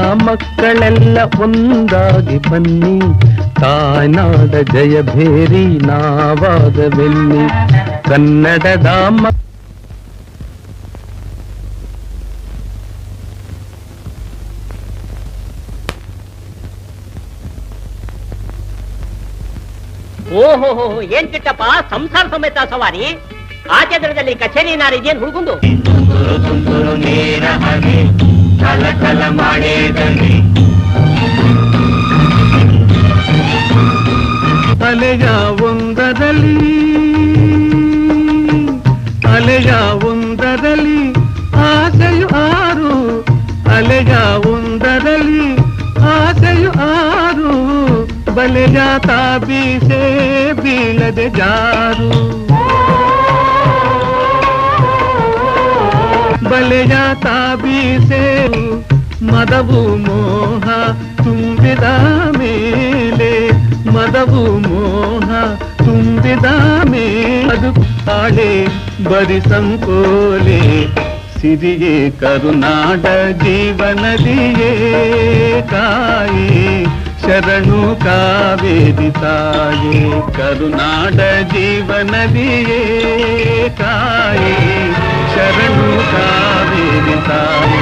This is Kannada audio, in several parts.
ಮಕ್ಕಳೆಲ್ಲ ಒಂದಾಗಿ ಬನ್ನಿ ತಾಯ್ನಾಡ ಜಯಭೇರಿ ನಾವಾಗವೆಲ್ಲಿ ಕನ್ನಡದ ಮ ಓಹೋ ಏನ್ ಕಿಟ್ಟಪ್ಪ ಸಂಸಾರ ಸಮೇತ ಸವಾರಿ ಆಚೆ ದರದಲ್ಲಿ ಕಚೇರಿ ಏನಾರು ಇದೇನ್ ಹುಡುಗುಂದು ಅಲೆಯ ಒಂದರಲ್ಲಿ ಅಲೆಯ ಒಂದರಲ್ಲಿ ಆಸೆಯು ಆರು ಅಲೆಯ ಒಂದರಲ್ಲಿ ಆಸೆಯು ಆರು ಬಲೆಯ ತಾಬೀಸೆ ಬೀಳದೆ ಜಾರು ಬಲೆಯ ತಾಬೀಸೆ ಮದವು ಮೋಹ ತುಂಬಿದ ಮೇಲೆ ಮದವು ಮೋಹ ತುಂಬಿದ ಮೇಲೆ ಅದು ತಾಳೆ ಬರಿ ಸಂಕೋಲೆ ಸಿರಿಯೇ ಕರುನಾಡ ಜೀವನದಿಯೇ ಕಾಯಿ ಶರಣು ಕಾವೇರಿ ತಾಯೇ ಕರುನಾಡ ಜೀವನದಿಯೇ ಕಾಯಿ ಶರಣು ಕಾವೇರಿ ತಾಯೇ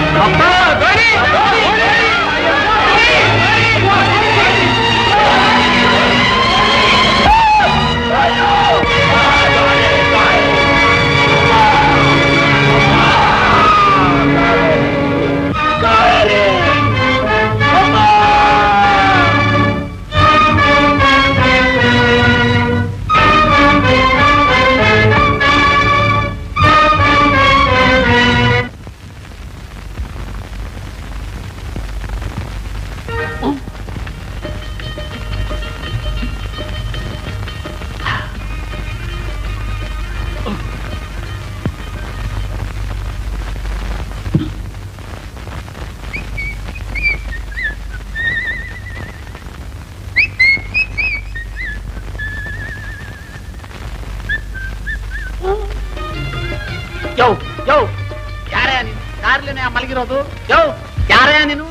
ಯೋ ಯೋ ಯಾರೇ ನೀನು ಕಾರ್ಲೇನೆ ಮಲಗಿರೋದು ಯೋ ಯಾರೇ ನೀನು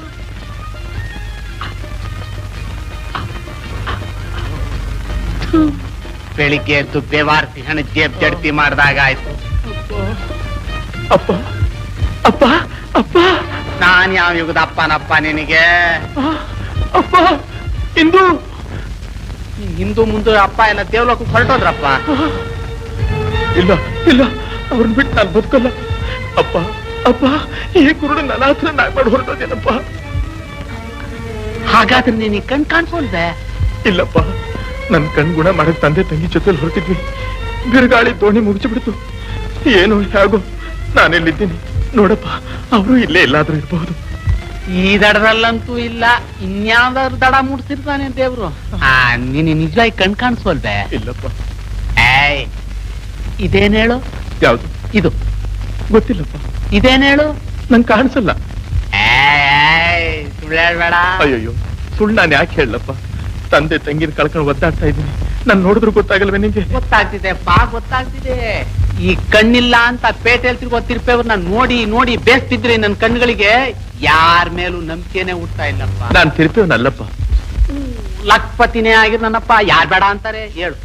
ಬೆಳಿಗ್ಗೆ ಎದ್ದು ಬೇವಾರ್ತಿ ಹಣ ಜೇಬ್ ಜಡ್ತಿ ಮಾಡ್ದಾಗ ಆಯ್ತು ಅಪ್ಪ ಅಪ್ಪ ಅಪ್ಪ ನಾನ್ ಯಾವ ಯುಗದ ಅಪ್ಪನಪ್ಪ ನಿನಗೆ ಅಪ್ಪ ಇಂದು ಹಿಂದೂ ಮುಂದೆ ಅಪ್ಪ ಎಲ್ಲ ದೇವ್ಲೋಕ ಹೊರಟೋದ್ರಪ್ಪ ಇಲ್ಲ ಇಲ್ಲ ಅವ್ರನ್ನ ಬಿಟ್ಟು ನಾನು ಬದುಕಲ್ಲ ಅಪ್ಪ ಅಪ್ಪ ಈ ಕುರುಡು ನನ್ನ ಹತ್ರ ನಾಯಿ ಮಾಡಿ ಹೊರಟೋದೇನಪ್ಪ ಹಾಗಾದ್ರೆ ನೀನು ಕಣ್ ಕಾಣಿಸೋಲ್ವೇ ಇಲ್ಲಪ್ಪ ನನ್ ಕಣ್ ಗುಣ ಮಾಡಕ್ ತಂದೆ ತಂಗಿ ಜೊತೆಲಿ ಹೊರಟಿದ್ವಿ ಬಿರುಗಾಳಿ ದೋಣಿ ಮುಗಿಸಿಬಿಡ್ತು ಏನು ಹೇಗೋ ನಾನೆಲ್ಲಿದ್ದೀನಿ ನೋಡಪ್ಪ ಅವರು ಇಲ್ಲೇ ಎಲ್ಲಾದ್ರೂ ಇರಬಹುದು ಈ ದಡದಲ್ಲಂತೂ ಇಲ್ಲ ಇನ್ಯಾವ್ದಾದ್ರು ದಡ ಮುಡ್ಸಿರ್ತಾನೆ ದೇವ್ರು ಆ ನೀನು ನಿಜವಾಗಿ ಕಣ್ ಕಾಣಿಸೋಲ್ವೇ ಇಲ್ಲಪ್ಪ ಏಯ್ ಇದೇನ್ ಹೇಳು ಯಾವ್ದು ಇದು ಗೊತ್ತಿಲ್ಲಪ್ಪ ಇದೇನ್ ಹೇಳು ನಂಗೆ ಕಾಣಿಸಲ್ಲ ಏಯ್ ಸುಳ್ಳು ಹೇಳ್ಬೇಡ ಅಯ್ಯಯ್ಯೋ ಸುಳ್ಳು ನಾನು ಯಾಕೆ ಹೇಳಪ್ಪ ತಂದೆ ತಂಗಿನ ಕಳ್ಕೊಂಡು ಒದ್ದಾಡ್ತಾ ಇದ್ದೀನಿ ನಾನು ನೋಡಿದ್ರು ಗೊತ್ತಾಗಲ್ವೇ ನಿಂಗೆ ಗೊತ್ತಾಗ್ತಿದೆ ಬಾ ಗೊತ್ತಾಗ್ತಿದೆ ಈ ಕಣ್ಣಿಲ್ಲ ಅಂತ ಪೇಟೆಯಲ್ಲಿ ತಿರ್ಗೋ ತಿರ್ಪೇವ್ರು ನಾನು ನೋಡಿ ನೋಡಿ ಬೇಸ್ತಿದ್ರೆ ನನ್ನ ಕಣ್ಣುಗಳಿಗೆ ಯಾರ ಮೇಲೂ ನಂಬಿಕೆನೆ ಹುಡ್ತಾ ಇಲ್ಲಪ್ಪ ನಾನು ತಿರುಪೇವನಲ್ಲಪ್ಪ ಲಕ್ಪತಿನೇ ಆಗಿರ್ ನನ್ನಪ್ಪ ಯಾರ್ ಬೇಡ ಅಂತಾರೆ ಹೇಳು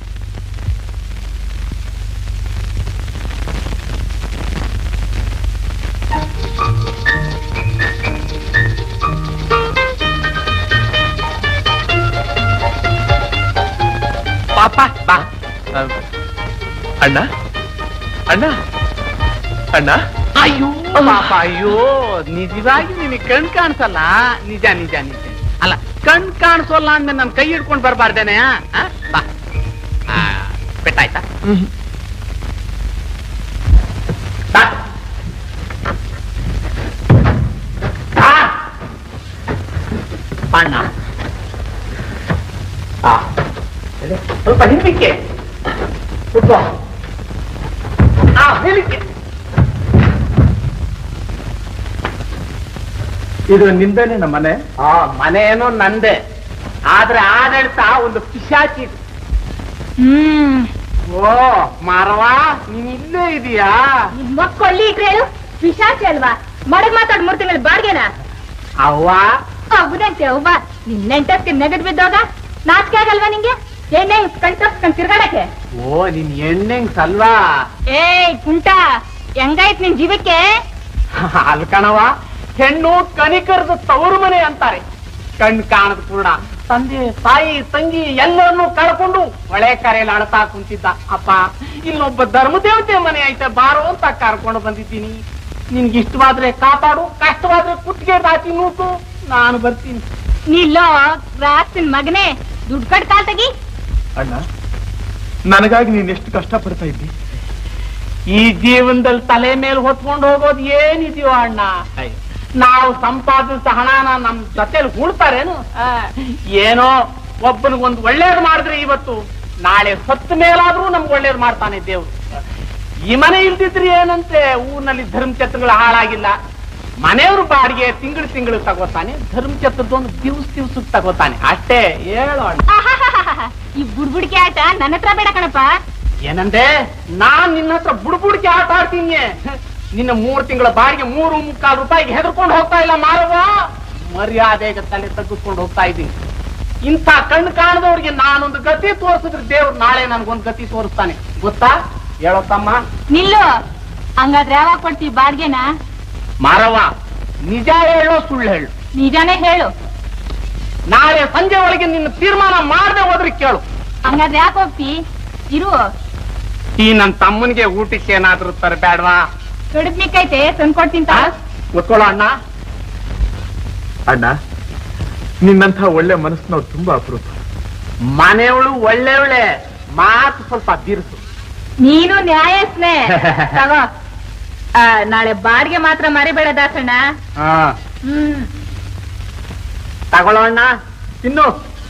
ಪಾಪ ಬಾ ಅಣ್ಣ ಅಣ್ಣ ಅಣ್ಣ ಅಯ್ಯೋ ಪಾಪ ಅಯ್ಯೋ ನಿಜವಾಗಿ ನಿನಗೆ ಕಣ್ ಕಾಣಿಸಲ್ಲ ನಿಜ ನಿಜ ನಿಜ ಅಲ್ಲ ಕಣ್ ಕಾಣಿಸೋಲ್ಲ ಅಂದ್ಮೇಲೆ ನನ್ ಕೈ ಹಿಡ್ಕೊಂಡ್ ಬರ್ಬಾರ್ದೇನೆ ಆ? ಆ? ಬಾ ಆ, ಪೆಟ್ಟಾಯ್ತಾ ಬಾ. ಬಾ. ಬಣ್ಣ ಆ. ಎಲೆ, ಸ್ವಲ್ಪ ಹಿಂದಕ್ಕೆ ಕೂತ್ಕೋ. ಆ, ಮೇಲಕ್ಕೆ ಇದು ನಿಂದೇನೆ ನಮ್ಮ ಮನೆ ಆ ಮನೆ ಏನೋ ನಂದೆ ಆದ್ರೆ ಆಡಳಿತ ಒಂದು ಪಿಶಾಚಿ ಹ್ಮ್ ಓ ಮಾರವಾ ನೀನ್ ಇಲ್ಲೇ ಇದೀಯಾ ನಿಮ್ ಮಕ್ಕಳು ಅಲ್ಲಿ ಇಟ್ರೆ ಹೇಳು ಪಿಶಾಚಿ ಅಲ್ವಾ ಮಡಗ್ ಮಾತಾಡ್ ಮೂರ್ ತಿಂಗಳ ಬಾಡ್ಗೆನ ಅವ್ವ ಹೌದಂತೆ ಅವ್ವ ನಿನ್ನೆಂಟಕ್ಕೆ ನೆಗದ್ ಬಿದ್ದೋಗ ನಾಚಿಕೆ ಆಗಲ್ವಾ ನಿಂಗೆ ಏನೇ ಕಣ್ತಪ್ಸ್ಕೊಂಡ್ ತಿರ್ಗಾಡಕ್ಕೆ ಓ ನಿನ್ ಎಣ್ಣೆಂಗ್ ಸಲ್ವಾ ಏಯ್ ಕುಂಟ ಹೆಂಗಾಯ್ತ್ ನಿನ್ ಜೀವಕ್ಕೆ ಅಲ್ಕಣವ ಹೆಣ್ಣು ಕನಿಕರದ ತವರು ಮನೆ ಅಂತಾರೆ ಕಣ್ ಕಾಣದ ಕೂಡ ತಂದೆ ತಾಯಿ ತಂಗಿ ಎಲ್ಲರನ್ನೂ ಕಳ್ಕೊಂಡು ಒಳೆ ಕರೆಯಲ್ಲಿ ಅಳ್ತಾ ಕುಂತಿದ್ದ ಅಪ್ಪ ಇಲ್ಲೊಬ್ಬ ಧರ್ಮದೇವತೆ ಮನೆ ಐತೆ ಬಾರೋ ಅಂತ ಕರ್ಕೊಂಡು ಬಂದಿದ್ದೀನಿ ನಿನ್ಗೆ ಇಷ್ಟವಾದ್ರೆ ಕಾಪಾಡು ಕಷ್ಟವಾದ್ರೆ ಕುತ್ತಿಗೆ ದಾಚಿ ನೂಟು ನಾನು ಬರ್ತೀನಿ ನಿಲ್ಲೋ ರಾಸ್ತಿನ್ ಮಗನೇ ದುಡ್ಡು ಕಟ್ ಕಾಲ್ ತೆಗಿ ಅಣ್ಣ ನನಗಾಗಿ ನೀನ್ ಎಷ್ಟು ಕಷ್ಟ ಪಡ್ತಾ ಇದ್ದಿ ಈ ಜೀವನದಲ್ಲಿ ತಲೆ ಮೇಲೆ ಹೊತ್ಕೊಂಡು ಹೋಗೋದು ಏನಿದೆಯೋ ಅಣ್ಣ ನಾವು ಸಂಪಾದಿಸ ಹಣನ ನಮ್ ಜೊತೆಲಿ ಹೂಳ್ತಾರೇನು ಆ, ಏನೋ ಒಬ್ಬನಿಗೊಂದು ಒಳ್ಳೇದು ಮಾಡಿದ್ರೆ ಇವತ್ತು ನಾಳೆ ಸತ್ತ ಮೇಲಾದ್ರೂ ನಮ್ಗೆ ಒಳ್ಳೇದು ಮಾಡ್ತಾನೆ ದೇವ್ರು ಈ ಮನೆ ಇಲ್ದಿದ್ರೆ ಏನಂತೆ ಊರಿನಲ್ಲಿ ಧರ್ಮಛತ್ರಗಳು ಹಾಳಾಗಿಲ್ಲ ಮನೆಯವರು ಬಾಡಿಗೆ ತಿಂಗಳು ತಿಂಗಳು ತಗೋತಾನೆ ಧರ್ಮಛತ್ರದೊಂದು ದಿವ್ಸ ದಿವ್ಸಕ್ಕೆ ತಗೋತಾನೆ ಅಷ್ಟೇ ಹೇಳೋ ಅಣ್ಣ ಆಹಾಹಾಹಾಹಾ. ಈ ಬುಡ್ಬುಡ್ಕೆ ಆಟ ನನ್ನ ಹತ್ರ ಬೇಡ ಕಣಪ್ಪ ಏನಂದೆ ನಾನ್ ನಿನ್ನ ಹತ್ರ ಬುಡ್ಬುಡ್ಕೆ ಆಟ ಆಡ್ತೀನಿ ನಿನ್ನ ಮೂರ್ ತಿಂಗಳ ಬಾಡಿಗೆ ಮೂರು ಮುಕ್ಕಾಲು ರೂಪಾಯಿಗೆ ಹೆದರ್ಕೊಂಡು ಹೋಗ್ತಾ ಇಲ್ಲ ಮಾರವ ಮರ್ಯಾದೆಗೆ ತಲೆ ತಗ್ಗಿಸ್ಕೊಂಡು ಹೋಗ್ತಾ ಇದ್ದೀನಿ ಇಂಥ ಕಣ್ಣು ಕಾಣದವ್ರಿಗೆ ನಾನೊಂದು ಗತಿ ತೋರಿಸಿದ್ರೆ ದೇವ್ರು ನಾಳೆ ನನ್ಗೊಂದು ಗತಿ ತೋರಿಸ್ತಾನೆ ಗೊತ್ತಾ ಹೇಳೋ ತಮ್ಮ ನಿಲ್ಲು ಹಂಗಾದ್ರೆ ಯಾವಾಗ ಕೊಡ್ತೀವಿ ಬಾಡ್ಗೆನ ಮಾರವ ನಿಜ ಹೇಳೋ ಸುಳ್ಳು ಹೇಳು ನಿಜಾನೇ ಹೇಳು ನಾಳೆ ಸಂಜೆ ಒಳಗೆ ನಿನ್ನ ತೀರ್ಮಾನ ಮಾಡದೆ ಹೋದ್ರೆ ಕೇಳು ಹಂಗಾದ್ರೆ ಯಾಕೆ ಹೋಗ್ತಿ ಇರು ಈ ನನ್ನ ತಮ್ಮನಿಗೆ ಊಟಕ್ಕೆ ಏನಾದ್ರೂ ತರಬೇಡ್ವಾ ಕಡುಬ್ ಮಿಕ್ಕೈತೆ ತಂದ್ಕೊಡ್ತೀನಿ ತಾ ಗೊತ್ಕೊಳ್ಳೋ ಅಣ್ಣ ಅಣ್ಣ ನಿನ್ನಂಥ ಒಳ್ಳೆ ಮನಸ್ಸು ನಾವು ತುಂಬಾ ಅಪರೂಪ ಮನೆಯವಳು ಒಳ್ಳೆಯವಳೆ ಮಾತು ಸ್ವಲ್ಪ ಬಿರುಸು ನೀನು ನ್ಯಾಯಸ್ನೇ ತಗೋ ಆ, ನಾಳೆ ಬಾಡಿಗೆ ಮಾತ್ರ ಮರಿಬೇಡ ದಾಸಣ್ಣ ಹ್ಮ್ ತಗೊಳ್ಳೋ ಅಣ್ಣ ಇನ್ನು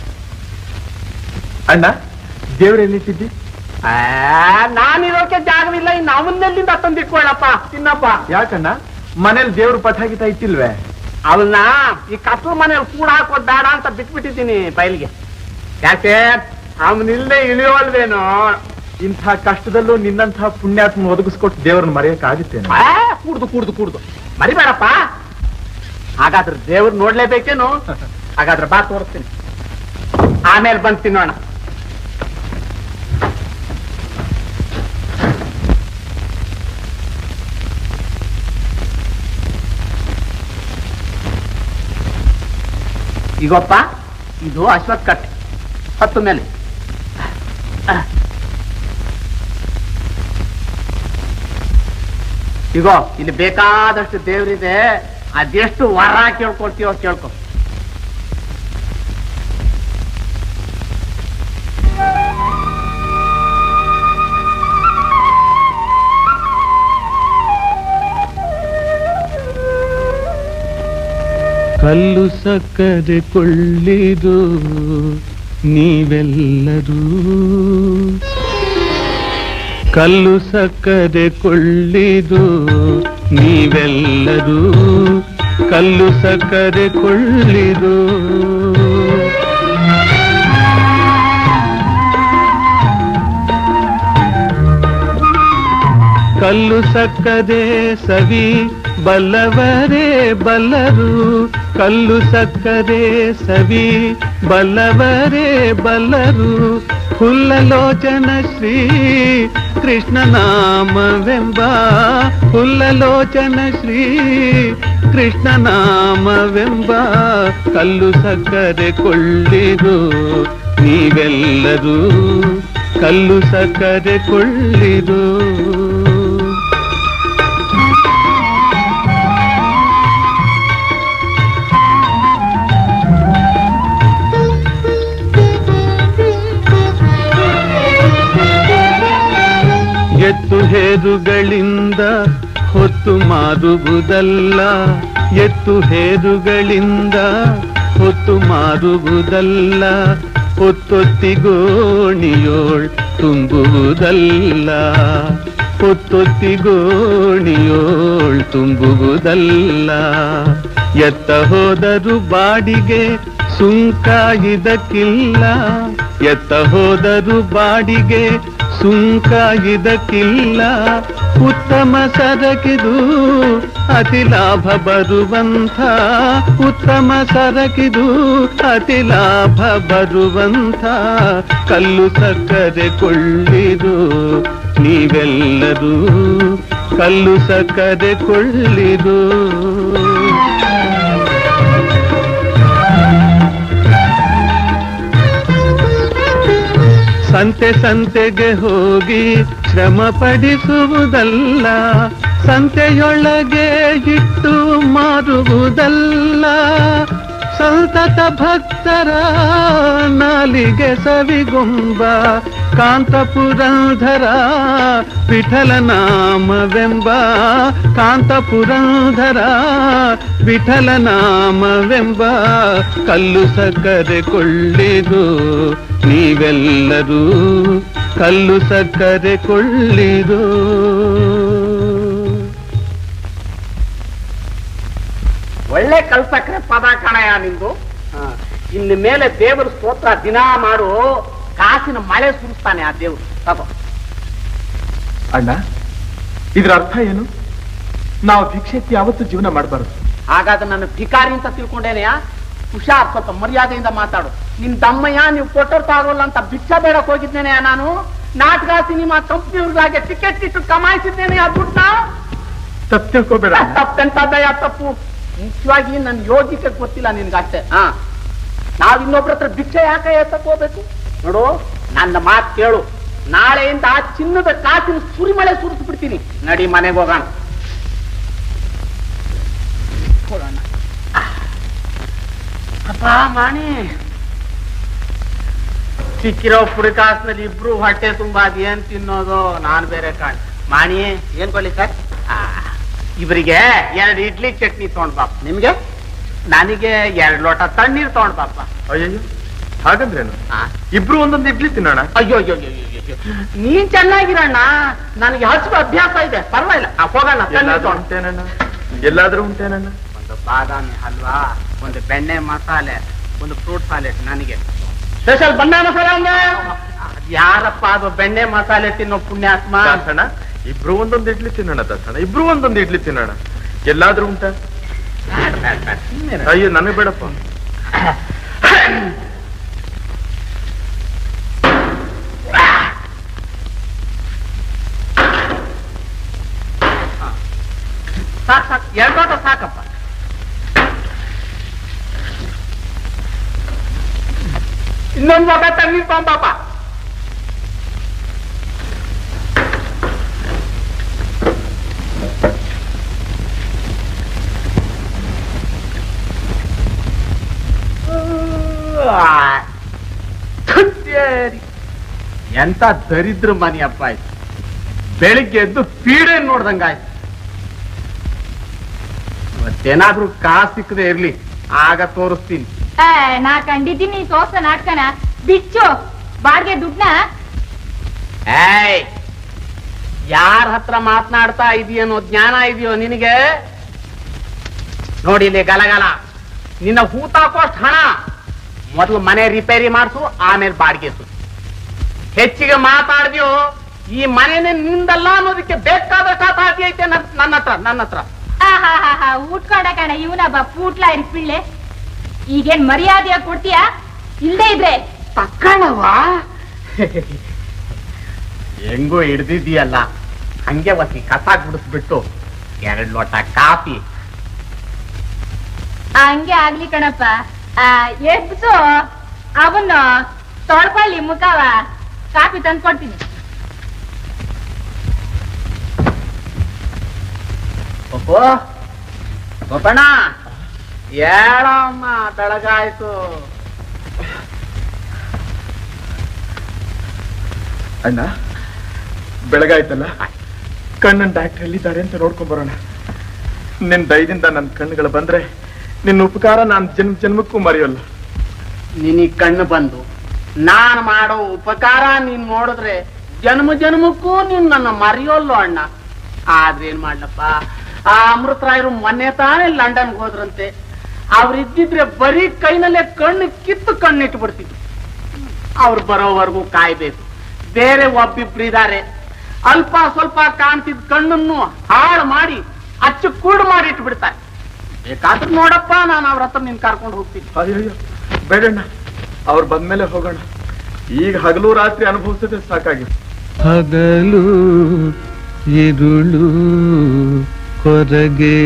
ಅಣ್ಣ ದೇವ್ರೆಲ್ಲಿಟ್ಟಿದ್ದಿ ಆ, ನಾನಿರೋಕೆ ಜಾಗವಿಲ್ಲ ಇನ್ನು ಅವನ್ನೆಲ್ಲಿಂದ ತಂದಿಟ್ಕೊಳ್ಳಪ್ಪ ತಿನ್ನಪ್ಪ ಯಾಕಣ್ಣ ಮನೇಲಿ ದೇವ್ರ ಪಠ ಗಿಟ ಇಟ್ಟಿಲ್ವೇ ಅವನ್ನ ಈ ಕತ್ಲು ಮನೇಲಿ ಕೂಡ ಹಾಕೋದ್ ಬೇಡ ಅಂತ ಬಿಟ್ಬಿಟ್ಟಿದ್ದೀನಿ ಬಯಲಿಗೆ ಯಾಕೆ ಅವನಿಲ್ಲದೆ ಇಳಿಯೋಲ್ವೇನೋ ಇಂಥ ಕಷ್ಟದಲ್ಲೂ ನಿನ್ನಂಥ ಪುಣ್ಯಾತ್ಮ ಒದಗಿಸ್ಕೊಟ್ಟು ದೇವ್ರನ್ನ ಮರೆಯಕ್ ಆಗುತ್ತೇನೆ ಆ, ಕೂಡ್ದು ಕೂಡ್ದು ಕೂಡ್ದು ಮರಿಬೇಡಪ್ಪ ಹಾಗಾದ್ರೆ ದೇವ್ರು ನೋಡ್ಲೇಬೇಕೇನು ಹಾಗಾದ್ರೆ ಬಾ ತೋರಿಸ್ತೀನಿ ಆಮೇಲೆ ಬಂದ್ ತಿನ್ನೋಣ ಈಗಪ್ಪ ಇದು ಅಶ್ವತ್ ಕಟ್ಟೆ ಹತ್ತು ಮೇಲೆ ಇಗೋ ಇಲ್ಲಿ ಬೇಕಾದಷ್ಟು ದೇವ್ರಿದೆ ಅದೆಷ್ಟು ವರ ಕೇಳ್ಕೊಳ್ತೀವೋ ಕೇಳ್ಕೊ ಕಲ್ಲು ಸಕ್ಕರೆ ಕೊಳ್ಳಿದು ನೀವೆಲ್ಲರೂ ಕಲ್ಲು ಸಕ್ಕರೆ ಕೊಳ್ಳಿದು ನೀವೆಲ್ಲರೂ ಕಲ್ಲು ಸಕ್ಕರೆ ಕೊಳ್ಳಿದು ಕಲ್ಲು ಸಕ್ಕರೆ ಸವಿ ಬಲ್ಲವರೇ ಬಲ್ಲರು ಕಲ್ಲು ಸಕ್ಕರೆ ಸವಿ ಬಲ್ಲವರೇ ಬಲ್ಲರು ಹುಲ್ಲಲೋಚನ ಶ್ರೀ ಕೃಷ್ಣ ನಾಮವೆಂಬ ಹುಲ್ಲಲೋಚನ ಶ್ರೀ ಕೃಷ್ಣ ನಾಮವೆಂಬ ಕಲ್ಲು ಸಕ್ಕರೆ ಕೊಳ್ಳಿರು ನೀವೆಲ್ಲರೂ ಕಲ್ಲು ಸಕ್ಕರೆ ಕೊಳ್ಳಿರು ಎತ್ತು ಹೇರುಗಳಿಂದ ಹೊತ್ತು ಮಾರುವುದಲ್ಲ ಎತ್ತು ಹೇರುಗಳಿಂದ ಹೊತ್ತು ಮಾರುವುದಲ್ಲ ಹೊತ್ತೊತ್ತಿಗೋಣಿಯೋಳ್ ತುಂಬುವುದಲ್ಲ ಹೊತ್ತೊತ್ತಿಗೋಣಿಯೋಳ್ ತುಂಬುವುದಲ್ಲ ಎತ್ತ ಹೋದರು ಬಾಡಿಗೆ ಸುಂಕ ಇದಕ್ಕಿಲ್ಲ ಎತ್ತ ಹೋದರು ಬಾಡಿಗೆ ಸುಂಕ ಇದಕ್ಕಿಲ್ಲ ಉತ್ತಮ ಸರಕಿದು ಅತಿ ಲಾಭ ಬರುವಂಥ ಉತ್ತಮ ಸರಕಿದು ಅತಿ ಲಾಭ ಬರುವಂಥ ಕಲ್ಲು ಸಕ್ಕರೆ ಕೊಳ್ಳಿರು ನೀವೆಲ್ಲರೂ ಕಲ್ಲು ಸಕ್ಕರೆ ಕೊಳ್ಳಿರು ಸಂತೆ ಸಂತೆಗೆ ಹೋಗಿ ಶ್ರಮ ಪಡಿಸುವುದಲ್ಲ ಸಂತೆಯೊಳಗೆ ಇಟ್ಟು ಮಾರುವುದಲ್ಲ ಸಂತತ ಭಕ್ತರ ನಾಲಿಗೆ ಸವಿಗೊಂಬ ಕಾಂತಪುರಂಧರ ವಿಠಲ ನಾಮವೆಂಬ ಕಾಂತಪುರಂಧರ ವಿಠಲ ನಾಮವೆಂಬ ಕಲ್ಲು ಸಕ್ಕರೆ ಕೊಳ್ಳಿರು ನೀವೆಲ್ಲರೂ ಕಲ್ಲು ಸಕ್ಕರೆ ಕೊಳ್ಳಿರು ಒಳ್ಳೆ ಕಲ್ಸಕ್ರೆ ಪದ ಕಣಯ ನಿಂದು ಹ. ಇನ್ನು ಮೇಲೆ ದೇವರ ಸ್ತೋತ್ರ ದಿನಾ ಮಾಡು ಕಾಸಿನ ಮಳೆ ಸುರಿಸ್ತಾನೆ ಆ ದೇವ್ರು ತಗೋ ಅಣ್ಣ ಇದ್ರ ಅರ್ಥ ಏನು ನಾವು ಭಿಕ್ಷೆತ್ತಿ ಯಾವತ್ತೂ ಜೀವನ ಮಾಡಬಾರದು ಹಾಗಾದ್ರೆ ನನ್ನ ಭಿಕಾರಿ ಅಂತ ತಿಳ್ಕೊಂಡೇನೆಯಾ ಹುಷಾರ್ ಸ್ವಲ್ಪ ಮರ್ಯಾದೆಯಿಂದ ಮಾತಾಡು ನಿನ್ ತಮ್ಮಯ್ಯ ನೀವು ಕೊಟ್ಟರು ತಾಗೋಲ್ಲ ಅಂತ ಭಿಕ್ಷ ಬೇಡಕ್ ಹೋಗಿದ್ದೇನೆ ನಾನು ನಾಟಕ ಸಿನಿಮಾ ಕಂಪ್ನಿಯವ್ರಿಗಾಗೆ ಟಿಕೆಟ್ ಇಟ್ಟು ಕಮಾಯಿಸಿದ್ದೇನೆ ಆ ದುಡ್ಡನ್ನ ತಪ್ಪು ತಿಳ್ಕೊಬೇಡ ಅಣ್ಣ. ತಪ್ಪೆಂತದಯ್ಯ ತಪ್ಪು ಮುಖ್ಯವಾಗಿ ನನ್ನ ಯೋಗ್ಯತೆ ಗೊತ್ತಿಲ್ಲ ನಿನ್ಗಷ್ಟೇ ಹಾ ನಾವ್ ಇನ್ನೊಬ್ರ ಹತ್ರ ಭಿಕ್ಷೆ ಯಾಕೆ ಎತ್ತಕ್ ಹೋಗ್ಬೇಕು ನೋಡು ನನ್ನ ಮಾತು ಕೇಳು ನಾಳೆಯಿಂದ ಆ ಚಿನ್ನದ ಕಾಸಿನ ಸುರಿಮಳೆ ಸುರಿಸ್ಬಿಡ್ತೀನಿ ನಡಿ ಮನೆಗೆ ಹೋಗೋಣ ಹೋಗೋಣ ಅಪ್ಪ ಮಾಣಿ ಸಿಕ್ಕಿರೋ ಪುಡಿ ಕಾಸಿನಲ್ಲಿ ಇಬ್ರು ಹೊಟ್ಟೆ ತುಂಬಾ ಅದೇನ್ ತಿನ್ನೋದು ನಾನ್ ಬೇರೆ ಕಾಣ್ ಮಾಣಿ ಏನ್ ಕೊಡ್ಲಿ ಸರ್ ಇವರಿಗೆ ಎರಡು ಇಡ್ಲಿ ಚಟ್ನಿ ತಗೊಂಡ್ ಬಾಪ ನಿಮ್ಗೆ ನನಗೆ ಎರಡು ಲೋಟ ತಣ್ಣೀರ್ ತಗೊಂಡ್ ಬಾಪ ಅಯ್ಯಯ್ಯೋ ಹಾಗಂದ್ರೇನು ಆ, ಇಬ್ರು ಒಂದೊಂದು ಇಡ್ಲಿ ತಿನ್ನೋಣ ಅಯ್ಯೋ ಅಯ್ಯೋ ಅಯ್ಯೋ ಅಯ್ಯೋ, ಅಯ್ಯೋ. ನೀನ್ ಚೆನ್ನಾಗಿರಣ್ಣ ನನಗೆ ಹಚ್ಚುವ ಅಭ್ಯಾಸ ಇದೆ ಪರವಾಗಿಲ್ಲ ಆ, ಹೋಗೋಣ ತಣ್ಣೀರ್ ಎಲ್ಲಾದ್ರೂ ತಗೊಂಡ್ ಉಂಟೇನಣ್ಣ ಎಲ್ಲಾದ್ರೂ ಉಂಟೇನಣ್ಣ ಒಂದು ಬಾದಾಮಿ ಹಲ್ವಾ ಒಂದು ಬೆಣ್ಣೆ ಮಸಾಲೆ ಒಂದು ಫ್ರೂಟ್ ಸಾಲೆಟ್ ನನಗೆ ಸ್ಪೆಷಲ್ ಬೆಣ್ಣೆ ಮಸಾಲೆ ಅಂದ್ರೆ ಯಾರಪ್ಪ ಅದು ಬೆಣ್ಣೆ ಮಸಾಲೆ ತಿನ್ನೋ ಪುಣ್ಯಾತ್ಮ ದಾಸಣ್ಣ ಇಬ್ರು ಒಂದೊಂದು ಇಡ್ಲಿ ತಿನ್ನೋಣ ದಾಸಣ್ಣ ಇಬ್ರು ಒಂದೊಂದು ಇಡ್ಲಿ ತಿನ್ನೋಣ ಎಲ್ಲಾದ್ರೂ ಉಂಟಾ ಬ್ಯಾಡ್, ಬ್ಯಾಡ್, ಬ್ಯಾಡ್. ಸುಮ್ನಿರು. ಅಯ್ಯೋ ನನಗೆ ಬೇಡಪ್ಪ ಸಾಕ್ ಸಾಕ್ ಎರಡು ಲೋಟ ಸಾಕಪ್ಪ ಇನ್ನೊಂದು ಲೋಟ ತಣ್ಣೀರ್ ತಗೊಂಬಾಪ ಥುತ್ತೇರಿ. ಎಂತ ದರಿದ್ರ ಮನೆಯಪ್ಪ ಆಯ್ತು ಬೆಳಿಗ್ಗೆ ಎದ್ದು ಪೀಡೆ ನೋಡ್ದಂಗಾಯ್ತು ಮತ್ತೇನಾದ್ರೂ ಕಾಸು ಸಿಕ್ಕದೆ ಇರ್ಲಿ ಆಗ ತೋರಿಸ್ತೀನಿ ಏ, ನಾ ಕಂಡಿದ್ದೀನಿ ಸೋಸ ನಾಟ್ಕನ ಬಿಚ್ಚು ಬಾಡ್ಗೆ ದುಡ್ನ ಏಯ್ ಯಾರ ಹತ್ರ ಮಾತನಾಡ್ತಾ ಇದೆಯೇನೋ ಜ್ಞಾನ ಇದೆಯೋ ನಿನಗೆ ನೋಡಿ ಇಲ್ಲಿ ಗಲಗಲ ನಿನ್ನ ಹೂತಾಕೋಷ್ಟು ಹಣ ಮೊದಲು ಮನೆ ರಿಪೇರಿ ಮಾಡಿಸು ಆಮೇಲೆ ಬಾಡಿಗೆ ಸು ಹೆಚ್ಚಿಗೆ ಮಾತಾಡ್ದ್ಯೋ ಈ ಮನೆನೇ ನಿಂದಲ್ಲ ಅನ್ನೋದಕ್ಕೆ ಬೇಕಾದಷ್ಟು ಆತಾಡಿ ಐತೆ ನನ್- ನನ್ನ ಹತ್ರ ನನ್ನ ಹತ್ರ ಹಾ ಹಾ ಹಾ ಊಟ್ಕೊಂಡ ಕಣ ಇವನ ಬಾ ಪೂಟ್ಲ ಇರ್ಪಿಳ್ಳೆ ಈಗೇನ್ ಮರ್ಯಾದೆಯಾಗಿ ಕೊಡ್ತೀಯಾ ಇಲ್ದೇ ಇದ್ರೆ ತಕ್ಕಣವಾ ಹೆಂಗೋ ಹಿಡ್ದಿದ್ದೀಯಲ್ಲ ಹಂಗೆ ಒತ್ತಿ ಕಸ ಗುಡಿಸ್ಬಿಟ್ಟು ಎರಡ್ ಲೋಟ ಕಾಫಿ ಆ, ಹಂಗೆ ಆಗ್ಲಿ ಕಣಪ್ಪ ಆ, ಎಬ್ಸು ಅವನ್ನ ತೊಳ್ಕೊಳ್ಳಿ ಮುಖವ ಕಾಫಿ ತಂದು ಕೊಡ್ತೀನಿ ಓಹೋ ಗೋಪಣ್ಣ ಹೇಳಮ್ಮ ಬೆಳಗಾಯ್ತು ಅಣ್ಣ ಬೆಳಗಾಯ್ತಲ್ಲ ಕಣ್ಣನ್ ಡಾಕ್ಟರ್ ಎಲ್ಲಿದ್ದಾರೆ ಅಂತ ನೋಡ್ಕೊಂಡ್ ಬರೋಣ ನಿನ್ ದಯದಿಂದ ನನ್ನ ಕಣ್ಣುಗಳು ಬಂದ್ರೆ ನಿನ್ನ ಉಪಕಾರ ನಾನು ಜನ್ಮ ಜನ್ಮಕ್ಕೂ ಮರೆಯೋಲ್ಲ ನಿನಗ್ ಕಣ್ಣು ಬಂದು ನಾನ್ ಮಾಡೋ ಉಪಕಾರ ನೀನ್ ನೋಡಿದ್ರೆ ಜನ್ಮ ಜನ್ಮಕ್ಕೂ ನೀನ್ ನನ್ನ ಮರೆಯೋಲ್ಲೋ ಅಣ್ಣ ಆದ್ರೆ ಏನ್ ಮಾಡ್ಲಪ್ಪ ಆ ಅಮೃತರಾಯರು ಮೊನ್ನೆ ತಾನೇ ಲಂಡನ್ಗೆ ಹೋದ್ರಂತೆ ಅವ್ರಿದ್ದಿದ್ರೆ ಬರೀ ಕೈನಲ್ಲೇ ಕಣ್ಣು ಕಿತ್ತು ಕಣ್ಣಿಟ್ಟು ಬಿಡ್ತಿದ್ರು ಅವ್ರು ಬರೋವರೆಗೂ ಕಾಯ್ಬೇಕು ಬೇರೆ ಒಬ್ಬಿಬ್ರು ಇದ್ದಾರೆ ಅಲ್ಪ ಸ್ವಲ್ಪ ಕಾಣ್ತಿದ್ ಕಣ್ಣನ್ನು ಹಾಳು ಮಾಡಿ ಅಚ್ಚು ಕೂಡು ಮಾಡಿ ಇಟ್ಟು ಬಿಡ್ತಾರೆ ಬೇಕಾದ್ರೆ ನೋಡಪ್ಪ ನಾನು ಅವ್ರ ಹತ್ರ ನಿನ್ ಕರ್ಕೊಂಡು ಹೋಗ್ತೀನಿ ಅಯ್ಯಯ್ಯೋ ಬೇಡಣ್ಣ ಅವ್ರು ಬಂದ್ಮೇಲೆ ಹೋಗೋಣ ಈಗ ಹಗಲು ರಾತ್ರಿ ಅನುಭವಿಸದೆ ಸಾಕಾಗಿದೆ ಹಗಲು ಇರುಳು ಕೊರಗೆ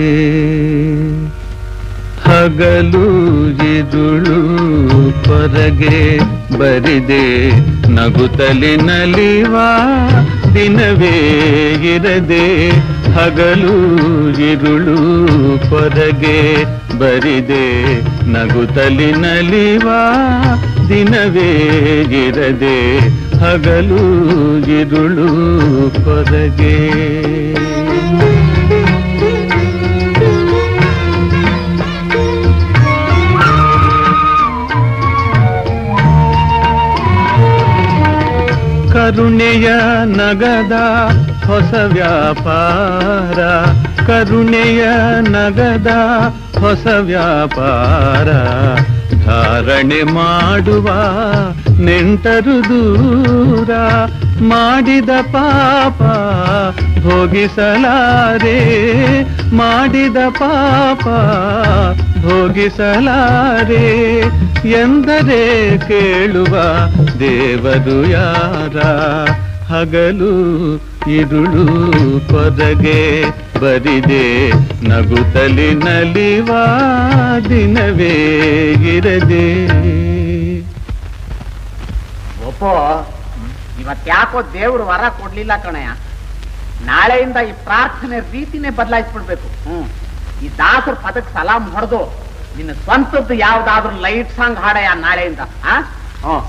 ಹಗಲು ಇರುಳು ಕೊರಗೆ ಬರಿದೆ ನಗುತ್ತಲಿ ನಲಿವ ದಿನವೇ ಇರದೆ ಹಗಲು ಇರುಳು ಕೊರಗೆ ಬರಿದೆ ನಗುತ್ತಲಿ ನಲಿವ ದಿನವೇ ಇರದೆ ಹಗಲು ಇರುಳು ಕೊರಗೆ ಕರುಣೆಯ ನಗದ ಹೊಸ ವ್ಯಾಪಾರ ಕರುಣೆಯ ನಗದ ಹೊಸ ವ್ಯಾಪಾರ ಧಾರಣೆ ಮಾಡುವ ನೆಂಟರು ದೂರ ಮಾಡಿದ ಪಾಪ ಭೋಗಿಸಲಾರೆ ಮಾಡಿದ ಪಾಪ ಭೋಗಿಸಲಾರೆ ಎಂದರೆ ಕೇಳುವ ದೇವರು ಯಾರ ಹಗಲು ಇರುಳು ಕೊರಗೆ ಬರಿದೆ ನಗುತ್ತಲಿ ನಲಿವ ದಿನವೇ ಇರದೆ ಒಪ್ಪೋ ಇವತ್ತ್ಯಾಕೋ ದೇವ್ರು ವರ ಕೊಡ್ಲಿಲ್ಲ ಕಣಯ್ಯ ನಾಳೆಯಿಂದ ಈ ಪ್ರಾರ್ಥನೆ ರೀತಿನೇ ಬದಲಾಯಿಸ್ಬಿಡ್ಬೇಕು ಹ್ಮ್ ಈ ದಾಸರ ಪದಕ್ ಸಲಾಮ್ ಹೊಡೆದು ನಿನ್ನ ಸ್ವಂತದ್ದು ಯಾವ್ದಾದ್ರು ಲೈಟ್ ಸಾಂಗ್ ಹಾಡಯ್ಯ ನಾಳೆಯಿಂದ ಆ ಹ್ಮ್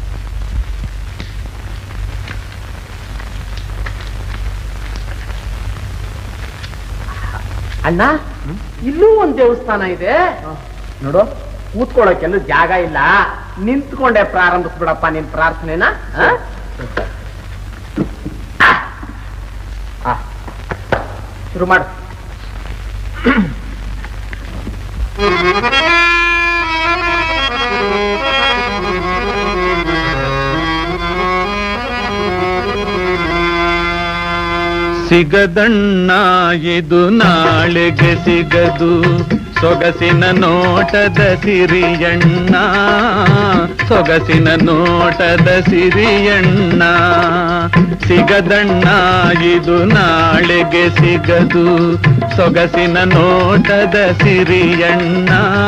ಅಣ್ಣ ಇಲ್ಲೂ ಒಂದ್ ದೇವಸ್ಥಾನ ಇದೆ ನೋಡು ಕೂತ್ಕೊಳ್ಳೋಕೆಲ್ಲೂ ಜಾಗ ಇಲ್ಲ ನಿಂತ್ಕೊಂಡೆ ಪ್ರಾರಂಭಿಸ್ಬಿಡಪ್ಪ ನಿನ್ ಪ್ರಾರ್ಥನೆನ ಆ? ಆ. ಶುರು ಮಾಡು ಸಿಗದಣ್ಣ ಇದು ನಾಳೆಗೆ ಸಿಗದು ಸೊಗಸಿನ ನೋಟದ ಸಿರಿಯಣ್ಣ ಸೊಗಸಿನ ನೋಟದ ಸಿರಿಯಣ್ಣ ಸಿಗದಣ್ಣ ಇದು ನಾಳೆಗೆ ಸಿಗದು ಸೊಗಸಿನ ನೋಟದ ಸಿರಿಯಣ್ಣ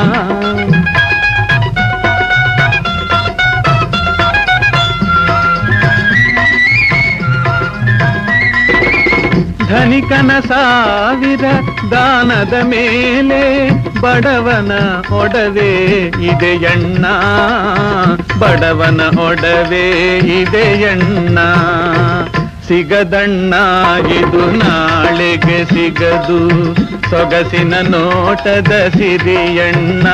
ಧನಿಕನ ಸಾವಿರ ದಾನದ ಮೇಲೆ ಬಡವನ ಒಡವೆ ಇದೆಯಣ್ಣ ಬಡವನ ಒಡವೆ ಇದೆಯಣ್ಣ ಸಿಗದಣ್ಣ ಇದು ನಾಳೆಗೆ ಸಿಗದು ಸೊಗಸಿನ ನೋಟದ ಸಿರಿಯಣ್ಣ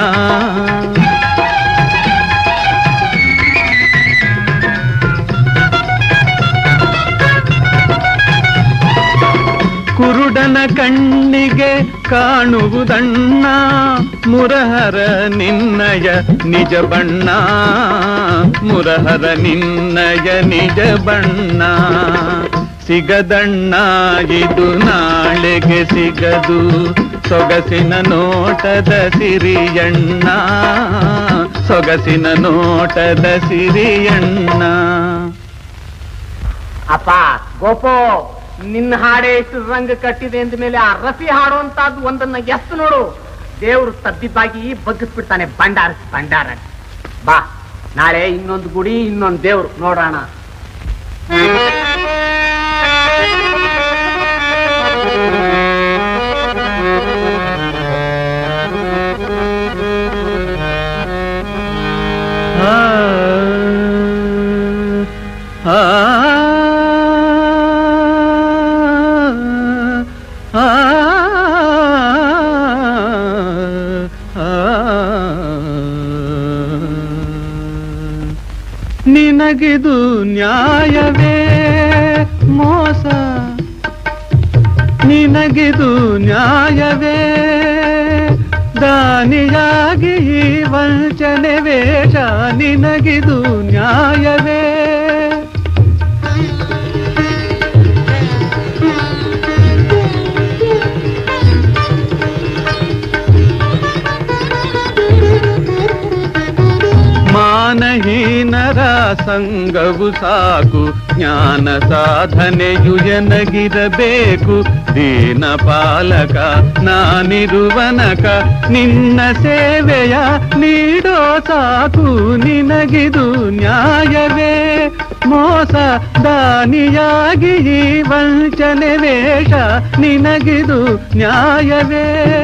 ಕುರುಡನ ಕಣ್ಣಿಗೆ ಕಾಣುವುದಣ್ಣ ಮುರಹರ ನಿನ್ನಯ ನಿಜ ಬಣ್ಣ ಮುರಹರ ನಿನ್ನಯ ನಿಜ ಬಣ್ಣ ಸಿಗದಣ್ಣ ಇದು ನಾಳೆಗೆ ಸಿಗದು ಸೊಗಸಿನ ನೋಟದ ಸಿರಿಯಣ್ಣ ಸೊಗಸಿನ ನೋಟದ ಸಿರಿಯಣ್ಣ ಅಪ್ಪ ಗೋಪೋ ನಿನ್ನ ಹಾಡೆ ಎಷ್ಟು ರಂಗ ಕಟ್ಟಿದೆ ಅಂದ ಮೇಲೆ ಆ ರಫಿ ಹಾಡುವಂತದ್ದು ಒಂದನ್ನ ಎತ್ತು ನೋಡು ದೇವ್ರು ತಬ್ಬಿಬ್ಬಾಗಿ ಬಗ್ಗಿಸ್ಬಿಡ್ತಾನೆ ಭಂಡಾರ ಭಂಡಾರ ಬಾ ನಾಳೆ ಇನ್ನೊಂದು ಗುಡಿ ಇನ್ನೊಂದು ದೇವ್ರು ನೋಡೋಣ ಆ ಆ ಆ ನಿನಗಿದು ನ್ಯಾಯವೇ ಮೋಸ ನಿನಗಿದು ನ್ಯಾಯವೇ ದಾನಿಯಾಗಿ ಈ ವಂಚನೆ ವೇಷ ನಿನಗಿದು ನ್ಯಾಯವೇ ಜ್ಞಾನಹೀನರ ಸಂಗವು ಸಾಕು ಜ್ಞಾನ ಸಾಧನೆಯು ಎನಗಿರಬೇಕು ದೀನ ಪಾಲಕ ನಾನಿರುವನಕ ನಿನ್ನ ಸೇವೆಯ ನೀಡೋ ಸಾಕು ನಿನಗಿದು ನ್ಯಾಯವೇ ಮೋಸ ದಾನಿಯಾಗಿ ಈ ವಂಚನೆ ವೇಷ ನಿನಗಿದು ನ್ಯಾಯವೇ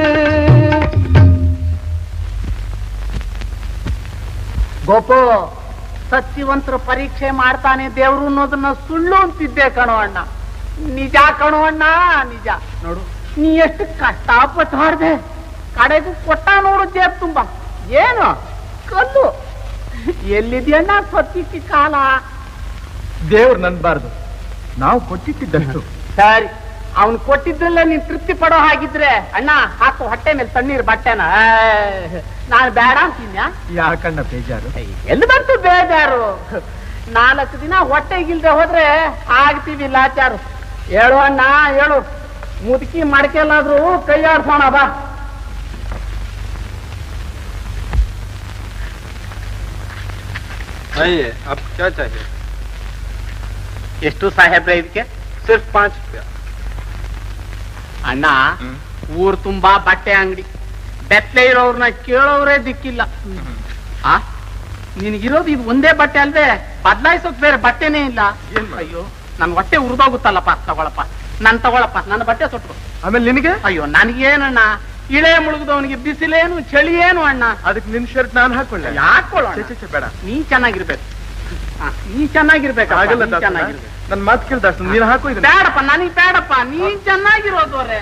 ಗೋಪು ಸತ್ಯವಂತರ ಪರೀಕ್ಷೆ ಮಾಡ್ತಾನೆ ದೇವ್ರು ಅನ್ನೋದನ್ನ ಸುಳ್ಳು ಅಂತಿದ್ದೆ ಕಣೋ ಅಣ್ಣ ನಿಜ ಕಣೋ ಅಣ್ಣ ನಿಜ ನೋಡು ನೀ ಎಷ್ಟು ಕಷ್ಟಪಟ್ಟು ಹಾಡ್ದೆ ಕಡೆಗೂ ಕೊಟ್ಟ ನೋಡು ಜೇಬ್ ತುಂಬ ಏನು ಕಲ್ಲು ಎಲ್ಲಿದ್ಯಣ್ಣ ಸತ್ಯಕ್ಕೆ ಕಾಲ ದೇವ್ರು ನನ್ಬಾರ್ದು ನಾವು ಕೊಟ್ಟಿದ್ದಷ್ಟು ಸರಿ ಅವನು ಕೊಟ್ಟಿದ್ದೆಲ್ಲ ನೀನ್ ತೃಪ್ತಿ ಪಡೋ ಹಾಗಿದ್ರೆ ಅಣ್ಣ ಹಾಕು ಹೊಟ್ಟೆ ಮೇಲೆ ತಣ್ಣೀರ್ ಬಟ್ಟೆನ ನಾನು ಬೇಡ ಅಂತೀನ್ಯಾ ಯಾಕಣ್ಣ ಬೇಜಾರು ಎಲ್ಲಿ ಬಂತು ಬೇಜಾರು ನಾಲ್ಕು ದಿನ ಹೊಟ್ಟೆಗಿಲ್ದೆ ಹೋದ್ರೆ ಆಗ್ತೀವಿ ಲಾಚಾರು ಹೇಳು ಅಣ್ಣ ಹೇಳು ಮುದುಕಿ ಮಡಕೆಲ್ಲಾದ್ರೂ ಕೈ ಆಡ್ಸೋಣ ಬಾ आइए आप क्या चाहिए ಎಷ್ಟು ಸಾಹೇಬ್ರೆ ಇದಕ್ಕೆ सिर्फ पाँच रुपया ಅಣ್ಣ ಊರ್ ತುಂಬಾ ಬಟ್ಟೆ ಅಂಗಡಿ ಬೆತ್ತಲೆ ಇರೋರ್ನ ಕೇಳೋರೇ ದಿಕ್ಕಿಲ್ಲ ಆ ನಿನಗಿರೋದು ಇದು ಒಂದೇ ಬಟ್ಟೆ ಅಲ್ವೇ ಬದಲಾಯಿಸೋಕ್ ಬೇರೆ ಬಟ್ಟೆನೇ ಇಲ್ಲ ಅಯ್ಯೋ ನನ್ ಹೊಟ್ಟೆ ಉರಿದೋಗುತ್ತಲ್ಲಪ್ಪ ತಗೊಳಪ್ಪ ನನ್ ತಗೊಳಪ್ಪ ನನ್ನ ಬಟ್ಟೆ ಸುಟ್ಟು ಆಮೇಲೆ ನಿನಗೆ ಅಯ್ಯೋ ನನ್ಗೇನಣ್ಣ ಇಳೆ ಮುಳುಗದವನಿಗೆ ಬಿಸಿಲೇನು ಚಳಿ ಏನು ಅಣ್ಣ ಅದಕ್ಕೆ ನಿನ್ ಶರ್ಟ್ ನಾನು ಹಾಕೊಳ್ಳೆ ಯಾಕೊಳ್ಳ ಛೆ, ಛೆ, ಛೆ, ಬೇಡ ನೀ ಚೆನ್ನಾಗಿರ್ಬೇಕು ಹ, ನೀ ಚೆನ್ನಾಗಿರ್ಬೇಕು ಆಗಲ್ಲ ನೀ ದಾಸಣ್ಣ. ಚೆನ್ನಾಗಿರ್ಬೇಕು ನನ್ ಮಾತು ಕೇಳ ದಾಸಣ್ಣ ನೀನ್ ಹಾಕೋ ಇದನ್ನ ಬೇಡಪ್ಪ ನನಗ್ ಬೇಡಪ್ಪ ನೀನ್ ಚೆನ್ನಾಗಿರೋದವ್ರೆ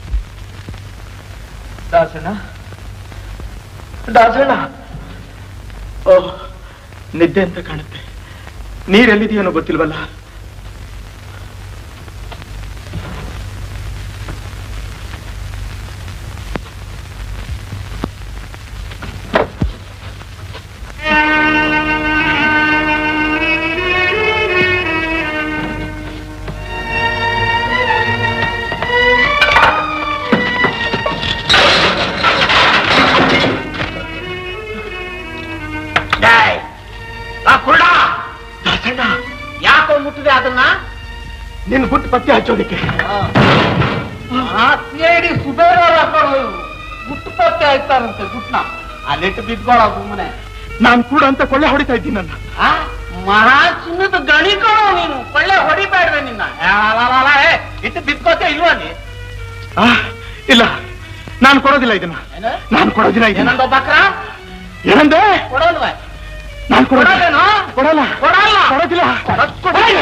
ದಾಸಣ್ಣ ದಾಸಣ್ಣ ಓಹ್ ನಿದ್ದೆ ಅಂತ ಕಾಣುತ್ತೆ ನೀರೆಲ್ಲಿದೆಯೇನೋ ಗೊತ್ತಿಲ್ವಲ್ಲ ದಾಸಣ್ಣ ಯಾಕೋ ಮುಟ್ಟಿದೆ ಅದನ್ನ ನಿನ್ ಗುಟ್ಟು ಪತ್ತೆ ಹಚ್ಚೋದಿಕ್ಕೆ ಸೇಡಿ ಸುಬೇರವ್ರ ಗುಟ್ಟು ಪತ್ತೆ ಆಯ್ತಾರಂತೆ ಗುಟ್ನ ಅಲ್ಲಿಟ್ಟು ಬಿದ್ಕೊಳ್ಳೋ ಸುಮ್ಮನೆ ನಾನ್ ಕೂಡ ಅಂತ ಕೊಳ್ಳೆ ಹೊಡಿತಾ ಇದ್ದೀನಿ ನನ್ನ ಮಹಾ ಚಿನ್ನದ ಗಣಿ ಕಣೋ ನೀನು ಕೊಳ್ಳೆ ಹೊಡಿಬೇಡ್ವೆ ನಿನ್ನ ಆ, ಅಲ, ಅಲ, ಅಲ, ಏ, ಇಟ್ಟು ಬಿದ್ಕೋತೆ ಇಲ್ವಾ ನೀ ಆ, ಇಲ್ಲ ನಾನು ಕೊಡೋದಿಲ್ಲ ಇದನ್ನ ಏನು? ನಾನು ಕೊಡೋದಿಲ್ಲ ಇದನ್ನ ಏನಂದ ಬಕ್ರ ಏನಂದೆ ಕೊಡೋಲ್ವೇ ನಾನು ಕೊಡೋದಿಲ್ಲ ಕೊಡೋದೇನೋ? ಕೊಡಲ್ಲ ಕೊಡಲ್ಲ ಕೊಡೋದಿಲ್ಲ ಕೊಡಲ್ಲ.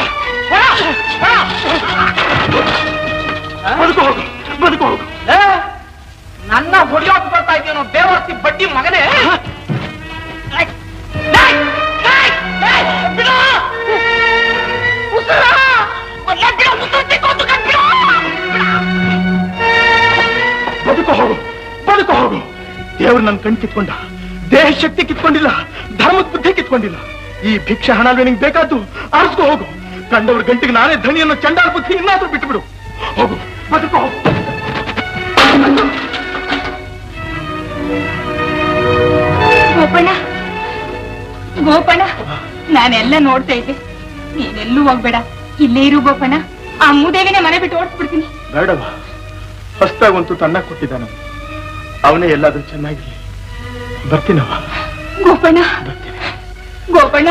ಬದುಕು ಹೋಗು ಬದುಕು ಹೋಗು ಏ, ನನ್ನ ಹೊಡಿಯೋಕ್ ಬರ್ತಾ ಇದೆಯೇನೋ ಬೇವರ್ತಿ ಬಡ್ಡಿ ಮಗನೇ ಏಯ್, ಏಯ್, ಏಯ್, ಏಯ್, ಬಿಡು! ಉಸಿರ! ಮೊದ್ಲೇ ಬಿಡು, ಉಸಿರು ತೆಕ್ಕೊಂಡು ಬಿಡು! ಬದುಕು ಹೋಗು ಬದುಕು ಹೋಗು ದೇವ್ರು ನನ್ನ ಕಣ್ ಕಿತ್ಕೊಂಡ ದೇಹ ಶಕ್ತಿ ಕಿತ್ಕೊಂಡಿಲ್ಲ ಧರ್ಮದ ಬುದ್ಧಿ ಕಿತ್ಕೊಂಡಿಲ್ಲ ಈ ಭಿಕ್ಷೆ ಹಣ ಅಲ್ವೇ ನಿಂಗೆ ಬೇಕಾದ್ದು ಆರಿಸ್ಕೊ ಹೋಗು ಕಂಡವ್ರ ಗಂಟಿಗೆ ನಾನೇ ಧನಿ ಅನ್ನೋ ಚಂಡಾಲ ಬುದ್ಧಿ ಇನ್ನಾದ್ರೂ ಬಿಟ್ಟು ಹೋಗು ಬದುಕು ಹೋಗು ಗೋಪಣ್ಣ ಗೋಪಣ್ಣ ನಾನೆಲ್ಲ ನೋಡ್ತಾ ಇದ್ದೆ ನೀನೆಲ್ಲೂ ಹೋಗ್ಬೇಡ ಇಲ್ಲೇ ಇರು ಗೋಪಣ್ಣ ಆ ಮೂದೇವಿನೇ ಮನೆ ಬಿಟ್ಟು ಓಡಿಸ್ಬಿಡ್ತೀನಿ ಬೇಡವ ಹೊಸ್ದಾಗಂತೂ ತನ್ನ ಕೊಟ್ಟಿದ್ದಾನ ಅವನೇ ಎಲ್ಲಾದ್ರೂ ಚೆನ್ನಾಗಿರ್ಲಿ ಬರ್ತೀನವ ಗೋಪಣ್ಣ ಬರ್ತೀನಿ ಗೋಪಣ್ಣ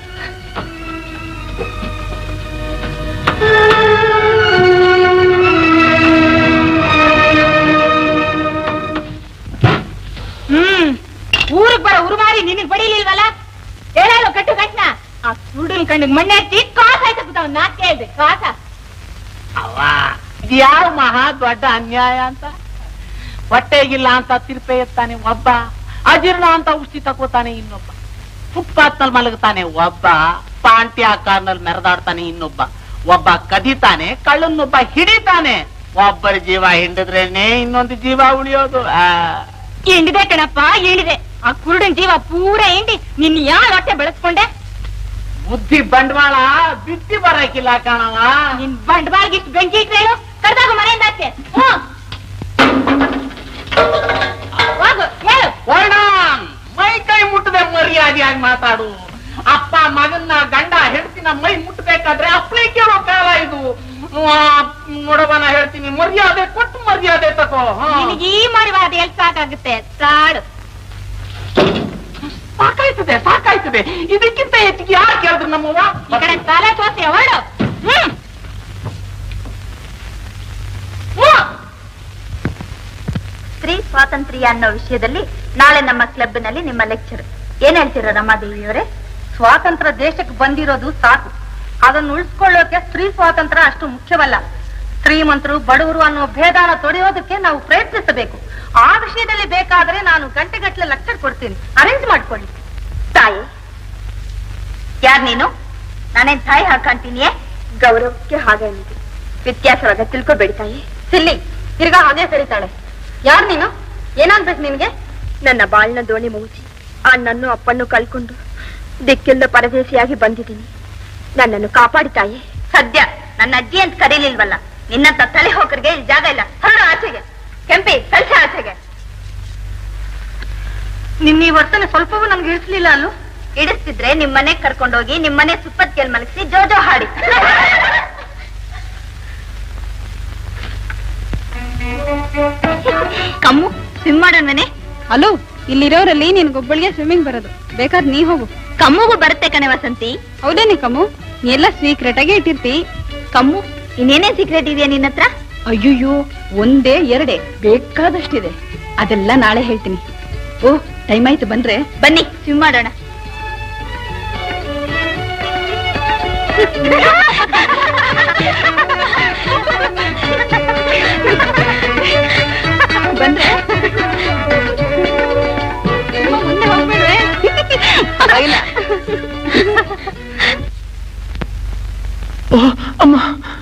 ಹ್ಮ್ ಊರಿಗೆ ಬರೋ ಉರುಮಾರಿ ನಿನಗ್ ಬಡಿಲಿಲ್ವಲ್ಲ ಹೇಳಲ್ಲ ಕಟ್ಟು ಕಟ್ನ ಆ ಸುಡುನ್ ಕಣ್ಣಿಗೆ ಮಣ್ಣೆ ಹಚ್ಚಿ ಕಾಸ ಆಯ್ತಕ್ಕ ನಾ ಕೇಳ್ದೆ ಕಾಸ ಅವ್ವ ಇದ್ಯಾವ ಮಹಾ ದೊಡ್ಡ ಅನ್ಯಾಯ ಅಂತ ಹೊಟ್ಟೆಗಿಲ್ಲ ಅಂತ ತಿರ್ಪೆ ಎತ್ತಾನೆ ಒಬ್ಬ ಅಜೀರ್ಣ ಅಂತ ಔಷಧಿ ತಗೋತಾನೆ ಇನ್ನೊಬ್ಬ ಫುಟ್ಪಾತ್ ನಲ್ಲಿ ಮಲಗುತ್ತಾನೆ ಒಬ್ಬ ಪಾಂಟಿ ಆಕಾರ್ನಲ್ಲಿ ಮೆರೆದಾಡ್ತಾನೆ ಇನ್ನೊಬ್ಬ ಒಬ್ಬ ಕದಿತಾನೆ ಕಳ್ಳನ್ನೊಬ್ಬ ಹಿಡಿತಾನೆ ಒಬ್ಬರ ಜೀವ ಹಿಂಡಿದ್ರೇನೆ ಇನ್ನೊಂದು ಜೀವ ಉಳಿಯೋದು ಆ. ಹಿಂಡಿದೆ ಕಣಪ್ಪ ಹಿಂಡಿದೆ ಆ ಕುರುಡನ್ ಜೀವ ಪೂರ ಹಿಂಡಿ ನಿನ್ ಯಾರ ಹೊಟ್ಟೆ ಬೆಳೆಸ್ಕೊಂಡೆ ಬುದ್ಧಿ ಬಂಡವಾಳ ಬಿದ್ದಿ ಬರಕಿಲ್ಲ ಕಾಣವ ನಿನ್ ಬಂಡವಾಳ್ಗೆ ಇಷ್ಟು ಬೆಂಕಿ ಇಟ್ರೆ ಹೇಳು ಕರ್ದಾಗ ಮನೆಯಿಂದ ಆಚೆ ಹ್ಮ್ ಹೋಗು ಹೇಳು ವರ್ಣ ಮೈ ಕೈ ಮುಟ್ಟದೆ ಮರ್ಯಾದೆ ಸರಿಯಾಗಿ ಮಾತಾಡು ಅಪ್ಪ ಮಗನ್ನ ಗಂಡ ಹೆಂಡತಿನ ಮೈ ಮುಟ್ಟಬೇಕಾದ್ರೆ ಅಪ್ಪನೇ ಕೇಳೋ ಕಾಲ ಇದು ಆ, ನೋಡವನ ಹೇಳ್ತೀನಿ ಮರ್ಯಾದೆ ಕೊಟ್ಟು ಮರ್ಯಾದೆ ತಗೋ ಹಾ. ನಿನಗೆ ಈ ಮರಿವಾದ ಎಲ್ ಸಾಕಾಗುತ್ತೆ ತಾಳು ಸಾಕಾಯ್ತದೆ ಸಾಕಾಯ್ತದೆ ಇದಕ್ಕಿಂತ ಹೆಚ್ಚಿಗೆ ಯಾರು ಕೇಳಿದ್ರು ನಮ್ಮವ್ವ ಈ ಕಡೆ ತಲೆ ತೋರ್ಸಿ ಹೊರಡು ಹ್ಮ್ ಹ್ಮ್. ಸ್ತ್ರೀ ಸ್ವಾತಂತ್ರ್ಯ ಅನ್ನೋ ವಿಷಯದಲ್ಲಿ ನಾಳೆ ನಮ್ಮ ಕ್ಲಬ್ ನಲ್ಲಿ ನಿಮ್ಮ ಲೆಕ್ಚರ್ ಏನ್ ಹೇಳ್ತೀರಾ ರಮಾದೇವಿಯವರೇ ಸ್ವಾತಂತ್ರ್ಯ ದೇಶಕ್ಕೆ ಬಂದಿರೋದು ಸಾಕು ಅದನ್ನು ಉಳಿಸ್ಕೊಳ್ಳೋಕೆ ಸ್ತ್ರೀ ಸ್ವಾತಂತ್ರ್ಯ ಅಷ್ಟು ಮುಖ್ಯವಲ್ಲ ಶ್ರೀಮಂತರು ಬಡವರು ಅನ್ನೋ ಭೇದಾನ ತೊಡೆಯೋದಕ್ಕೆ ನಾವು ಪ್ರಯತ್ನಿಸಬೇಕು ಆ ವಿಷಯದಲ್ಲಿ ಬೇಕಾದ್ರೆ ನಾನು ಗಂಟೆಗಟ್ಟಲೆ ಲೆಕ್ಚರ್ ಕೊಡ್ತೀನಿ ಅರೇಂಜ್ ಮಾಡ್ಕೊಳ್ಳಿ ತಾಯಿ ಯಾರ್ ನೀನು ನಾನೇನ್ ತಾಯಿ ಹಾಕಂತೀನಿಯೇ ಗೌರವಕ್ಕೆ ಹಾಗೆ ಅಂದಿದೆ ವ್ಯತ್ಯಾಸವಾಗ ತಿಳ್ಕೊಬೇಡಿ ತಾಯಿ ಸಿಲ್ಲಿ ತಿರ್ಗಾ ಹಾಗೆ ಸರಿತಾಳೆ ಯಾರ್ ನೀನು ಏನಾಗ್ಬೇಕು ನಿನ್ಗೆ ನನ್ನ ಬಾಳ್ನ ದೋಣಿ ಮುಗಿಸಿ ಅಣ್ಣನ್ನು ಅಪ್ಪನ್ನು ಕಳ್ಕೊಂಡು ದಿಕ್ಕಿಲ್ಲ ಪರದೇಶಿಯಾಗಿ ಬಂದಿದ್ದೀನಿ ನನ್ನನ್ನು ಕಾಪಾಡಿ ತಾಯಿ ಸದ್ಯ ನನ್ನ ಅಜ್ಜಿ ಅಂತ ಕರೀಲಿಲ್ವಲ್ಲ ನಿನ್ನಂತ ತಲೆ ಹೋಕರಿಗೆ ಇಲ್ಲಿ ಜಾಗ ಇಲ್ಲ ಹೊರಡು ಆಚೆಗೆ ಕೆಂಪಿ ಕಲ್ಸ ಆಚೆಗೆ ನಿನ್ನ ಈ ವರ್ತನೆ ಸ್ವಲ್ಪವೂ ನಮ್ಗೆ ಇಳಿಸ್ಲಿಲ್ಲ ಅಲ್ಲೂ ಇಡಿಸ್ತಿದ್ರೆ ನಿಮ್ಮನೆ ಕರ್ಕೊಂಡೋಗಿ ನಿಮ್ಮನೆ ಸುಪ್ಪತ್ತಿಗೆಲ್ ಮಲಗಿಸಿ ಜೋಜೋ ಹಾಡಿ ಕಮ್ಮು ಸ್ವಿಮ್ ಮಾಡೋಣ್ವೇನೆ ಹಲೋ ಇಲ್ಲಿರೋರಲ್ಲಿ ನಿನ್ಗೊಬ್ಬಳಿಗೆ ಸ್ವಿಮ್ಮಿಂಗ್ ಬರೋದು ಬೇಕಾದ್ರೆ ನೀ ಹೋಗು ಕಮ್ಮುಗೂ ಬರುತ್ತೆ ಕಣೆ ವಸಂತಿ ಹೌದೇನಿ ಕಮ್ಮು ನೀ ಎಲ್ಲ ಸೀಕ್ರೆಟ್ ಆಗಿ ಇಟ್ಟಿರ್ತಿ ಕಮ್ಮು ಇನ್ನೇನೇ ಸೀಕ್ರೆಟ್ ಇದೆಯಾ ನಿನ್ನ ಹತ್ರ ಅಯ್ಯಯ್ಯೋ ಒಂದೇ ಎರಡೇ ಬೇಕಾದಷ್ಟಿದೆ ಅದೆಲ್ಲ ನಾಳೆ ಹೇಳ್ತೀನಿ ಓ ಟೈಮ್ ಆಯ್ತು ಬಂದ್ರೆ ಬನ್ನಿ ಸ್ವಿಮ್ ಮಾಡೋಣ ಬಂದ್ರೆ ಮುಂದೆ ಹೋಗ್ಬೇಡ್ವೆ ಪರವಾಗಿಲ್ಲ ಓ ಅಮ್ಮ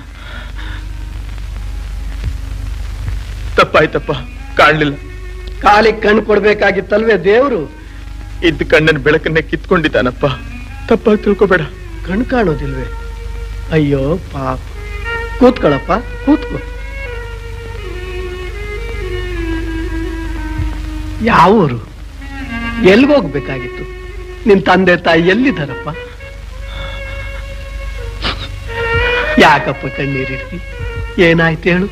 ತಪ್ಪಾಯ್ತಪ್ಪ ಕಾಣ್ಲಿಲ್ಲ ಕಾಲಿಗೆ ಕಣ್ಣು ಕೊಡ್ಬೇಕಾಗಿತ್ತಲ್ವೇ ದೇವ್ರು ಇದ್ದ ಕಣ್ಣನ ಬೆಳಕನ್ನೇ ಕಿತ್ಕೊಂಡಿದ್ದಾನಪ್ಪ ತಪ್ಪಾಗಿ ತಿಳ್ಕೊಬೇಡ ಕಣ್ ಕಾಣೋದಿಲ್ವೇ ಅಯ್ಯೋ ಪಾಪ ಕೂತ್ಕೊಳಪ್ಪ ಕೂತ್ಕೋ ಯಾವ ಊರು ಎಲ್ಗೋಗ್ಬೇಕಾಗಿತ್ತು ನಿನ್ ತಂದೆ ತಾಯಿ ಎಲ್ಲಿದ್ದಾರಪ್ಪ ಯಾಕಪ್ಪ ಕಣ್ಣೀರಿಡ್ತಿ ಏನಾಯ್ತು ಹೇಳು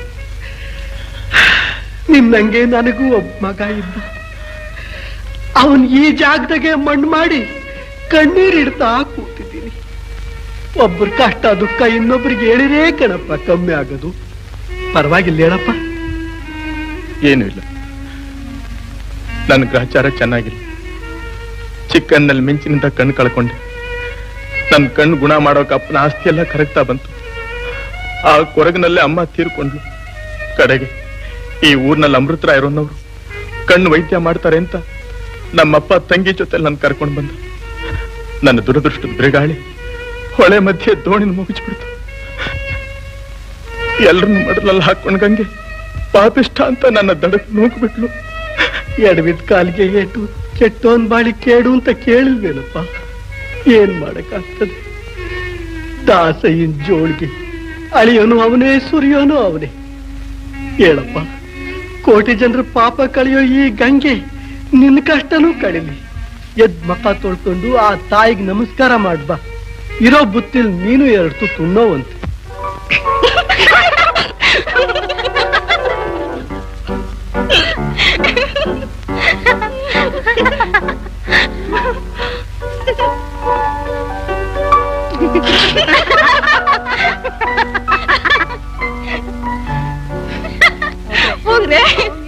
ನಿನ್ನಂಗೆ ನನಗೂ ಒಬ್ಬ ಮಗ ಇದ್ದ ಅವನ್ ಈ ಜಾಗದಾಗೆ ಮಣ್ಣು ಮಾಡಿ ಕಣ್ಣೀರಿಡ್ತಾ ಕೂತಿದ್ದೀನಿ ಒಬ್ಬರ ಕಷ್ಟ ದುಃಖ ಇನ್ನೊಬ್ರಿಗೆ ಹೇಳಿರೇ ಕಣಪ್ಪ ಕಮ್ಮಿ ಆಗೋದು ಪರವಾಗಿಲ್ಲ ಹೇಳಪ್ಪ ಏನೂ ಇಲ್ಲ ನನ್ನ ಗ್ರಹಚಾರ ಚೆನ್ನಾಗಿಲ್ಲ ಚಿಕ್ಕನ್ನಲ್ಲಿ ಮಿಂಚಿನಿಂದ ಕಣ್ಣು ಕಳ್ಕೊಂಡೆ ನನ್ನ ಕಣ್ಣು ಗುಣ ಮಾಡೋಕೆ ಅಪ್ಪನ ಆಸ್ತಿ ಎಲ್ಲ ಕರಗ್ತಾ ಬಂತು ಆ ಕೊರಗಿನಲ್ಲೇ ಅಮ್ಮ ತೀರ್ಕೊಂಡ್ಲು ಕಡೆಗೆ ಈ ಊರ್ನಲ್ಲಿ ಅಮೃತರ ಇರೋನವ್ರು ಕಣ್ಣು ವೈದ್ಯ ಮಾಡ್ತಾರೆ ಅಂತ ನಮ್ಮಪ್ಪ ತಂಗಿ ಜೊತೆ ನನ್ನ ಕರ್ಕೊಂಡು ಬಂದ ನನ್ನ ದುರದೃಷ್ಟದ ಬಿರುಗಾಳಿ ಹೊಳೆ ಮಧ್ಯೆ ದೋಣಿನ ಮುಗಿಸ್ಬಿಡ್ತು ಎಲ್ರನ್ನು ಮಡಲಲ್ಲಿ ಹಾಕೊಂಡ್ ಗಂಗೆ ಪಾಪಿಷ್ಟ ಅಂತ ನನ್ನ ದಡಕ್ ನೂಕ್ಬಿಟ್ಲು ಎಡವಿದ ಕಾಲಿಗೆ ಏಟು ಕೆಟ್ಟೋನ್ ಬಾಳಿ ಕೇಡು ಅಂತ ಕೇಳಿಲ್ವೇನಪ್ಪ ಏನ್ ಮಾಡಕ್ಕಾಗ್ತದೆ ದಾಸಯ್ಯನ್ ಜೋಳಿಗೆ ಅಳಿಯೋನು ಅವನೇ ಸುರಿಯೋನು ಅವನೇ ಹೇಳಪ್ಪ ಕೋಟಿ ಜನರ ಪಾಪ ಕಳೆಯೋ ಈ ಗಂಗೆ ನಿನ್ನ ಕಷ್ಟನೂ ಕಡಿಲಿ ಎದ್ ಮಕ ತೊಳ್ಕೊಂಡು ಆ ತಾಯಿಗೆ ನಮಸ್ಕಾರ ಮಾಡ್ಬಾ ಇರೋ ಬುತ್ತಿಲ್ ನೀನು ಎರಡು ತುತ್ತು ಉಣ್ಣೋವಂತೆ ಹೋಗ್ರೆ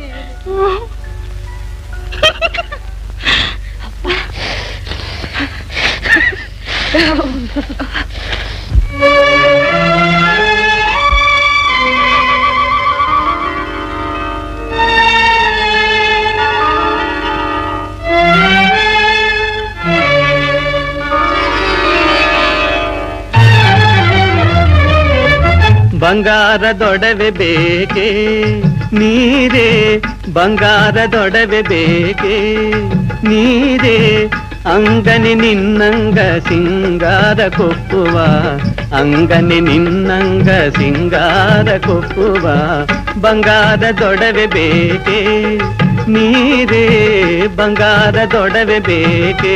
ಬಂಗಾರದೊಡವೆ ಬೇಕೆ ನೀರೇ ಬಂಗಾರದೊಡವೆ ಬೇಕೆ ನೀರೇ ಅಂಗನೆ ನಿನ್ನಂಗ ಸಿಂಗಾರ ಕೊಪ್ಪುವ ಅಂಗನೆ ನಿನ್ನಂಗ ಸಿಂಗಾರ ಕೊಪ್ಪುವ ಬಂಗಾರದೊಡವೆ ಬೇಕೆ ನೀರೇ ಬಂಗಾರದೊಡವೆ ಬೇಕೇ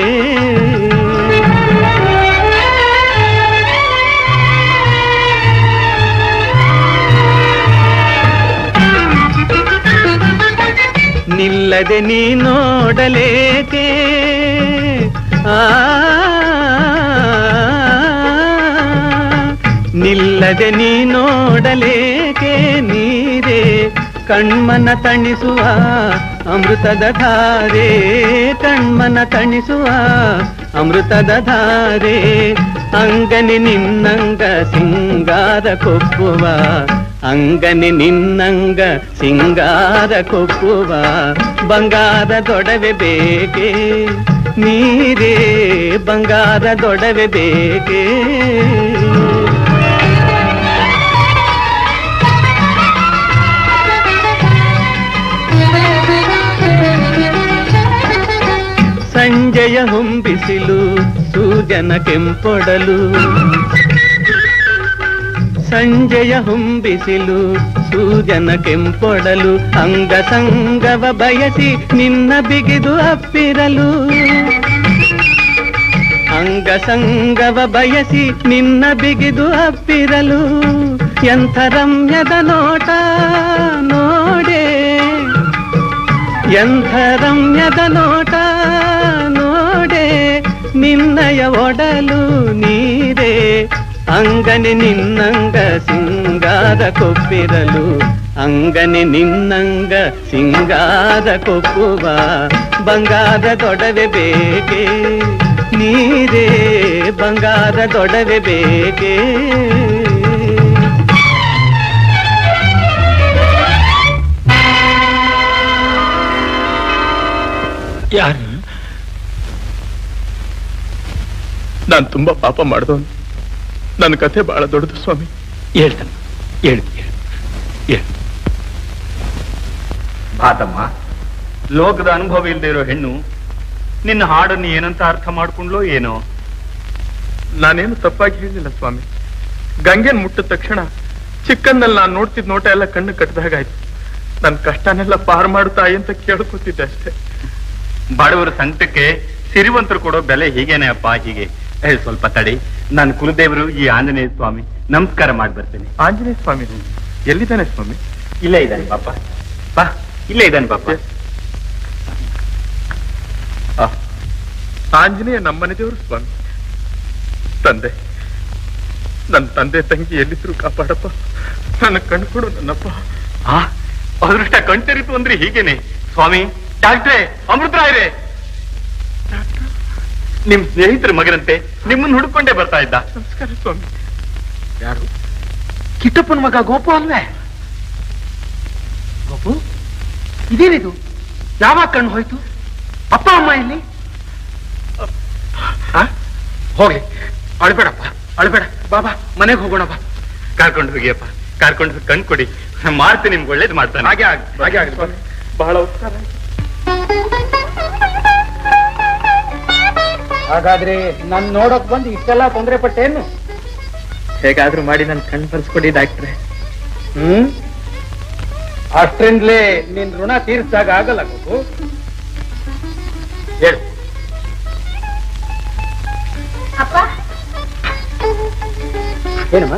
ನಿಲ್ಲದೆ ನೀ ನೋಡಲೇಕೆ ಆ ನಿಲ್ಲದೆ ನೀ ನೋಡಲೇಕೆ ನೀರೇ ಕಣ್ಮನ ತಣಿಸುವ ಅಮೃತದ ಧಾರೆ ಕಣ್ಮನ ತಣಿಸುವ ಅಮೃತದ ಧಾರೆ ಅಂಗನಿ ನಿನ್ನಂಗ ಸಿಂಗಾರ ಕೊಪ್ಪುವ ಅಂಗನಿ ನಿನ್ನಂಗ ಸಿಂಗಾರ ಕೊಪ್ಪುವ ಬಂಗಾರದೊಡವೆ ಬೇಕೆ ನೀರೇ ಬಂಗಾರದೊಡವೆ ಬೇಕೆ ಸಂಜೆಯ ಹೊಂಬಿಸಿಲು ಸೂಜನ ಕೆಂಪೊಡಲು ಸಂಜೆಯ ಹೊಂಬಿಸಿಲು ಸೂಜನ ಕೆಂಪೊಡಲು ಅಂಗ ಸಂಗವ ಬಯಸಿ ನಿನ್ನ ಬಿಗಿದು ಅಪ್ಪಿರಲು ಅಂಗ ಸಂಗವ ಬಯಸಿ ನಿನ್ನ ಬಿಗಿದು ಅಪ್ಪಿರಲು ಎಂಥ ರಮ್ಯದ ನೋಟ ನೋಡೆ ಎಂಥ ರಮ್ಯದ ನೋಟ ನೋಡೆ ನಿನ್ನಯ ಒಡಲು ನೀರೇ ಅಂಗನೆ ನಿನ್ನಂಗ ಸಿಂಗಾರ ಕೊಪ್ಪಿರಲು ಅಂಗನೆ ನಿನ್ನಂಗ ಸಿಂಗಾರ ಕೊಪ್ಪುವ ಬಂಗಾರದೊಡವೆ ಬೇಕೆ ನೀರೇ ಬಂಗಾರದೊಡವೆ ಬೇಕೆ ಯಾರು ನಾನು ತುಂಬಾ ಪಾಪ ಮಾಡ್ದವನು ನನ್ನ ಕಥೆ ಬಹಳ ದೊಡ್ಡದು ಸ್ವಾಮಿ ಹೇಳ್ತಾನೆ ಹೇಳು ಹೇಳು ಹೇಳು ಭಾತಮ್ಮ ಲೋಕದ ಅನುಭವ ಇಲ್ಲದೆ ಇರೋ ಹೆಣ್ಣು ನಿನ್ನ ಹಾಡನ್ನು ಏನಂತ ಅರ್ಥ ಮಾಡ್ಕೊಂಡ್ಲೋ ಏನೋ ನಾನೇನು ತಪ್ಪಾಗಿ ಹೇಳಿಲ್ಲ ಸ್ವಾಮಿ ಗಂಗೆನ್ ಮುಟ್ಟಿದ ತಕ್ಷಣ ಚಿಕ್ಕನ್ನಲ್ಲಿ ನಾನು ನೋಡ್ತಿದ್ ನೋಟ ಎಲ್ಲ ಕಣ್ಣು ಕಟ್ಟದಾಗಾಯ್ತು ನನ್ನ ಕಷ್ಟನೆಲ್ಲ ಪಾರ್ ಮಾಡು ತಾಯಿ ಅಂತ ಕೇಳ್ಕೊತಿದ್ದೆ ಅಷ್ಟೇ ಬಡವರ ಸಂಕಟಕ್ಕೆ ಸಿರಿವಂತರು ಕೊಡೋ ಬೆಲೆ ಹೀಗೇನೆ ಅಪ್ಪ ಹೀಗೆ ಏ, ಸ್ವಲ್ಪ ತಡಿ ನನ್ನ ಕುಲದೇವರು ಈ ಆಂಜನೇಯ ಸ್ವಾಮಿ ನಮಸ್ಕಾರ ಮಾಡಿ ಬರ್ತೇನೆ ಆಂಜನೇಯ ಸ್ವಾಮಿ ಎಲ್ಲಿದ್ದಾನೆ ಸ್ವಾಮಿ ಇಲ್ಲೇ ಇದ್ದಾನೆ ಪಾಪ ಬಾ ಇಲ್ಲೇ ಇದ್ದಾನೆ ಪಾಪ ಆ, ಆಂಜನೇಯ ನಮ್ಮನೆ ದೇವರು ಸ್ವಾಮಿ ತಂದೆ ನನ್ನ ತಂದೆ ತಂಗಿ ಎಲ್ಲಿದ್ರು ಕಾಪಾಡಪ್ಪ ನನ್ನ ಕಣ್ಕೊಡು ನನ್ನಪ್ಪ ಆ ಅದೃಷ್ಟ ಕಣ್ತೆರಿತು ಅಂದ್ರೆ ಹೀಗೇನೆ ಸ್ವಾಮಿ ಡಾಕ್ಟ್ರೇ ಅಮೃತರಾಯ್ರೆ ನಿಮ್ ಸ್ನೇಹಿತರ ಮಗನಂತೆ ನಿಮ್ಮನ್ನ ಹುಡುಕೊಂಡೇ ಬರ್ತಾ ಇದ್ದ ನಮಸ್ಕಾರ ಸ್ವಾಮಿ ಯಾರು ಕಿಟ್ಟಪ್ಪನ ಮಗ ಗೋಪು ಅಲ್ವೇ ಗೋಪು ಇದೇನಿದು ಯಾವಾಗ ಕಣ್ಣು ಹೋಯ್ತು ಅಪ್ಪ ಅಮ್ಮ ಇಲ್ಲಿ ಆ? ಹೋಗ್ಲಿ ಅಳ್ಬೇಡಪ್ಪ ಅಳ್ಬೇಡ ಬಾಬಾ ಮನೆಗೆ ಹೋಗೋಣ ಬಾ ಕರ್ಕೊಂಡು ಹೋಗಿಯಪ್ಪ ಕರ್ಕೊಂಡು ಹೋಗಿ ಕಣ್ ಕೊಡಿ ಮಾಡ್ತೀನಿ ನಿಮ್ಗೆ ಒಳ್ಳೇದು ಮಾಡ್ತಾನೆ ಹಾಗೆ ಆಗ್ ಹಾಗೆ ಆಗಿ ಸ್ವಾಮಿ ಬಹಳ ಉತ್ಸಾಹ ಆಯ್ತು. ಹಾಗಾದ್ರೆ ನನ್ ನೋಡಕ್ ಬಂದು ಇಷ್ಟೆಲ್ಲ ತೊಂದರೆ ಪಟ್ಟೇನು ಹೇಗಾದ್ರೂ ಮಾಡಿ ನನ್ನ ಕಣ್ ಬರ್ಸ್ಕೊಡಿ ಡಾಕ್ಟ್ರೆ ಹ್ಮ್ ಅಷ್ಟ್ರಿಂದಲೇ ನಿನ್ ಋಣ ತೀರ್ಸಾಗ ಆಗಲ್ಲ ಗೋಪು ಹೇಳು ಅಪ್ಪ ಏನಮ್ಮ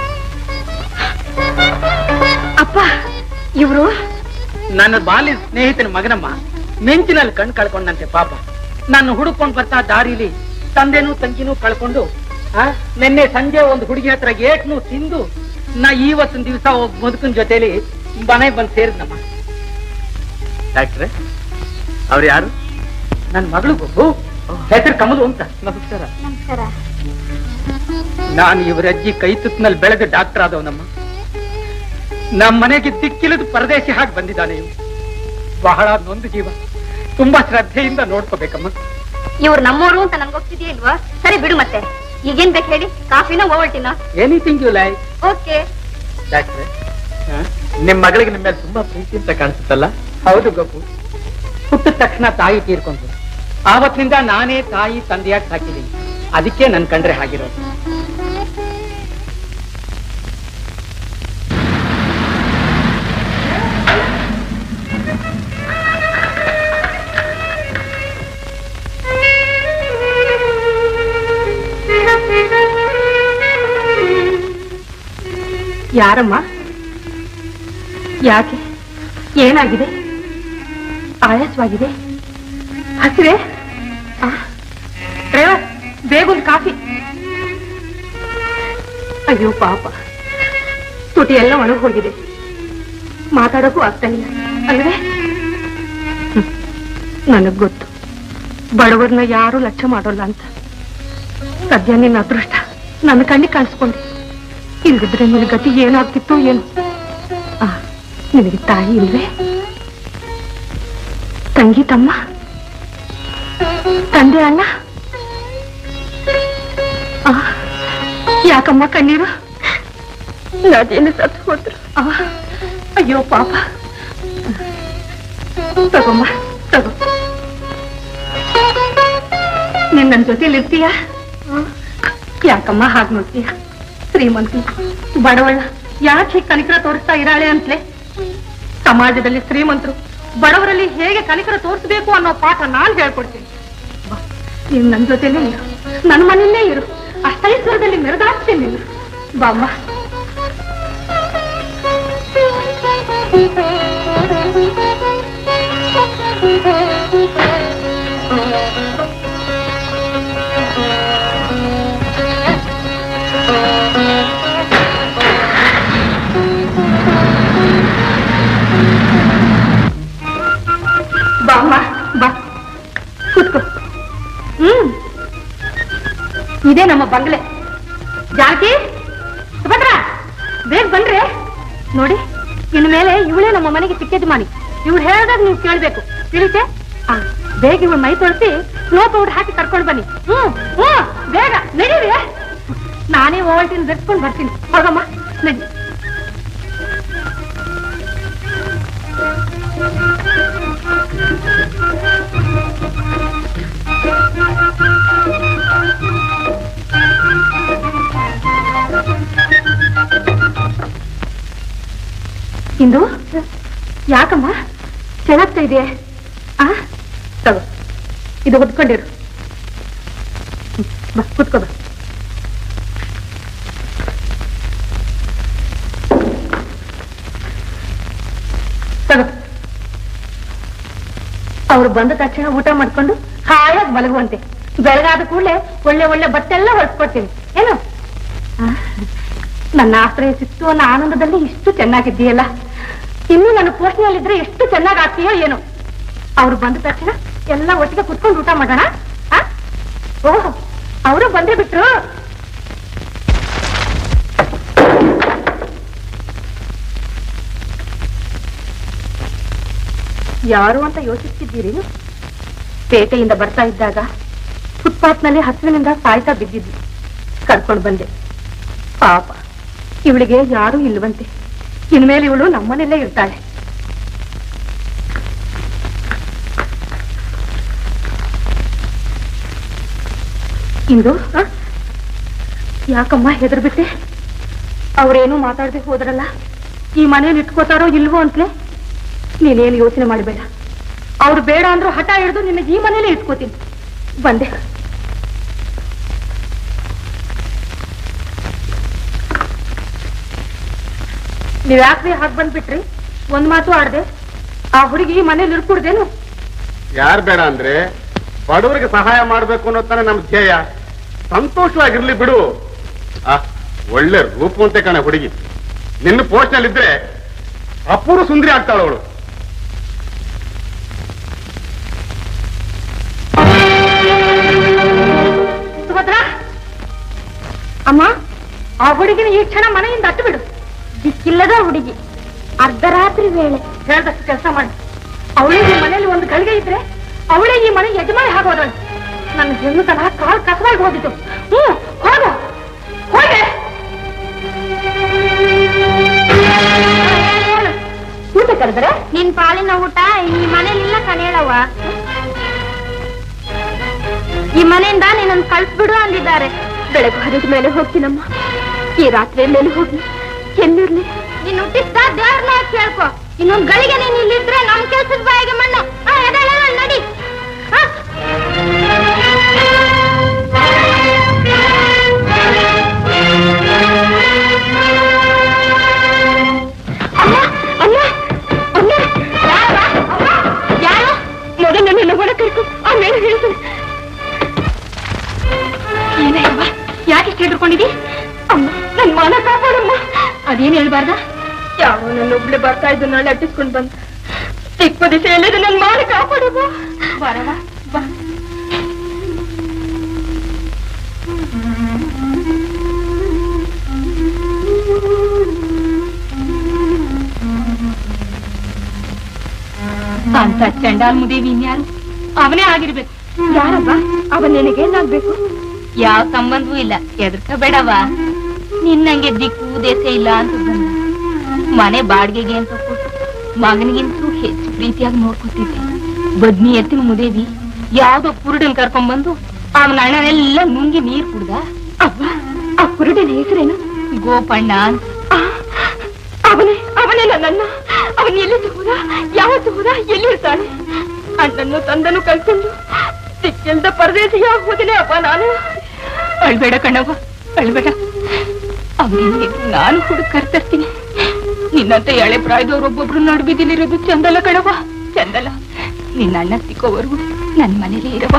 ಅಪ್ಪ ಇವರು ನನ್ನ ಬಾಲ್ಯ ಸ್ನೇಹಿತನ ಮಗನಮ್ಮ ಮೆಂಚಿನಲ್ಲಿ ಕಣ್ ಕಳ್ಕೊಂಡಂತೆ ಪಾಪ ನಾನು ಹುಡುಕೊಂಡ್ ಬರ್ತಾ ದಾರಿಲಿ ತಂದೆನೂ ತಂಗಿನೂ ಕಳ್ಕೊಂಡು ಆ, ನಿನ್ನೆ ಸಂಜೆ ಒಂದು ಹುಡುಗಿ ಹತ್ರ ಏಟ್ನು ತಿಂದು ನಾ ಇವತ್ತಿನ ದಿವಸ ಒಬ್ಬ ಮುದುಕನ್ ಜೊತೆಲಿ ಮನೆಗೆ ಬಂದು ಸೇರಿದ್ನಮ್ಮ ಡಾಕ್ಟ್ರೆ ಅವ್ರು ಯಾರು ನನ್ನ ಮಗಳು ಗೊಬ್ಬು ಹೆಸರು ಕಮಲು ಅಂತ ನಮಸ್ಕಾರ ನಮಸ್ಕಾರ ನಾನು ಇವರ ಅಜ್ಜಿ ಕೈ ತುತ್ತಿನಲ್ಲಿ ಬೆಳೆದ ಡಾಕ್ಟರ್ ಆದವನಮ್ಮ ನಮ್ಮ ಮನೆಗೆ ದಿಕ್ಕಿಲ್ಲದ ಪರದೇಶಿ ಹಾಗೆ ಬಂದಿದ್ದಾನೆ ಇವ್ನು. ಬಹಳ ನೊಂದು ಜೀವ ತುಂಬಾ ಶ್ರದ್ಧೆಯಿಂದ ನೋಡ್ಕೋಬೇಕಮ್ಮ ಇವ್ರು ನಮ್ಮೋರು ಅಂತ ನನ್ಗೆ ಗೊತ್ತಿದೆಯಾ ಇಲ್ವಾ ಸರಿ ಬಿಡು ಮತ್ತೆ ಈಗೇನ್ ಬೇಕು ಹೇಳಿ ಕಾಫಿನ ಓವಲ್ಟಿನ ಎನಿಥಿಂಗ್ ಯು ಲೈಕ್ ಓಕೆ ಡಾಕ್ಟ್ರೆ ನಿಮ್ ಮಗಳಿಗೆ ನಿಮ್ಮ ಮೇಲೆ ತುಂಬಾ ಪ್ರೀತಿ ಅಂತ ಕಾಣಿಸುತ್ತಲ್ಲ ಹೌದು ಗಪ್ಪು ಹುಟ್ಟಿದ ತಕ್ಷಣ ತಾಯಿ ತೀರ್ಕೊಂಡ್ರು ಆವತ್ತಿನಿಂದ ನಾನೇ ತಾಯಿ ತಂದೆಯಾಗಿ ಸಾಕಿದ್ದೀನಿ ಅದಕ್ಕೆ ನನ್ ಕಂಡ್ರೆ ಹಾಗಿರೋದು ಯಾರಮ್ಮ ಯಾಕೆ ಏನಾಗಿದೆ ಆಯಾಸವಾಗಿದೆ ಹಸಿವೆ ಡ್ರೈವರ್ ಬೇಗೊಂದು ಕಾಫಿ ಅಯ್ಯೋ ಪಾಪ ತುಟಿ ಎಲ್ಲ ಒಣಗಿ ಹೋಗಿದೆ ಮಾತಾಡೋಕ್ಕೂ ಆಗ್ತಾ ಇಲ್ಲ ಅಲ್ವೇ ನನಗ್ ಗೊತ್ತು ಬಡವರನ್ನ ಯಾರು ಲಕ್ಷ್ಯ ಮಾಡೋಲ್ಲ ಅಂತ ಸದ್ಯ ನಿನ್ನ ಅದೃಷ್ಟ ನನ್ನ ಕಣ್ಣಿಗೆ ಕಾಣಿಸ್ಕೊಂಡೆ ಇಲ್ದಿದ್ರೆ ನಿನ್ನ ಗತಿ ಏನಾಗ್ತಿತ್ತು ಏನು ಆ ನಿನಗೆ ತಾಯಿ ಇಲ್ವೇ ತಂಗಿ ತಮ್ಮ ತಂದೆ ಅಣ್ಣ ಆ, ಯಾಕಮ್ಮ ಕಣ್ಣೀರು ಅದೇನು ಸತ್ತು ಹೋದ್ರು ಆ, ಅಯ್ಯೋ ಪಾಪ ತಗೊಮ್ಮ ತಗೋ ನೀನ್ ನನ್ ಜೊತೆಲಿ ಇರ್ತೀಯ ಯಾಕಮ್ಮ ಹಾಗೆ ನೋಡ್ತೀಯ ಶ್ರೀಮಂತಿ ಬಡವಳ ಯಾಕೆ ಹೀಗೆ ಕನಿಕರ ತೋರಿಸ್ತಾ ಇರಾಳೆ ಅಂತಲೇ ಸಮಾಜದಲ್ಲಿ ಶ್ರೀಮಂತರು ಬಡವರಲ್ಲಿ ಹೇಗೆ ಕನಿಕರ ತೋರಿಸ್ಬೇಕು ಅನ್ನೋ ಪಾಠ ನಾನ್ ಹೇಳ್ಕೊಡ್ತೀನಿ ಬಾ, ನೀನ್ ನನ್ ಜೊತೆಲೇ ಇರು ನನ್ನ ಮನೆಯಲ್ಲೇ ಇರು ಅಷ್ಟೈಶ್ವರದಲ್ಲಿ ಮೆರೆದಾಡ್ತೀನಿ ನೀನು ಬಾಮ್ಮ ಬಾಮ್ಮ ಬಾ ಕೂತ್ಕೋ ಹ್ಮ್ ಇದೇ ನಮ್ಮ ಬಂಗ್ಲೆ ಜಾನಕಿ ಸುಭದ್ರ ಬೇಗ ಬನ್ರಿ ನೋಡಿ ಇನ್ ಮೇಲೆ ಇವಳೇ ನಮ್ಮ ಮನೆಗೆ ಚಿಕ್ಕದ ಮಾಡಿ ಇವಳು ಹೇಳ್ದಾಗ ನೀವು ಕೇಳ್ಬೇಕು ತಿಳಿತೆ ಆ, ಬೇಗ ಇವಳು ಮೈ ತೊಳಸಿ ಸ್ಲೋ ಪೌಡರ್ ಹಾಕಿ ಕರ್ಕೊಂಡು ಬನ್ನಿ ಹ್ಮ್ ಹ್ಮ್ ಬೇಗ ನಡೀರಿ ನಾನೇ ಓವಲ್ಟಿನ ಬೆರ್ಸ್ಕೊಂಡು ಬರ್ತೀನಿ ಹೋಗಮ್ಮ ನಡಿ ಇಂದು ಯಾಕಮ್ಮ ಚೆನ್ನಾಗ್ತಾ ಇದೆ ಆ ತಗೋ ಇದು ಹೊತ್ಕೊಂಡಿರು ಹ್ಮ್, ಬಾ ಕುತ್ಕೋ ಬಾ ತಗೋ ಅವ್ರು ಬಂದ ತಕ್ಷಣ ಊಟ ಮಾಡ್ಕೊಂಡು ಹಾಯಾಗಿ ಮಲಗುವಂತೆ ಬೆಳಗಾದ ಕೂಡಲೇ ಒಳ್ಳೆ ಒಳ್ಳೆ ಬಟ್ಟೆ ಎಲ್ಲ ಹೊಲ್ಸ್ಕೊಡ್ತೀನಿ ಏನು ಆ, ನನ್ನ ಆಶ್ರಯ ಸಿಕ್ತು ಅನ್ನೋ ಆನಂದದಲ್ಲಿ ಇಷ್ಟು ಚೆನ್ನಾಗಿದ್ದೀಯಲ್ಲ ಇನ್ನು ನನ್ನ ಪೋಷಣೆಯಲ್ಲಿದ್ರೆ ಎಷ್ಟು ಚೆನ್ನಾಗಿ ಆಗ್ತೀಯೋ ಏನೋ ಅವ್ರು ಬಂದ ತಕ್ಷಣ ಎಲ್ಲ ಒಟ್ಟಿಗೆ ಕುತ್ಕೊಂಡು ಊಟ ಮಾಡೋಣ ಆ? ಓಹ್ ಅವರು ಬಂದೇ ಬಿಟ್ರು ಯಾರು ಅಂತ ಯೋಚಿಸ್ತಿದ್ದೀರಿ ಪೇಟೆಯಿಂದ ಬರ್ತಾ ಇದ್ದಾಗ ಫುಟ್ಪಾತ್ನಲ್ಲಿ ಹಸುವಿನಿಂದ ಸಾಯ್ತಾ ಬಿದ್ದಿದ್ವಿ ಕರ್ಕೊಂಡು ಬಂದೆ ಪಾಪ ಇವಳಿಗೆ ಯಾರೂ ಇಲ್ವಂತೆ ಇನ್ಮೇಲೆ ಇವಳು ನಮ್ಮನೆಲ್ಲೇ ಇರ್ತಾಳೆ ಇಂದು ಆ? ಯಾಕಮ್ಮ ಹೆದರ್ಬಿಟ್ಟೆ ಅವ್ರೇನು ಮಾತಾಡ್ದೆ ಹೋದ್ರಲ್ಲ ಈ ಮನೇಲಿ ಇಟ್ಕೋತಾರೋ ಇಲ್ವೋ ಅಂತಲೇ ನೀನೇನು ಯೋಚನೆ ಮಾಡಬೇಡ ಅವ್ರು ಬೇಡ ಅಂದ್ರೂ ಹಠ ಹಿಡಿದು ನಿನ್ನ ಈ ಮನೇಲೆ ಇಟ್ಕೋತೀನಿ ಬಂದೆ ನೀವ್ ಯಾಕ್ರಿ ಹಾಗೆ ಬಂದ್ಬಿಟ್ರಿ ಒಂದ್ ಮಾತು ಆಡ್ದೆ ಆ ಹುಡುಗಿ ಮನೇಲಿ ಇರ್ಕೂಡ್ದೇನು ಯಾರ್ ಬೇಡ ಅಂದ್ರೆ ಬಡವರಿಗೆ ಸಹಾಯ ಮಾಡ್ಬೇಕು ಅನ್ನೋ ತಾನೇ ನಮ್ ಧ್ಯೇಯ ಸಂತೋಷವಾಗಿರ್ಲಿ ಬಿಡು ಆ ಒಳ್ಳೆ ರೂಪವಂತೆ ಕಣ ಹುಡುಗಿ ನಿನ್ನ ಪೋಸ್ಟ್ನಲ್ಲಿದ್ರೆ ಅಪೂರ್ವ ಸುಂದರಿ ಆಗ್ತಾಳ ಅವಳು ಸುಭದ್ರ ಅಮ್ಮ ಆ ಹುಡುಗಿನ ಈ ಕ್ಷಣ ಮನೆಯಿಂದ ಅಟ್ಟು ಬಿಡು ದಿಕ್ಕಿಲ್ಲದ ಹುಡುಗಿ ಅರ್ಧರಾತ್ರಿ ವೇಳೆ ಹೇಳ್ದಷ್ಟು ಕೆಲಸ ಮಾಡಿ ಅವಳೇ ಈ ಮನೆಯಲ್ಲಿ ಒಂದು ಗಳಿಗೆ ಇದ್ರೆ ಅವಳೇ ಈ ಮನೆ ಯಜಮಾನಿ ಆಗೋದಳು ನನ್ನ ಹೆಣ್ಣು ತನ ಕಾಲ್ ಕಸವಾಗಿ ಹೋಗಿತ್ತು ಹ್ಮ್ ಹೋಗು ಹೋಗೆ ಊಟ ಕರೆದ್ರೆ ನಿನ್ ಪಾಲಿನ ಊಟ ಈ ಮನೇಲಿಲ್ಲ ಕಣೇಳವ್ವ ಈ ಮನೆಯಿಂದ ನಿನ್ನನ್ನು ಕಳ್ಸ್ಬಿಡು ಅಂದಿದ್ದಾರೆ ಬೆಳಗ್ಗೆ ಹರಿದ ಮೇಲೆ ಹೋಗ್ತೀನಮ್ಮ ಈ ರಾತ್ರಿ ಎಲ್ಲೆಲ್ಲಿ ಹೋಗಿ ಎಲ್ಲಿರ್ಲಿ ನೀನ್ ಹುಟ್ಟಿಸ್ದ ದೇವ್ರನ್ನ ಕೇಳ್ಕೊ ಇನ್ನೊಂದ್ ಗಳಿಗೆ ನೀನ್ ಇಲ್ಲಿದ್ರೆ ನಮ್ ಕೆಲ್ಸದ ಬಾಯಿಗೆ ಮಣ್ಣು ಆ, ಎದ್ದೇಳು, ಎದ್ದೇಳು, ನಡಿ ಆ. ಅಷ್ಟು ಹೆದರ್ಕೊಂಡಿದಿ ಅಮ್ಮ ನನ್ ಮಾನ ಕಾಪಾಡಮ್ಮ ಅದೇನು ಹೇಳ್ಬಾರ್ದ ಯಾವ ನನ್ನ ಒಬ್ಳೆ ಬರ್ತಾ ಇದ್ದು ನಾಳೆ ಅಟ್ಟಿಸ್ಕೊಂಡ್ ಬಂದ ಚಿಕ್ಕ ದಿವಸ ಹೇಳಿದ್ರೆ ನನ್ ಮಾನ ಕಾಪಾಡಮ್ಮ ಬರವ ಬಾ ಅಂತ ಚಂಡಾಲ್ ಮುದೇವಿ ಇನ್ಯಾರು ಅವನೇ ಆಗಿರ್ಬೇಕು ಯಾರಬ್ಬ ಅವನ್ ನಿನಗೆ ಏನಾಗ್ಬೇಕು ಯಾವ ಸಂಬಂಧವೂ ಇಲ್ಲ ಹೆದರ್ಕಬೇಡವ ನಿನ್ನಂಗೆ ದಿಕ್ಕು ದೇಶ ಇಲ್ಲ ಅಂತ ಬಂದ ಮನೆ ಬಾಡಿಗೆಗೆ ಅಂತ ಕೊಟ್ಟು ಮಗನಿಗಿಂತೂ ಹೆಚ್ಚು ಪ್ರೀತಿಯಾಗಿ ನೋಡ್ಕೊತಿದ್ದೆ ಬದ್ನಿ ಎತ್ತಿನ ಮುದೇವಿ ಯಾವ್ದೋ ಕುರುಡನ್ ಕರ್ಕೊಂಡ್ಬಂದು ಅವನ ಅಣ್ಣನೆಲ್ಲ ನುಂಗಿ ನೀರ್ ಕುಡ್ದ ಅವ್ವ ಆ ಕುರುಡನ ಹೆಸರೇನು ಗೋಪಣ್ಣ ಅಂತ ಅವನೇ ಅವನೇ ನನ್ನಣ್ಣ ಅವನ್ ಎಲ್ಲಿ ಹೋದ ಯಾವತ್ತು ಹೋದ ಎಲ್ಲಿರ್ತಾನೆ ಅಣ್ಣನ್ನು ತಂದನು ಕಳ್ಕೊಂಡು ಸಿಕ್ಕಿಲ್ದ ಪರದೇಶಿಗೆ ಹೋದನೆ ಅಪ್ಪ ನಾನು ಅಳ್ಬೇಡ ಕಣ್ಣವ್ವ ಅಳ್ಬೇಡ ಅವನಿಗೆ ನಾನು ಹುಡುಕ್ ಕರ್ತರ್ತೀನಿ ನಿನ್ನಂತ ಎಳೆ ಪ್ರಾಯದವ್ರು ಒಬ್ಬೊಬ್ರು ನಡುಬಿದಿಲಿರೋದು ಚಂದಲ್ಲ ಕಣವ್ವ ಚಂದಲ್ಲ ನಿನ್ನ ಅಣ್ಣ ಸಿಕ್ಕೋವರೆಗೂ ನನ್ ಮನೇಲಿ ಇರವ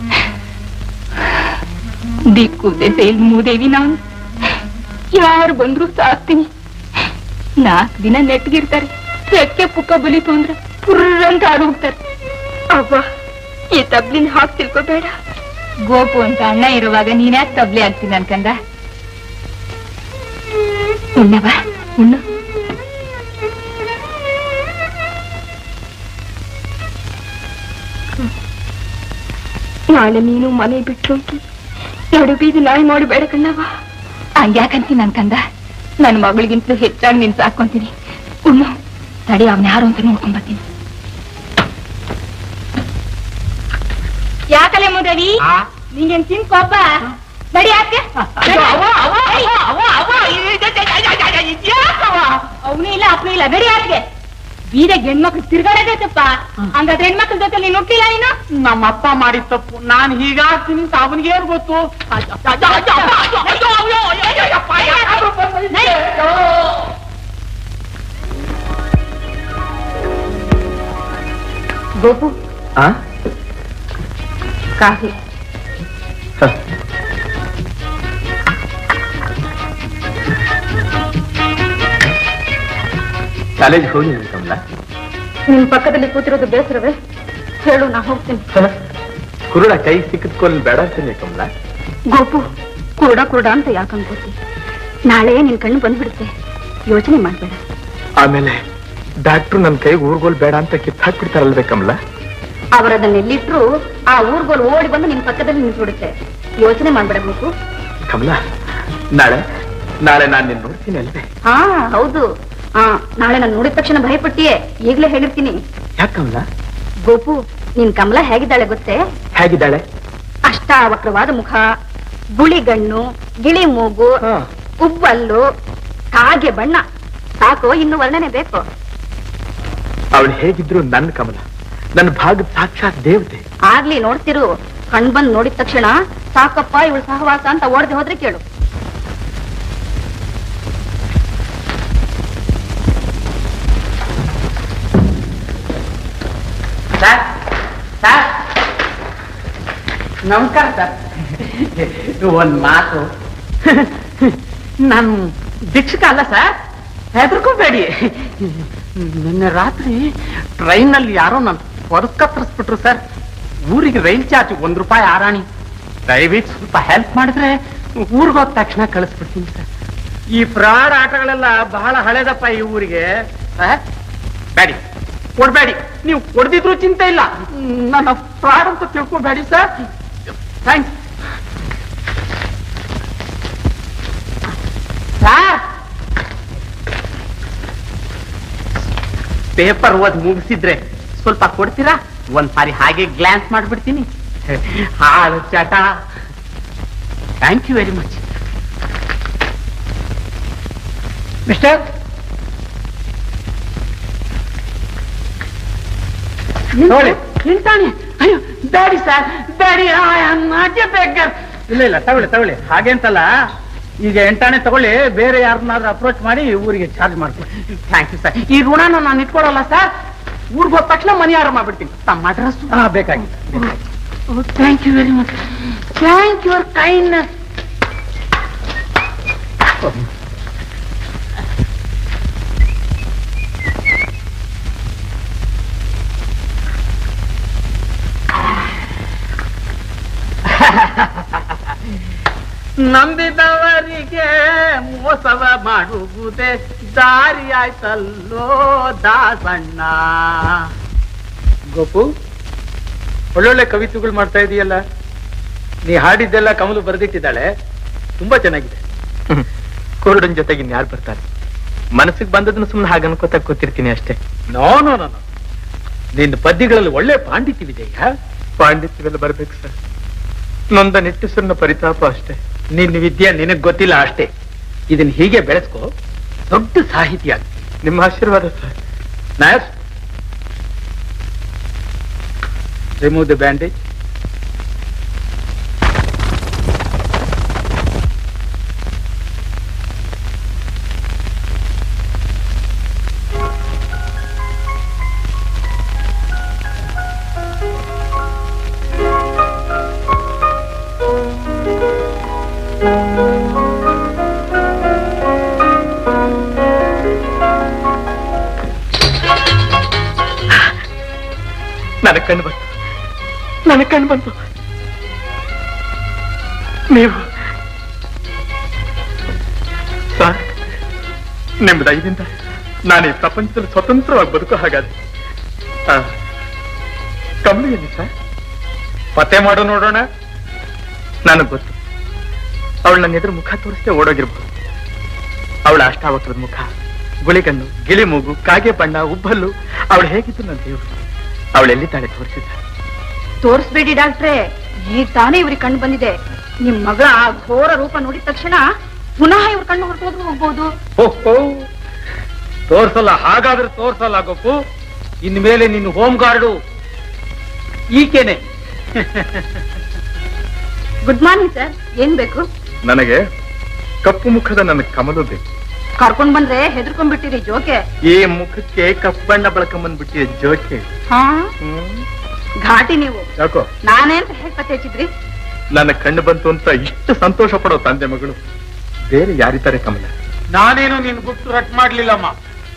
ದಿಕ್ಕು ದೆಸೆಯಲ್ಲಿ ಮೂದೇವಿ ನಾನು ಯಾರು ಬಂದ್ರು ಸಾಕ್ತೀನಿ ನಾಲ್ಕು ದಿನ ನೆಟ್ಗಿರ್ತಾರೆ ರೆಕ್ಕೆ ಪುಕ್ಕ ಬಲಿತು ಅಂದ್ರೆ ಪುರ್ರಂತ ಆಡ್ ಹೋಗ್ತಾರೆ ಅವ್ವ ಈ ತಬ್ಲಿನ ಹಾಕ್ ತಿಳ್ಕೊಬೇಡ ಗೋಪು ಅಂತ ಅಣ್ಣ ಇರುವಾಗ ನೀನ್ಯಾಕ್ ತಬ್ಲಿ ಆಗ್ತೀನಿ ಅನ್ಕಂದ ಉಣ್ಣವ ಉಣ್ಣು ನಾಳೆ ನೀನು ಮನೆ ಬಿಟ್ಟು ಹೋಗಿ ನಡು ಬೀದಿ ನಾಯಿ ಮಾಡಿ ಬೇಡ ಕಣ್ಣವ ಹಂಗ್ಯಾಕಂತೀನಿ ಅನ್ಕಂದ ನನ್ನ ಮಗಳಿಗಿಂತಲೂ ಹೆಚ್ಚಾಗಿ ನಿನ್ ಸಾಕೊಂತೀನಿ ಉಣ್ಣು ತಡಿ ಅವನ ಯಾರು ಅಂತ ನೋಡ್ಕೊಂಡ್ ಬರ್ತೀನಿ ಯಾಕಲೆ ಮುದವಿ ನಿಂಗೇನ್ ತಿನ್ ಕೋಪ ನಡಿ ಯಾಕೆ ಅವನು ಇಲ್ಲ ಅಪ್ಪನು ಇಲ್ಲ ನಡಿ ಯಾಕೆ ಬೀದೆಗೆ ಹೆಣ್ಮಕ್ಳು ತಿರ್ಗಾಡೋದೈತಪ್ಪ ಹಂಗಾದ್ರೆ ಹೆಣ್ಮಕ್ಳ ಜೊತೆ ನೀನು ಹುಟ್ಟಿಲ್ಲ ನೀನು ನಮ್ಮ ಅಪ್ಪ ಮಾಡಿದ ತಪ್ಪು ನಾನು ಹೀಗಾಗ್ತೀನಿ ಅಂತ ಅವನಿಗೆ ಏನ್ ಗೊತ್ತು ಗೋಪು ಕಾಫಿ ಕಾಲೇಜ್ ಹೋಗಿ ಕಮಲ ನಿನ್ ಪಕ್ಕದಲ್ಲಿ ಕೂತಿರೋದು ಬೇಸರವೇ ಹೇಳು ನಾ ಹೋಗ್ತೀನಿ ಕುರುಡ ಕೈ ಸಿಕ್ಕಿದ್ಕೊಲ್ ಬೇಡ ಅಂತೀನಿ ಕಮಲ ಗೋಪು ಕುರುಡ ಕುರುಡ ಅಂತ ಯಾಕೆ ಅನ್ಕೋತಿ ನಾಳೆ ನಿನ್ ಕಣ್ಣು ಬಂದ್ಬಿಡುತ್ತೆ ಯೋಚನೆ ಮಾಡ್ಬೇಡ ಆಮೇಲೆ ಡಾಕ್ಟ್ರು ನನ್ನ ಕೈಗೆ ಊರ್ಗೋಲ್ ಬೇಡ ಅಂತ ಕಿತ್ತಾಕ್ಬಿಡ್ತಾರಲ್ವೇ ಕಮಲ ಅವರದನ್ನ ಎಲ್ಲಿಟ್ರು ಆ ಊರ್ಗೋಲ್ ಓಡಿ ಬಂದು ನಿನ್ ಪಕ್ಕದಲ್ಲಿ ನಿಂತ್ಬಿಡುತ್ತೆ ಯೋಚನೆ ಮಾಡ್ಬೇಡ ಗೋಪು ಕಮಲ ನಾಳೆ ನಾಳೆ ನಾನು ನಿನ್ ನೋಡ್ತೀನಿ ಅಲ್ವೇ ಹಾ ಹೌದು ಹಾ ನಾಳೆ ನಾನು ನೋಡಿದ ತಕ್ಷಣ ಭಯಪಟ್ಟಿಯೇ ಈಗ್ಲೇ ಹೇಳಿರ್ತೀನಿ ಯಾಕೆ ಕಮಲ ಗೋಪು ನಿನ್ ಕಮಲ ಹೇಗಿದ್ದಾಳೆ ಗೊತ್ತೇ ಹೇಗಿದ್ದಾಳೆ ಅಷ್ಟಾವಕ್ರವಾದ ಮುಖ ಗುಳಿಗಣ್ಣು ಗಿಳಿ ಮೂಗು ಹಾ. ಉಬ್ಬಲ್ಲು ಕಾಗೆ ಬಣ್ಣ ಸಾಕು ಇನ್ನು ವರ್ಣನೆ ಬೇಕು ಅವಳು ಹೇಗಿದ್ರು ನನ್ನ ಕಮಲ ನನ್ನ ಭಾಗದ ಸಾಕ್ಷಾತ್ ದೇವತೆ ಆಗ್ಲಿ ನೋಡ್ತಿರು ಕಣ್ ಬಂದ್ ನೋಡಿದ ತಕ್ಷಣ ಸಾಕಪ್ಪ ಇವಳು ಸಹವಾಸ ಅಂತ ಓಡದೆ ಹೋದ್ರೆ ಕೇಳು ಸರ್ ಸರ್ ನಮಸ್ಕಾರ ಸರ್ ಒಂದ್ ಮಾತು ನಾನು ಭಿಕ್ಷಕ ಅಲ್ಲ ಸರ್ ಹೆದರ್ಕೋಬೇಡಿ ನಿನ್ನೆ ರಾತ್ರಿ ಟ್ರೈನಲ್ಲಿ ಯಾರೋ ನನ್ನ ಪರ್ಸ್ ಕತ್ತರಿಸ್ಬಿಟ್ರು ಸರ್ ಊರಿಗೆ ರೈಲ್ ಚಾರ್ಜ್ ಒಂದ್ ರೂಪಾಯಿ ಆರಾಣಿ ದಯವಿಟ್ಟು ಸ್ವಲ್ಪ ಹೆಲ್ಪ್ ಮಾಡಿದ್ರೆ ಊರಿಗೆ ಹೋದ ತಕ್ಷಣ ಕಳಿಸ್ಬಿಡ್ತೀನಿ ಸರ್ ಈ ಫ್ರಾಡ್ ಆಟಗಳೆಲ್ಲ ಬಹಳ ಹಳೆದಪ್ಪ ಈ ಊರಿಗೆ ಆ? ಬೇಡಿ ಕೊಡ್ಬೇಡಿ ನೀವು ಕೊಡ್ದಿದ್ರು ಚಿಂತೆ ಇಲ್ಲ ನನ್ನ ಫ್ರಾಡ್ ಅಂತ ತಿಳ್ಕೊಬೇಡಿ ಸರ್ ಥ್ಯಾಂಕ್ಸ್ ಸರ್ ಪೇಪರ್ ಓದ್ ಮುಗಿಸಿದ್ರೆ ಸ್ವಲ್ಪ ಕೊಡ್ತೀರಾ ಒಂದ್ ಸಾರಿ ಹಾಗೆ ಗ್ಲಾನ್ಸ್ ಮಾಡ್ಬಿಡ್ತೀನಿ ಹಾಳು ಚಟ thank you very much mister ನೋಡಿ ನಿಂತಾನೆ ಅಯ್ಯೋ ಡ್ಯಾಡಿ ಸರ್ ಡ್ಯಾಡಿ ನಾಟ್ಯ ಬೇಕರ್ ಇಲ್ಲ ಇಲ್ಲ ತಗೊಳ್ಳಿ ತಗೊಳ್ಳಿ ಹಾಗೆ ಅಂತಲ್ಲ ಈಗ ಎಂಟಾಣೆ ತಗೊಳ್ಳಿ ಬೇರೆ ಯಾರನ್ನಾದ್ರೂ ಅಪ್ರೋಚ್ ಮಾಡಿ ಊರಿಗೆ ಚಾರ್ಜ್ ಮಾಡ್ತೀನಿ ಥ್ಯಾಂಕ್ ಯು ಸರ್ ಈ ಋಣನ ನಾನು ಇಟ್ಕೊಳಲ್ಲ ಸರ್ ಊರಿಗೆ ಹೋದ ತಕ್ಷಣ ಮನಿ ಆರಾಮ ಮಾಡ್ಬಿಡ್ತೀನಿ ತಮ್ಮ ಅಡ್ರೆಸ್ ಹಾ ಬೇಕಾಗಿತ್ತು thank you very much thank your kindness ನಂಬಿದವರಿಗೆ ಮೋಸವ ಮಾಡುವುದೇ ದಾರಿ ಆಯ್ತಲ್ಲೋ ದಾಸಣ್ಣ ಗೋಪು ಒಳ್ಳೊಳ್ಳೆ ಕವಿತೆಗಳು ಮಾಡ್ತಾ ಇದೀಯಲ್ಲ ನೀ ಹಾಡಿದ್ದೆಲ್ಲ ಕಮಲು ಬರೆದಿಟ್ಟಿದ್ದಾಳೆ ತುಂಬಾ ಚೆನ್ನಾಗಿದೆ ಕುರುಡನ್ ಜೊತೆಗೆ ಇನ್ಯಾರು ಬರ್ತಾರೆ ಮನಸ್ಸಿಗೆ ಬಂದದನ್ನ ಸುಮ್ಮನೆ ಹಾಗೆ ಅನ್ಕೋತಾ ಕೂತಿರ್ತೀನಿ ಅಷ್ಟೇ ನೋ ನೋ ನೋ ನೋ. ನಿನ್ನ ಪದ್ಯಗಳಲ್ಲಿ ಒಳ್ಳೆ ಪಾಂಡಿತ್ಯವಿದೆಯಾ ಪಾಂಡಿತ್ಯವೆಲ್ಲ ಬರ್ಬೇಕು ಸರ್ ನೊಂದ ನಿಟ್ಟುಸರಿನ ಪರಿತಾಪ ಅಷ್ಟೇ ನಿನ್ನ ವಿದ್ಯೆ ನಿನಗ್ ಗೊತ್ತಿಲ್ಲ ಅಷ್ಟೇ ಇದನ್ನ ಹೀಗೆ ಬೆಳೆಸ್ಕೋ ದೊಡ್ಡ ಸಾಹಿತಿ ಆಗ ನಿಮ್ಮ ಆಶೀರ್ವಾದ sir nurse remove the bandage ನನ್ನ ಕಣ್ಣು ಬಂತು ನನ್ನ ಕಣ್ಣು ಬಂತು ನೀವು ಸರ್ ನಿಮ್ಮ ದಯದಿಂದ ನಾನು ಈ ಪ್ರಪಂಚದಲ್ಲಿ ಸ್ವತಂತ್ರವಾಗಿ ಬದುಕೋ ಹಾಗಾದ್ರೆ ಆ, ಕಮಲು ಎಲ್ಲಿ ಸರ್ ಪತ್ತೆ ಮಾಡು ನೋಡೋಣ ನನಗೆ ಗೊತ್ತು ಅವಳು ನನ್ನ ಎದುರು ಮುಖ ತೋರಿಸದೆ ಓಡೋಗಿರ್ಬೋದು ಅವಳ ಅಷ್ಟಾವಕ್ರದ ಮುಖ ಗುಳಿಗಣ್ಣು ಗಿಳಿ ಮೂಗು ಕಾಗೆ ಬಣ್ಣ ಉಬ್ಬಲ್ಲು ಅವಳು ಹೇಗಿದ್ದು ನನ್ನ ದೇವರು ಅವಳು ಎಲ್ಲಿದ್ದಾಳೆ ತೋರಿಸಿದ್ದ ತೋರಿಸ್ಬೇಡಿ ಡಾಕ್ಟ್ರೆ ಈಗ ತಾನೇ ಇವ್ರಿಗೆ ಕಣ್ಣು ಬಂದಿದೆ ನಿಮ್ ಮಗ ಆ ಘೋರ ರೂಪ ನೋಡಿದ ತಕ್ಷಣ ಪುನಃ ಇವ್ರ ಕಣ್ಣು ಹೊರಟೋದ್ರು ಹೋಗ್ಬೋದು ಓಹೋ ತೋರ್ಸಲ್ಲ ಹಾಗಾದ್ರೆ ತೋರ್ಸಲ್ಲ ಗೊಪ್ಪು ಇನ್ಮೇಲೆ ನಿನ್ನ ಹೋಮ್ ಗಾರ್ಡು ಈಕೆನೆ ಗುಡ್ ಮಾರ್ನಿಂಗ್ ಸರ್ ಏನ್ ಬೇಕು ನನಗೆ ಕಪ್ಪು ಮುಖದ ನನ್ನ ಕಮಲು ಬೇಕು ಕರ್ಕೊಂಡ್ ಬಂದ್ರೆ ಹೆದರ್ಕೊಂಡ್ಬಿಟ್ಟಿರಿ ಜೋಕೆ ಈ ಮುಖಕ್ಕೆ ಕಪ್ಪಣ್ಣ ಬಳಕೊಂಬಂದ್ಬಿಟ್ಟಿದೆ ಜೋಕೆ ಹಾ ಘಾಟಿ ನೀವು ಯಾಕೋ ನಾನೇ ಅಂತ ಹೇಗ್ ಪತ್ತೆ ಹಚ್ಚಿದ್ರಿ ನನ್ನ ಕಣ್ಣು ಬಂತು ಅಂತ ಇಷ್ಟು ಸಂತೋಷ ಪಡೋ ತಂದೆ ಮಗಳು ಬೇರೆ ಯಾರಿದ್ದಾರೆ ಕಮಲ ನಾನೇನು ನಿನ್ ಗುಟ್ಟು ರಟ್ ಮಾಡ್ಲಿಲ್ಲಮ್ಮ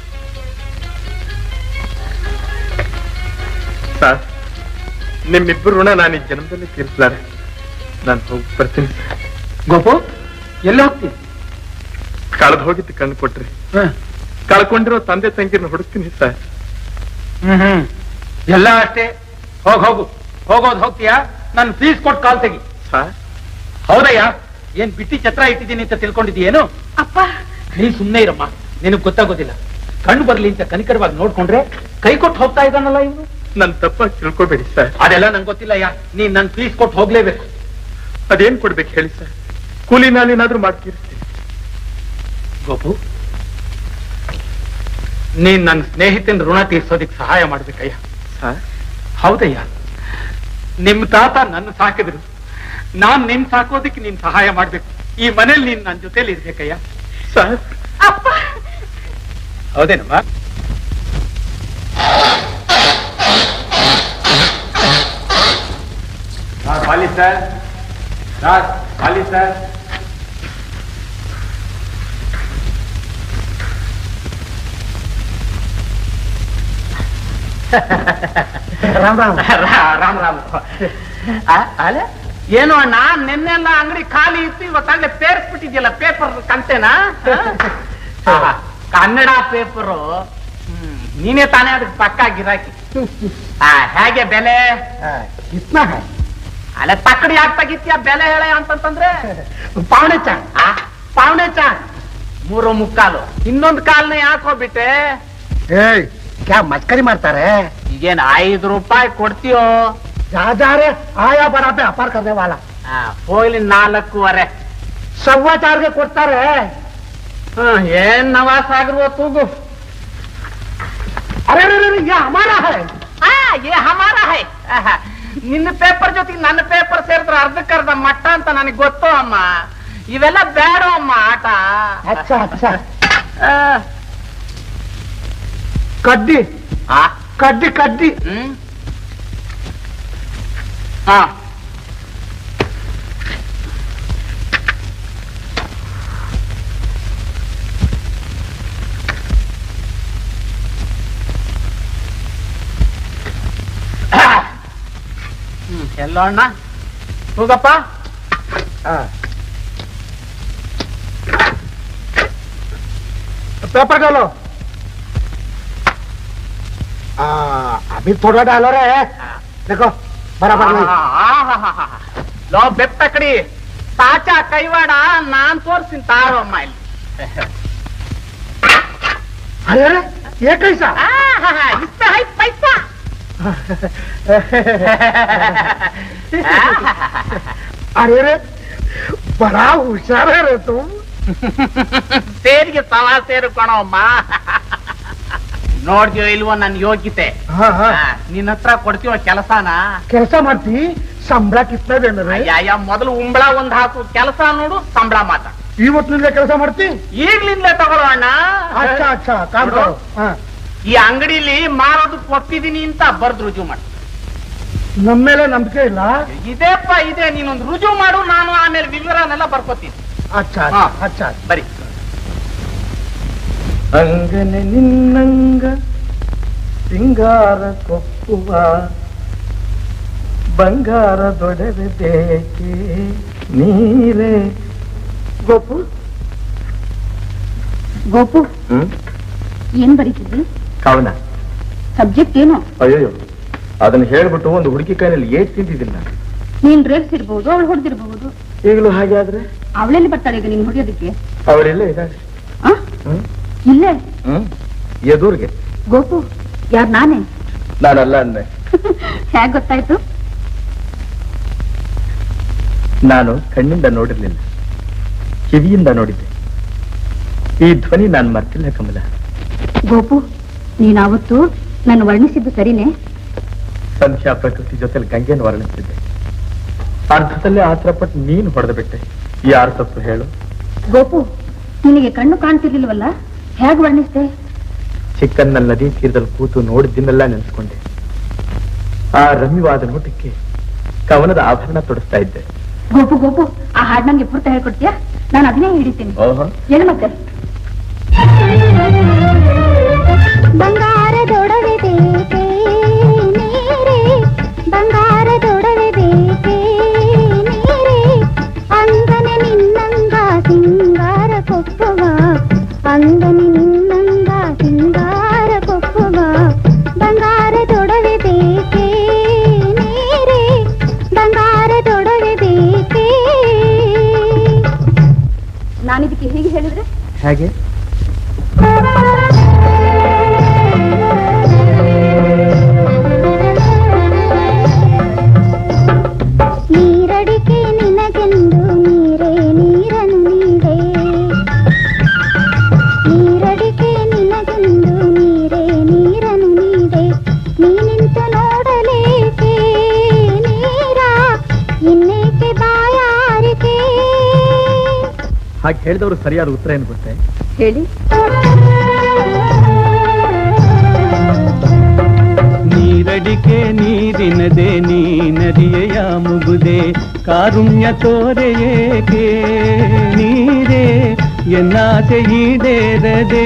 ಸರ್ ನಿಮ್ಮಿಬ್ಬರು ಋಣ ನಾನು ಈ ಜನ್ಮದಲ್ಲಿ ತೀರಿಸಲಾರೆ ನಾನು ಹೋಗಿ ಬರ್ತೀನಿ ಸರ್ ಗೋಪು ಎಲ್ಲ ಹೋಗ್ತೀನಿ ಕಳೆದು ಹೋಗಿದ್ದು ಕಣ್ಣು ಕೊಟ್ರಿ ಕಳ್ಕೊಂಡಿರೋ ತಂದೆ ತಂಗಿರನ್ನ ಹುಡುಕ್ತೀನಿ ಸರ್ ಹ್ಮ್ ಹ್ಮ್ ಎಲ್ಲ ಅಷ್ಟೇ ಹೋಗ್ ಹೋಗು ಹೋಗೋದು ಹೋಗ್ತೀಯಾ ನನ್ ಫೀಸ್ ಕೊಟ್ಟು ಕಾಲ್ ತೆಗಿ ಸರ್ ಹೌದಯ್ಯ ಏನ್ ಬಿಟ್ಟಿ ಛತ್ರ ಇಟ್ಟಿದ್ದೀನಿ ಅಂತ ತಿಳ್ಕೊಂಡಿದ್ದೀಯೇನು ಅಪ್ಪ ನೀ ಸುಮ್ನೆ ಇರಮ್ಮ ನಿನಗ್ ಗೊತ್ತಾಗೋದಿಲ್ಲ ಕಣ್ಣು ಬರ್ಲಿ ಅಂತ ಕನಿಕರವಾಗಿ ನೋಡ್ಕೊಂಡ್ರೆ ಕೈ ಕೊಟ್ಟು ಹೋಗ್ತಾ ಇದ್ದಾನಲ್ಲ ಇವನು ನನ್ ತಪ್ಪಾಗಿ ತಿಳ್ಕೊಬೇಡಿ ಸರ್ ಅದೆಲ್ಲ ನಂಗೆ ಗೊತ್ತಿಲ್ಲಯ್ಯ ನೀನ್ ನನ್ ಫೀಸ್ ಕೊಟ್ಟು ಹೋಗ್ಲೇಬೇಕು ಅದೇನ್ ಕೊಡ್ಬೇಕು ಹೇಳಿ ಸರ್ ಕೂಲಿ ನಾನೇನಾದ್ರೂ ಮಾಡ್ತೀರಿಸ್ತೀನಿ ಗೋಪು ನೀನ್ ನನ್ನ ಸ್ನೇಹಿತನ ಋಣ ತೀರ್ಸೋದಿಕ್ ಸಹಾಯ ಮಾಡ್ಬೇಕಯ್ಯ ಸರ್ ಹೌದಯ್ಯ ನಿಮ್ ತಾತ ನನ್ನ ಸಾಕಿದ್ರು ನಾನ್ ನಿನ್ ಸಾಕೋದಿಕ್ ನೀನ್ ಸಹಾಯ ಮಾಡ್ಬೇಕು ಈ ಮನೇಲಿ ನೀನ್ ನನ್ನ ಜೊತೆಲಿ ಇರ್ಬೇಕಯ್ಯ ಸರ್ ಅಪ್ಪ ಹೌದೇನಮ್ಮ ಖಾಲಿ ಸರ್ ಸರ್ ಖಾಲಿ ಸರ್ ರಾಮ್ ರಾಮ್ ರಾಮ್ ರಾಮ್ ಅಲೆ ಏನು ಅಣ್ಣ ನಿನ್ನೆಲ್ಲ ಅಂಗಡಿ ಖಾಲಿ ಇತ್ತು ಇವತ್ತಾಗ್ಲೇ ಪೇರ್ಸ್ಬಿಟ್ಟಿದ್ಯಲ್ಲ ಪೇಪರ್ ಕಂತೆನಾ ಆಹಾ, ಕನ್ನಡ ಪೇಪರು ನೀನೇ ತಾನೇ ಅದಕ್ಕೆ ಪಕ್ಕ ಗಿರಾಕಿ ಆ, ಹೇಗೆ ಬೆಲೆ ಅಲ್ಲ ತಕ್ಕಡಿ ಯಾಕೆ ತೆಗಿತ್ಯ ಬೆಲೆ ಹೇಳ ಅಂತಂತಂದ್ರೆ ಪಾವಣೆ ಚಾ ಪಾವಣೆ ಚಾ ಮೂರು ಮುಕ್ಕಾಲು ಇನ್ನೊಂದು ಕಾಲ್ನ ಯಾಕೆ ಹೋಗ್ಬಿಟ್ಟೆ ಏಯ್ ಕ್ಯಾ ಮಸ್ಕರಿ ಮಾಡ್ತಾರೆ ಈಗೇನ್ ಐದು ರೂಪಾಯಿ ಕೊಡ್ತೀಯೋ जा जा रहे आया बड़ा पे अपार करने वाला ಆ, ಹೋಗ್ಲಿ ನಾಲ್ಕೂವರೆ सवा चार के ಕೊಡ್ತಾರೆ ಹ್ಮ್, ಏನ್ ನವಾಸ್ ಆಗಿರುವ ತೂಗು अरे अरे अरे ये हमारा है ಆ, ಏ ಹಮಾರ ಹೈ ಆಹಾ, ನಿನ್ನ ಪೇಪರ್ ಜೊತೆಗೆ ನನ್ನ ಪೇಪರ್ ಸೇರಿದ್ರೆ ಅರ್ಧಕ್ಕರ್ಧ ಮಟ್ಟ ಅಂತ ನನಗೆ ಗೊತ್ತು ಅಮ್ಮ ಇವೆಲ್ಲ ಬೇಡ ಅಮ್ಮ ಆಟ अच्छा अच्छा ಆ, कड्डी ಆ, कड्डी कड्डी ಹ್ಮ್ ಹಾ ಎಲ್ಲೋ ಅಣ್ಣ ಹೋಗಪ್ಪ पेपर डालो आ, अभी थोड़ा डालो रे देखो बराबर नहीं ಲೋ ಬೆತ್ತಕಡಿ ಸಾಚ ಕೈವಾಡ ನಾನ್ ತೋರ್ಸಿನ್ ತಾರಮ್ಮ ಇಲ್ಲಿ अरे अरे ये कैसा ಆಹಾಹಾ, ಇಷ್ಟ ಹೈ ಪೈಸಾ अरे अरे बड़ा होशियार है रे तुम ಸೇರಿಗೆ ಸವಾ ಸೇರು ಕಣವಮ್ಮ ನೋಡ್ತೀಯೋ ಇಲ್ವೋ ನನ್ ಯೋಗ್ಯತೆ हाँ हाँ ಆ, ನಿನ್ ಹತ್ರ ಕೊಡ್ತೀವೋ ಕೆಲಸನ कैसा मारती ಸಂಬಳ ಕಿತ್ನ ದೇನ ರೇ ಅಯ್ಯ ಮೊದಲು ಉಂಬಳ ಒಂದ್ ಹಾಕು ಕೆಲಸ ನೋಡು ಸಂಬಳ ಮಾತ ಇವತ್ತಿನಿಂದ ಕೆಲಸ ಮಾಡ್ತಿ ಈಗ್ಲಿಂದಲೇ ತಗೊಳ್ಳೋ ಅಣ್ಣ ಅಚ್ಚಾ ಅಚ್ಚಾ ಕಾಮ್ ಕರೋ ಹಾ ಈ ಅಂಗಡಿಲಿ ಮಾರೋದಕ್ಕೆ ಒಪ್ಪಿದೀನಿ ಅಂತ ಬರ್ದು ರುಜು ಮಾಡು ನಮ್ಮ ಮೇಲೆ ನಂಬಿಕೆ ಇಲ್ಲ ಇದೇಪ್ಪ ಇದೆ ನೀನೊಂದು ರುಜು ಮಾಡು ನಾನು ಆಮೇಲೆ ವಿವರನೆಲ್ಲ ಬರ್ಕೋತೀನಿ ಅಚ್ಚಾ ಹಾ. ಅಚ್ಚಾ ಬರಿ ಅಂಗನೆ ನಿನ್ನಂಗ ಸಿಂಗಾರ ಕೊಪ್ಪುವ ಬಂಗಾರ ದೊಡವೆ ಬೇಕೆ ನೀರೇ ಗೋಪು ಗೋಪು ಹ್ಮ್ ಏನ್ ಬರೀತಿದ್ವಿ ಕವನ ಸಬ್ಜೆಕ್ಟ್ ಏನು ಅಯ್ಯೋ ಅದನ್ನ ಹೇಳ್ಬಿಟ್ಟು ಒಂದು ಹುಡುಗಿ ಕೈನಲ್ಲಿ ಏಟ್ ತಿಂತಿದ್ದೀನಿ ನಾನು ನೀನ್ ರೇಗ್ಸಿರ್ಬಹುದು ಅವಳು ಹೊಡೆದಿರ್ಬಹುದು ಈಗಲೂ ಹಾಗೆ ಆದ್ರೆ ಅವಳೆಲ್ಲಿ ಬರ್ತಾಳೆ ಈಗ ನೀನ್ ಹೊಡೆಯೋದಕ್ಕೆ ಅವರೆಲ್ಲ ಇದ್ದಾರೆ ಆ? ಹ್ಮ್ ಇಲ್ಲೇ ಹ್ಮ್ ಎದುರ್ಗೆ ಗೋಪು ಯಾರ್ ನಾನೇ ನಾನಲ್ಲ ಅಂದೆ ಹೇಗ್ ಗೊತ್ತಾಯ್ತು ನಾನು ಕಣ್ಣಿಂದ ನೋಡಿರ್ಲಿಲ್ಲ ಕಿವಿಯಿಂದ ನೋಡಿದ್ದೆ ಈ ಧ್ವನಿ ನಾನು ಮರ್ತಿಲ್ಲ ಕಮಲ ಗೋಪು ನೀನ್ ಅವತ್ತು ನಾನು ವರ್ಣಿಸಿದ್ದು ಸರಿನೇ ಸಂಧ್ಯಾ ಪ್ರಕೃತಿ ಜೊತೆಲಿ ಗಂಗೆಯನ್ನು ವರ್ಣಿಸ್ತಿದ್ದೆ ಅರ್ಧದಲ್ಲೇ ಆತರಪಟ್ಟು ನೀನು ಹೊಡೆದು ಬಿಟ್ಟೆ ಯಾರು ತಪ್ಪು ಹೇಳು ಗೋಪು ನಿನಗೆ ಕಣ್ಣು ಕಾಣ್ತಿರ್ಲಿಲ್ವಲ್ಲ ಹೇಗ್ ವರ್ಣಿಸ್ದೆ ಚಿಕ್ಕನ್ನ ನದಿ ತೀರದಲ್ಲಿ ಕೂತು ನೋಡಿದ್ದನ್ನೆಲ್ಲ ನೆನೆಸ್ಕೊಂಡೆ ಆ ರಮ್ಯವಾದ ನೋಟಕ್ಕೆ ಕವನದ ಆಭರಣ ತೊಡಿಸ್ತಾ ಇದ್ದೆ ಗೋಪು ಗೋಪು ಆ ಹಾಡ್ ನಂಗೆ ಪೂರ್ತ ಹೇಳ್ಕೊಡ್ತೀಯಾ ನಾನು ಅದನ್ನೇ ಹಿಡಿತೀನಿ ಓಹೋ ಹೇಳು ಮತ್ತೆ ಬಂಗಾರದೊಡವೆ ಬೇಕೆ ನೀರೇ ಬಂಗಾರದೊಡವೆ ಬೇಕೆ ನೀರೇ ಅಂಗನೆ ನಿನ್ನಂಗ ಸಿಂಗಾರ ಕೊಪ್ಪುವ ಅಂಗನೆ ನಿನ್ನಂಗ ಸಿಂಗಾರ ಕೊಪ್ಪುವ ಬಂಗಾರದೊಡವೆ ಬೇಕೆ ನೀರೇ ಬಂಗಾರದೊಡವೆ ಬೇಕೆ ನಾನಿದಕ್ಕೆ ಹೀಗೆ ಹೇಳಿದ್ರೆ ಹೇಗೆ ನೀರಡಿಕೆ ನಿನಗೆಂದು ನೀರೇ ನೀರನ್ನು ನೀಡೆ ನೀರಡಿಕೆ ನಿನಗೆಂದು ನೀರೇ ನೀರನ್ನು ನೀಡೆ ನೀನಿಂತು ನೋಡಲೇಕೆ ನೀರ ಇನ್ನೇಕೆ ಬಾಯಾರಿಕೆ ಹಾಗೆ ಹೇಳಿದವರು ಸರಿಯಾದ ಉತ್ತರ ಏನು ಗೊತ್ತೇ ಹೇಳಿ ನೀರಡಿಕೆ ನೀರಿನದೆ ನೀ ನದಿಯ ಮುಗುದೆ ಕಾರುಣ್ಯ ತೋರೆಯೇಕೆ ನೀರೇ ಎನ್ನಾಸೆ ಈಡೇರದೆ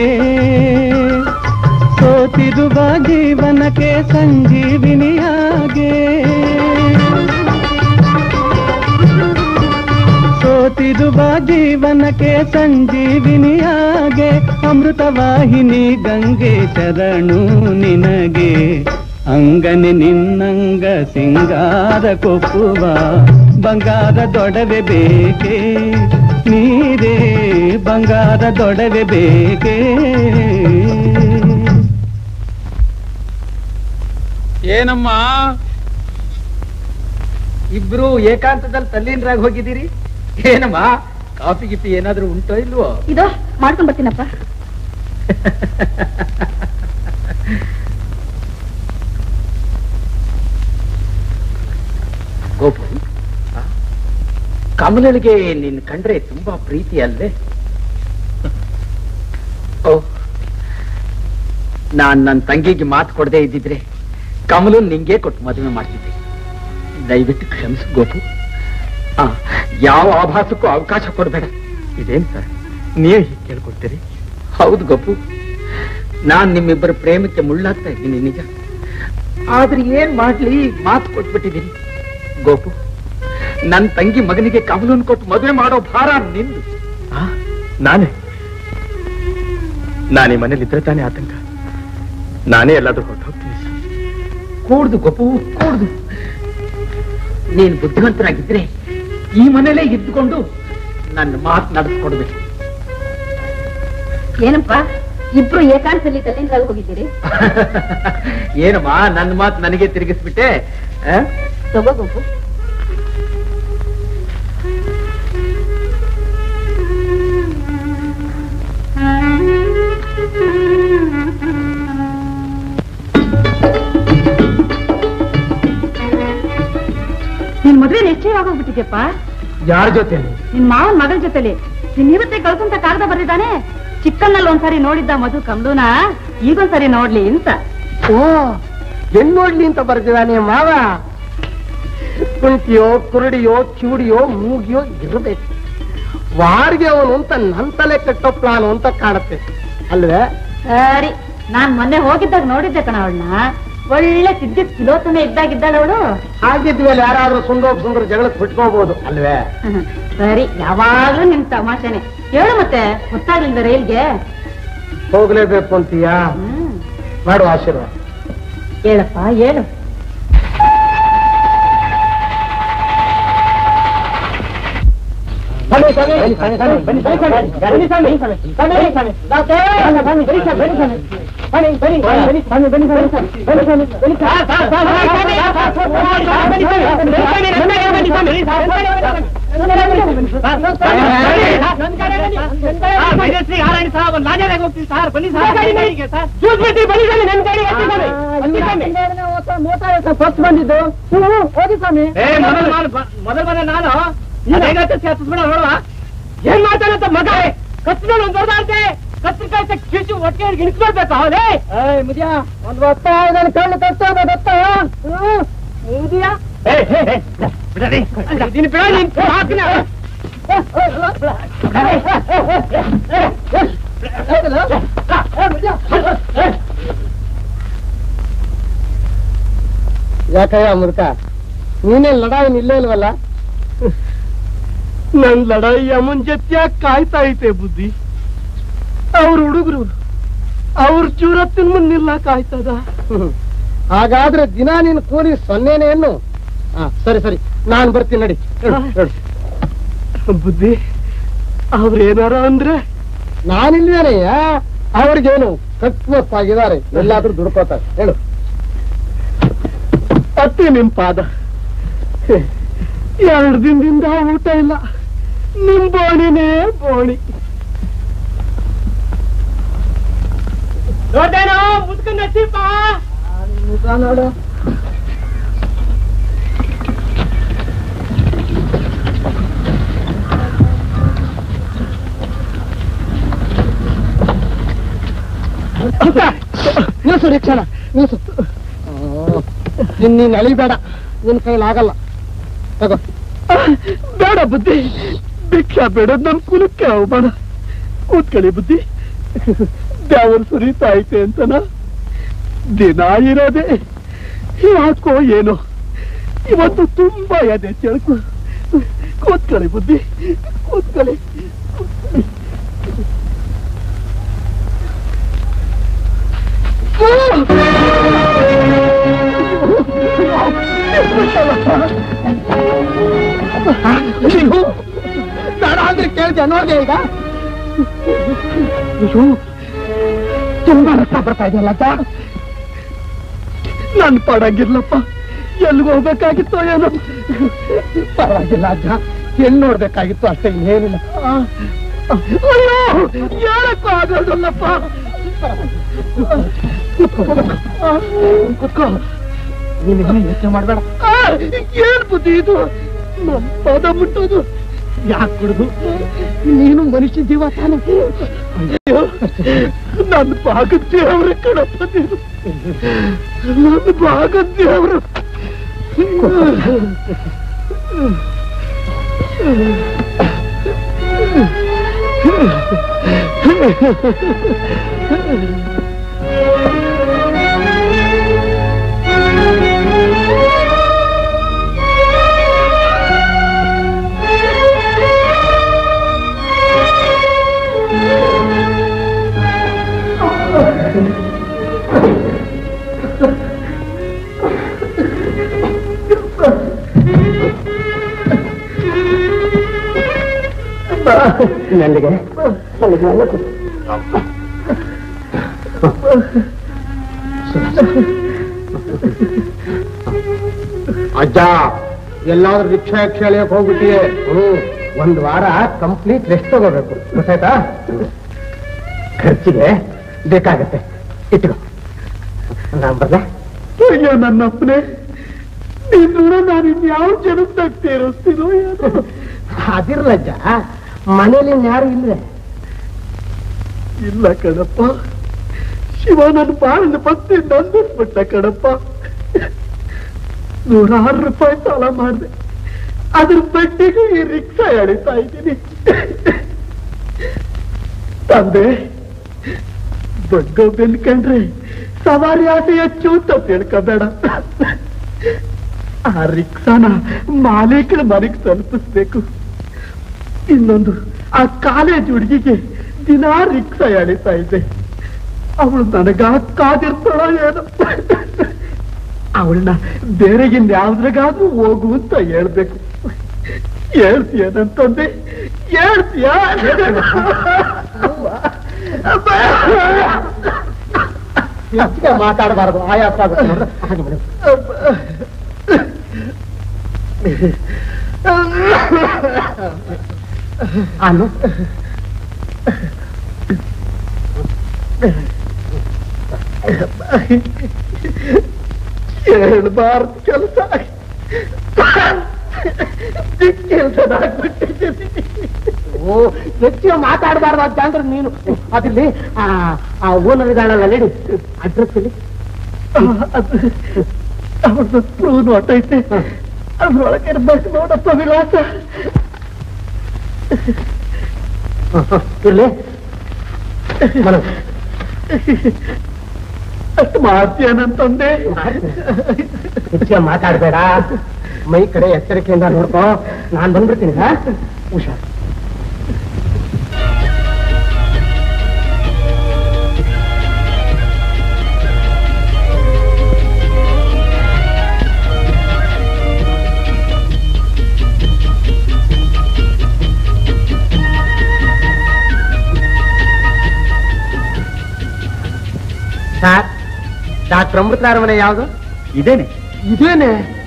ಸೋತಿರುವ ಜೀವನಕ್ಕೆ ಸಂಜೀವಿನಿಯಾಗೆ ಸೋತಿರುವ ಜೀವನಕ್ಕೆ ಸಂಜೀವಿನಿಯಾಗೆ ಅಮೃತವಾಹಿನಿ ಗಂಗೆ ಶರಣು ನಿನಗೆ ಅಂಗನೆ ನಿನ್ನಂಗ ಸಿಂಗಾರ ಕೊಪ್ಪುವ ಬಂಗಾರದೊಡವೆ ಬೇಕೆ ನೀರೇ ಬಂಗಾರದೊಡವೆ ಬೇಕೆ ಏನಮ್ಮ ಇಬ್ರು ಏಕಾಂತದಲ್ಲಿ ತಲ್ಲೀನರಾಗಿ ಹೋಗಿದ್ದೀರಿ ಏನಮ್ಮ ಕಾಫಿ ಗಿಫಿ ಏನಾದ್ರೂ ಉಂಟೋ ಇಲ್ವೋ ಇದೋ ಮಾಡ್ಕೊಂಡ್ ಬರ್ತೀನಪ್ಪ ಗೋಪು ಕಮಲಳಿಗೆ ನಿನ್ ಕಂಡ್ರೆ ತುಂಬಾ ಪ್ರೀತಿ ಅಲ್ಲೇ ಓ ನಾನ್ ನನ್ನ ತಂಗಿಗೆ ಮಾತು ಕೊಡದೆ ಇದ್ದಿದ್ರೆ ಕಮಲು ನಿಂಗೆ ಕೊಟ್ಟು ಮದುವೆ ಮಾಡ್ತಿದ್ದೆ ದಯವಿಟ್ಟು ಕ್ಷಮಿಸು ಗೋಪು ಆ, ಯಾವ ಆಭಾಸಕ್ಕೂ ಅವಕಾಶ ಕೊಡಬೇಡ ಇದೇನ್ ಸರ್ ನೀವು ಹೀಗೆ ಕೇಳ್ಕೊಡ್ತೀರಿ ಹೌದು ಗೋಪು ನಾನ್ ನಿಮ್ಮಿಬ್ಬರ ಪ್ರೇಮಕ್ಕೆ ಮುಳ್ಳಾಗ್ತಾ ಇದ್ದೀನಿ ನಿಜ ಆದ್ರೆ ಏನ್ ಮಾಡ್ಲಿ ಮಾತು ಕೊಟ್ಬಿಟ್ಟಿದ್ದೀನಿ ಗೋಪು ನನ್ ತಂಗಿ ಮಗನಿಗೆ ಕಮಲನ್ ಕೊಟ್ಟು ಮದುವೆ ಮಾಡೋ ಭಾರ ನಿಂದು ಆ, ನಾನೇ ನಾನೀ ಮನೇಲಿದ್ರೆ ತಾನೇ ಆತಂಕ ನಾನೇ ಎಲ್ಲಾದ್ರೂ ಹೊರಟು ಹೋಗ್ತೀನಿ ಕೂಡ್ದು ಗೋಪು ಕೂಡ್ದು ನೀನ್ ಬುದ್ಧಿವಂತರಾಗಿದ್ರೆ ಈ ಮನೇಲೇ ಇದ್ದುಕೊಂಡು ನನ್ನ ಮಾತು ನಡೆಸ್ಕೊಡ್ಬೇಕು ಏನಪ್ಪ ಇಬ್ರು ಏಕಾಂತದಲ್ಲಿ ತಲೆಯಿಂದ ಹೋಗಿದ್ದೀರಿ ಏನಮ್ಮ ನನ್ನ ಮಾತು ನನಗೆ ತಿರುಗಿಸ್ಬಿಟ್ಟೆ ಆ? ತಗೋ ಗೋಪು ನಿನ್ ಮದ್ವೆ ನಿಶ್ಚಯ ಆಗೋಗ್ಬಿಟ್ಟಿದ್ಯಪ್ಪ ಯಾರ ಜೊತೆ ನಿನ್ ಮಾವನ್ ಮಗಳ ಜೊತೆಲಿ ನಿನ್ ಇವತ್ತೇ ಕಳ್ಕೊಂತ ಕಾಗದ ಬರ್ದಿದ್ದಾನೆ ಚಿಕ್ಕನ್ನಲ್ಲಿ ಒಂದ್ಸರಿ ನೋಡಿದ್ದ ಮಧು ಕಮಲುನ ಈಗೊಂದ್ಸರಿ ನೋಡ್ಲಿ ಅಂತ ಓ ಎನ್ ನೋಡ್ಲಿ ಅಂತ ಬರ್ತಿದ್ದಾನೆ ಮಾವ ಕುಂಟಿಯೋ ಕುರುಡಿಯೋ ಕಿವುಡಿಯೋ ಮೂಗಿಯೋ ಇರಬೇಕು ವಾರಿಗೆ ಅವನು ಅಂತ ನನ್ ತಲೆ ಕಟ್ಟೋ ಪ್ಲಾನ್ ಅಂತ ಕಾಣುತ್ತೆ ಅಲ್ವೇ ಸರಿ ನಾನ್ ಮೊನ್ನೆ ಹೋಗಿದ್ದಾಗ ನೋಡಿದ್ದೆ ಕಣ ಅವಳನ್ನ ಒಳ್ಳೆ ತಿದ್ದಿದ್ ಕಿಲೋತನೆ ಇದ್ದಾಗಿದ್ದಾಳ ಅವಳು ಹಾಗಿದ್ಮೇಲೆ ಯಾರಾದ್ರೂ ಸುಂದರ ಸುಂದರ ಜಗಳಕ್ಕೆ ಬಿಟ್ಕೋಬಹುದು ಅಲ್ವೇ ಸರಿ ಯಾವಾಗ್ಲೂ ನಿನ್ ತಮಾಷೆನೆ ಹೇಳು ಮತ್ತೆ ಗೊತ್ತಾಗ್ಲಿಲ್ವ ರೈಲ್ಗೆ ಹೋಗ್ಲೇಬೇಕು ಅಂತೀಯಾ ಹ್ಮ್ ಮಾಡು ಆಶೀರ್ವಾದ ಹೇಳಪ್ಪ ಹೇಳು ಬನ್ನಿ ಸ್ವಾಮಿ, ಬನ್ನಿ ಸ್ವಾಮಿ, ಬನ್ನಿ ಸ್ವಾಮಿ, ಬನ್ನಿ ಸ್ವಾಮಿ, ಬನ್ನಿ ಸ್ವಾಮಿ, ಬನ್ನಿ ಸ್ವಾಮಿ, ಡಾಕ್ಟರ್, ಬನ್ನಿ, ಬನ್ನಿ ಸ್ವಾಮಿ, ಬನ್ನಿ ಸ್ವಾಮಿ, ಬನ್ನಿ, ಬನ್ನಿ, ಬನ್ನಿ ಸ್ವಾಮಿ, ಬನ್ನಿ ಸ್ವಾಮಿ, ಬನ್ನಿ ಸ್ವಾಮಿ, ಬನ್ನಿ ಸ್ವಾಮಿ, ಬನ್ನಿ ಸ್ವಾಮಿ, ಬನ್ನಿ ಸ್ವಾಮಿ, ಬನ್ನಿ ಸ್ವಾಮಿ, ಬನ್ನಿ ಸ್ವಾಮಿ, ಬಂದಿದ್ದು ಹೋಗಿ ಸ್ವಾಮಿ ಮೊದಲ ಮನೆ ನಾನು ಹತ್ತಿಸ್ಬಿಡ ನೋಡುವ ಏನ್ ಮಾಡ್ತಾನಂತ ಮಗ ಕತ್ತಿನ ಒಂದ್ ದೊಡ್ಡದಾಂತೆ ಕತ್ತಿಕಾಯಿ ಕಿಚ್ಚು ಒಟ್ಟಿಗೆ ಇಣಿಸ್ಕೊಳ್ಬೇಕು ಅವನೇ ಮುದಿಯ ಒಂದು ಹೊತ್ತ ನನ್ನ ಕಣ್ಣು ತಟ್ಟೋದ ಗೊತ್ತ ಮುದಿಯ ಇದೀನಿ ಬಿಡ ನೀನ್ ಹಾಕಿನ ಯಾಕಯ್ಯ ಮುದುಕ ನೀನೇ ಲಡಾಯಿ ನಿಲ್ಲೇ ಇಲ್ವಲ್ಲ ನನ್ ಲಡಾಯಿ ಅಮ್ಮನ್ ಜೊತೆ ಕಾಯ್ತಾ ಐತೆ ಬುದ್ಧಿ ಅವ್ರ ಹುಡುಗರು ಅವ್ರ ಚೂರತ್ತಿನ ಮುಂದೆ ನಿಲ್ಲಕ್ ಆಯ್ತದ ಹಾಗಾದ್ರೆ ದಿನ ನಿನ್ ಕೂಲಿ ಸೊನ್ನೆನೆ ಏನು ಹಾ ಸರಿ ಸರಿ ನಾನ್ ಬರ್ತೀನಿ ನಡಿ ಹೇಳು, ಹೇಳು. ಬುದ್ಧಿ ಅವ್ರೇನಾರ ಅಂದ್ರೆ ನಾನಿಲ್ವೇನಯ್ಯ ಅವ್ರಿಗೇನು ಕಟ್ಮತ್ತಾಗಿದ್ದಾರೆ ಎಲ್ಲಾದ್ರೂ ದುಡ್ಕೋತಾರೆ ಹೇಳು ಅತ್ತೆ ನಿಮ್ ಪಾದ ಎರಡು ದಿನದಿಂದ ಊಟ ಇಲ್ಲ ನಿಮ್ ಬೋಣಿನೇ ಬೋಣಿ ನೋಡ್ದೇನೋ ಮುದ್ಕಂಡ್ ಹಚ್ಚಿಪ್ಪ ನೋಡು ನಿಲ್ಸು ರಿಕ್ಷಣ ನಿಲ್ಸು ನಿನ್ ನೀನ್ ಅಳಿಬೇಡ ನಿನ್ ಕೈಲಾಗಲ್ಲ ತಗೋ ಬೇಡ ಬುದ್ಧಿ ಭಿಕ್ಷಾ ಬೇಡ ನಮ್ ಕುಲಕ್ಕೆ ಅವಮಾನ ಕೂತ್ಕೊಳ್ಳಿ ಬುದ್ಧಿ ದೇವರ ಸುರಿತಾ ಐತೆ ಅಂತನ ದಿನ ಇರೋದೆ ಯಾಕೋ ಏನೋ ಇವತ್ತು ತುಂಬಾ ಎದೆ ಚೆಳಕು ಕೂತ್ಕೊಳ್ಳಿ ಬುದ್ಧಿ ಕೂತ್ಕೊಳ್ಳಿ ನೀವು ಬೇಡ ಅಂದ್ರೆ ಕೇಳ್ದೆ ನೋಡ್ದೆ ಈಗ ಅಯ್ಯೋ, ತುಂಬಾ ರಕ್ತ ಬರ್ತಾ ಇದೆಯಲ್ಲ ಅಜ್ಜ ನನ್ ಪಡಂಗಿರ್ಲಪ್ಪ ಎಲ್ಲಿಗೆ ಹೋಗ್ಬೇಕಾಗಿತ್ತೋ ಏನೋ ಪರವಾಗಿಲ್ಲ ಅಜ್ಜ ಹೆಣ್ಣು ನೋಡ್ಬೇಕಾಗಿತ್ತು ಅಷ್ಟೇ ಇನ್ನೇನಿಲ್ಲ ಅಯ್ಯೋ ಹೇಳಕ್ಕೂ ಆಗೋದಲ್ಲಪ್ಪ ಕುತ್ಕೋ ನೀನು ಯೋಚನೆ ಮಾಡ್ಬೇಡ ಆ, ಏನ್ ಬುದ್ಧಿ ಇದು ನಮ್ ಪದ ಮುಟ್ಟೋದು ಯಾಕೆ ಕುಡ್ದು ನೀನು ಮನುಷ್ಯ ಜೀವ ತಾನೆ ಅಯ್ಯೋ ನನ್ನ ಭಾಗದ ದೇವ್ರ ಕಣಪ್ಪ ನೀನು ನನ್ನ ಭಾಗದ ದೇವ್ರು ನನಗೆ ಅಜ್ಜ ಎಲ್ಲಾದ್ರೂ ರಿಕ್ಷಾ ರಿಕ್ಷಾ ಎಳಿಯಕ್ ಹೋಗ್ಬಿಟ್ಟಿಯೇ ಹ್ಮ್ ಒಂದ್ ವಾರ ಕಂಪ್ಲೀಟ್ ರೆಸ್ಟ್ ತಗೋಬೇಕು ಗೊತ್ತಾಯ್ತಾ ಖರ್ಚಿಗೆ ಬೇಕಾಗತ್ತೆ ಇಟ್ಕೋ ನಾನ್ ಬರ್ಲಾ ಅಯ್ಯೋ ನನ್ನಪ್ಪನೇ ನೀನ್ ಋಣ ನಾನು ಇನ್ಯಾವ ಜನದಾಗ ತೀರಿಸ್ತೀನೋ ಏನೋ ಅದಿರ್ಲಜ್ಜ ಮನೇಲಿ ಯಾರು ಇಲ್ವೇ ಇಲ್ಲ ಕಣಪ್ಪ ಶಿವ ನನ್ನ ಬಾಳನ್ನ ಭಕ್ತಿ ನಂದಿಸ್ಬಿಟ್ಟ ಕಣಪ್ಪ ನೂರಾರು ರೂಪಾಯಿ ಸಾಲ ಮಾಡಿದೆ ಅದ್ರ ಬಡ್ಡಿಗೂ ಈ ರಿಕ್ಷಾ ಎಳಿತಾ ಇದ್ದೀನಿ ತಂದೆ ಬಡ್ಡೋ ಬೆನ್ಕಂಡ್ರೆ ಸವಾರಿ ಆಸೆ ಹೆಚ್ಚು ಅಂತ ತಿಳ್ಕೋಬೇಡ ಆ ರಿಕ್ಷಾನ ಮಾಲೀಕರ ಮನೆಗೆ ತಲುಪಿಸ್ಬೇಕು ಇನ್ನೊಂದು ಆ ಕಾಲೇಜ್ ಹುಡುಗಿಗೆ ದಿನಾ ರಿಕ್ಷಾ ಎಳಿತಾ ಇದ್ದೆ ಅವಳು ನನಗ ಕಾದಿರ್ತಾಳ ಏನೋ ಅವಳನ್ನ ಬೇರೆಗಿನ್ ಯಾವ್ದ್ರಾಗಾದ್ರೂ ಹೋಗು ಅಂತ ಹೇಳ್ಬೇಕು ಹೇಳ್ತೀಯನಂತಂದೆ ಹೇಳ್ತೀಯ ಹೆಚ್ಚಿಗೆ ಮಾತಾಡಬಾರದು ಆಯಾಸ ಆಗುತ್ತೆ ನೋಡ್ರೆ ಹಾಗೆ ಮಾಡು. ಅನ್ನು ಹೇಳ್ಬಾರ್ದು ಕೆಲಸ ಕೆಲಸದಾಗ್ಬಿಟ್ಟಿದ್ದೀನಿ ಓ ಹೆಚ್ಚಿಗೆ ಮಾತಾಡಬಾರ್ದು ಅಂತ ಅಂದ್ರೆ ನೀನು ಅದಿಲ್ಲಿ ಆ ಆ ಓನರ್ ಇದ್ದಾಳಲ್ಲ ನಡಿ ಅಡ್ರೆಸ್ ಇಲ್ಲಿ ಅದು ಅವ್ರದ್ದು ಪ್ರೂವ್ ಹೊಟ್ಟೈತೆ ಅದ್ರೊಳಗೆ ಇರ್ಬೇಕು ನೋಡಪ್ಪ ವಿಳಾಸ ಇಲ್ಲಿ ಮನಸ್ಸು ಅಷ್ಟು ಮಾಡ್ತೀಯನಂತಂದೆ ಹೆಚ್ಚಿಗೆ ಮಾತಾಡಬೇಡ ಮೈ ಕಡೆ ಎಚ್ಚರಿಕೆಯಿಂದ ನೋಡ್ಕೋ ನಾನ್ ಬಂದ್ಬಿಡ್ತೀನಿ ಹಾ ಹುಷಾರ್ ಸರ್ ಡಾಕ್ಟರ್ ಅಮೃತಲಾರ ಮನೆ ಯಾವುದು ಇದೇನೆ ಇದೇನೆ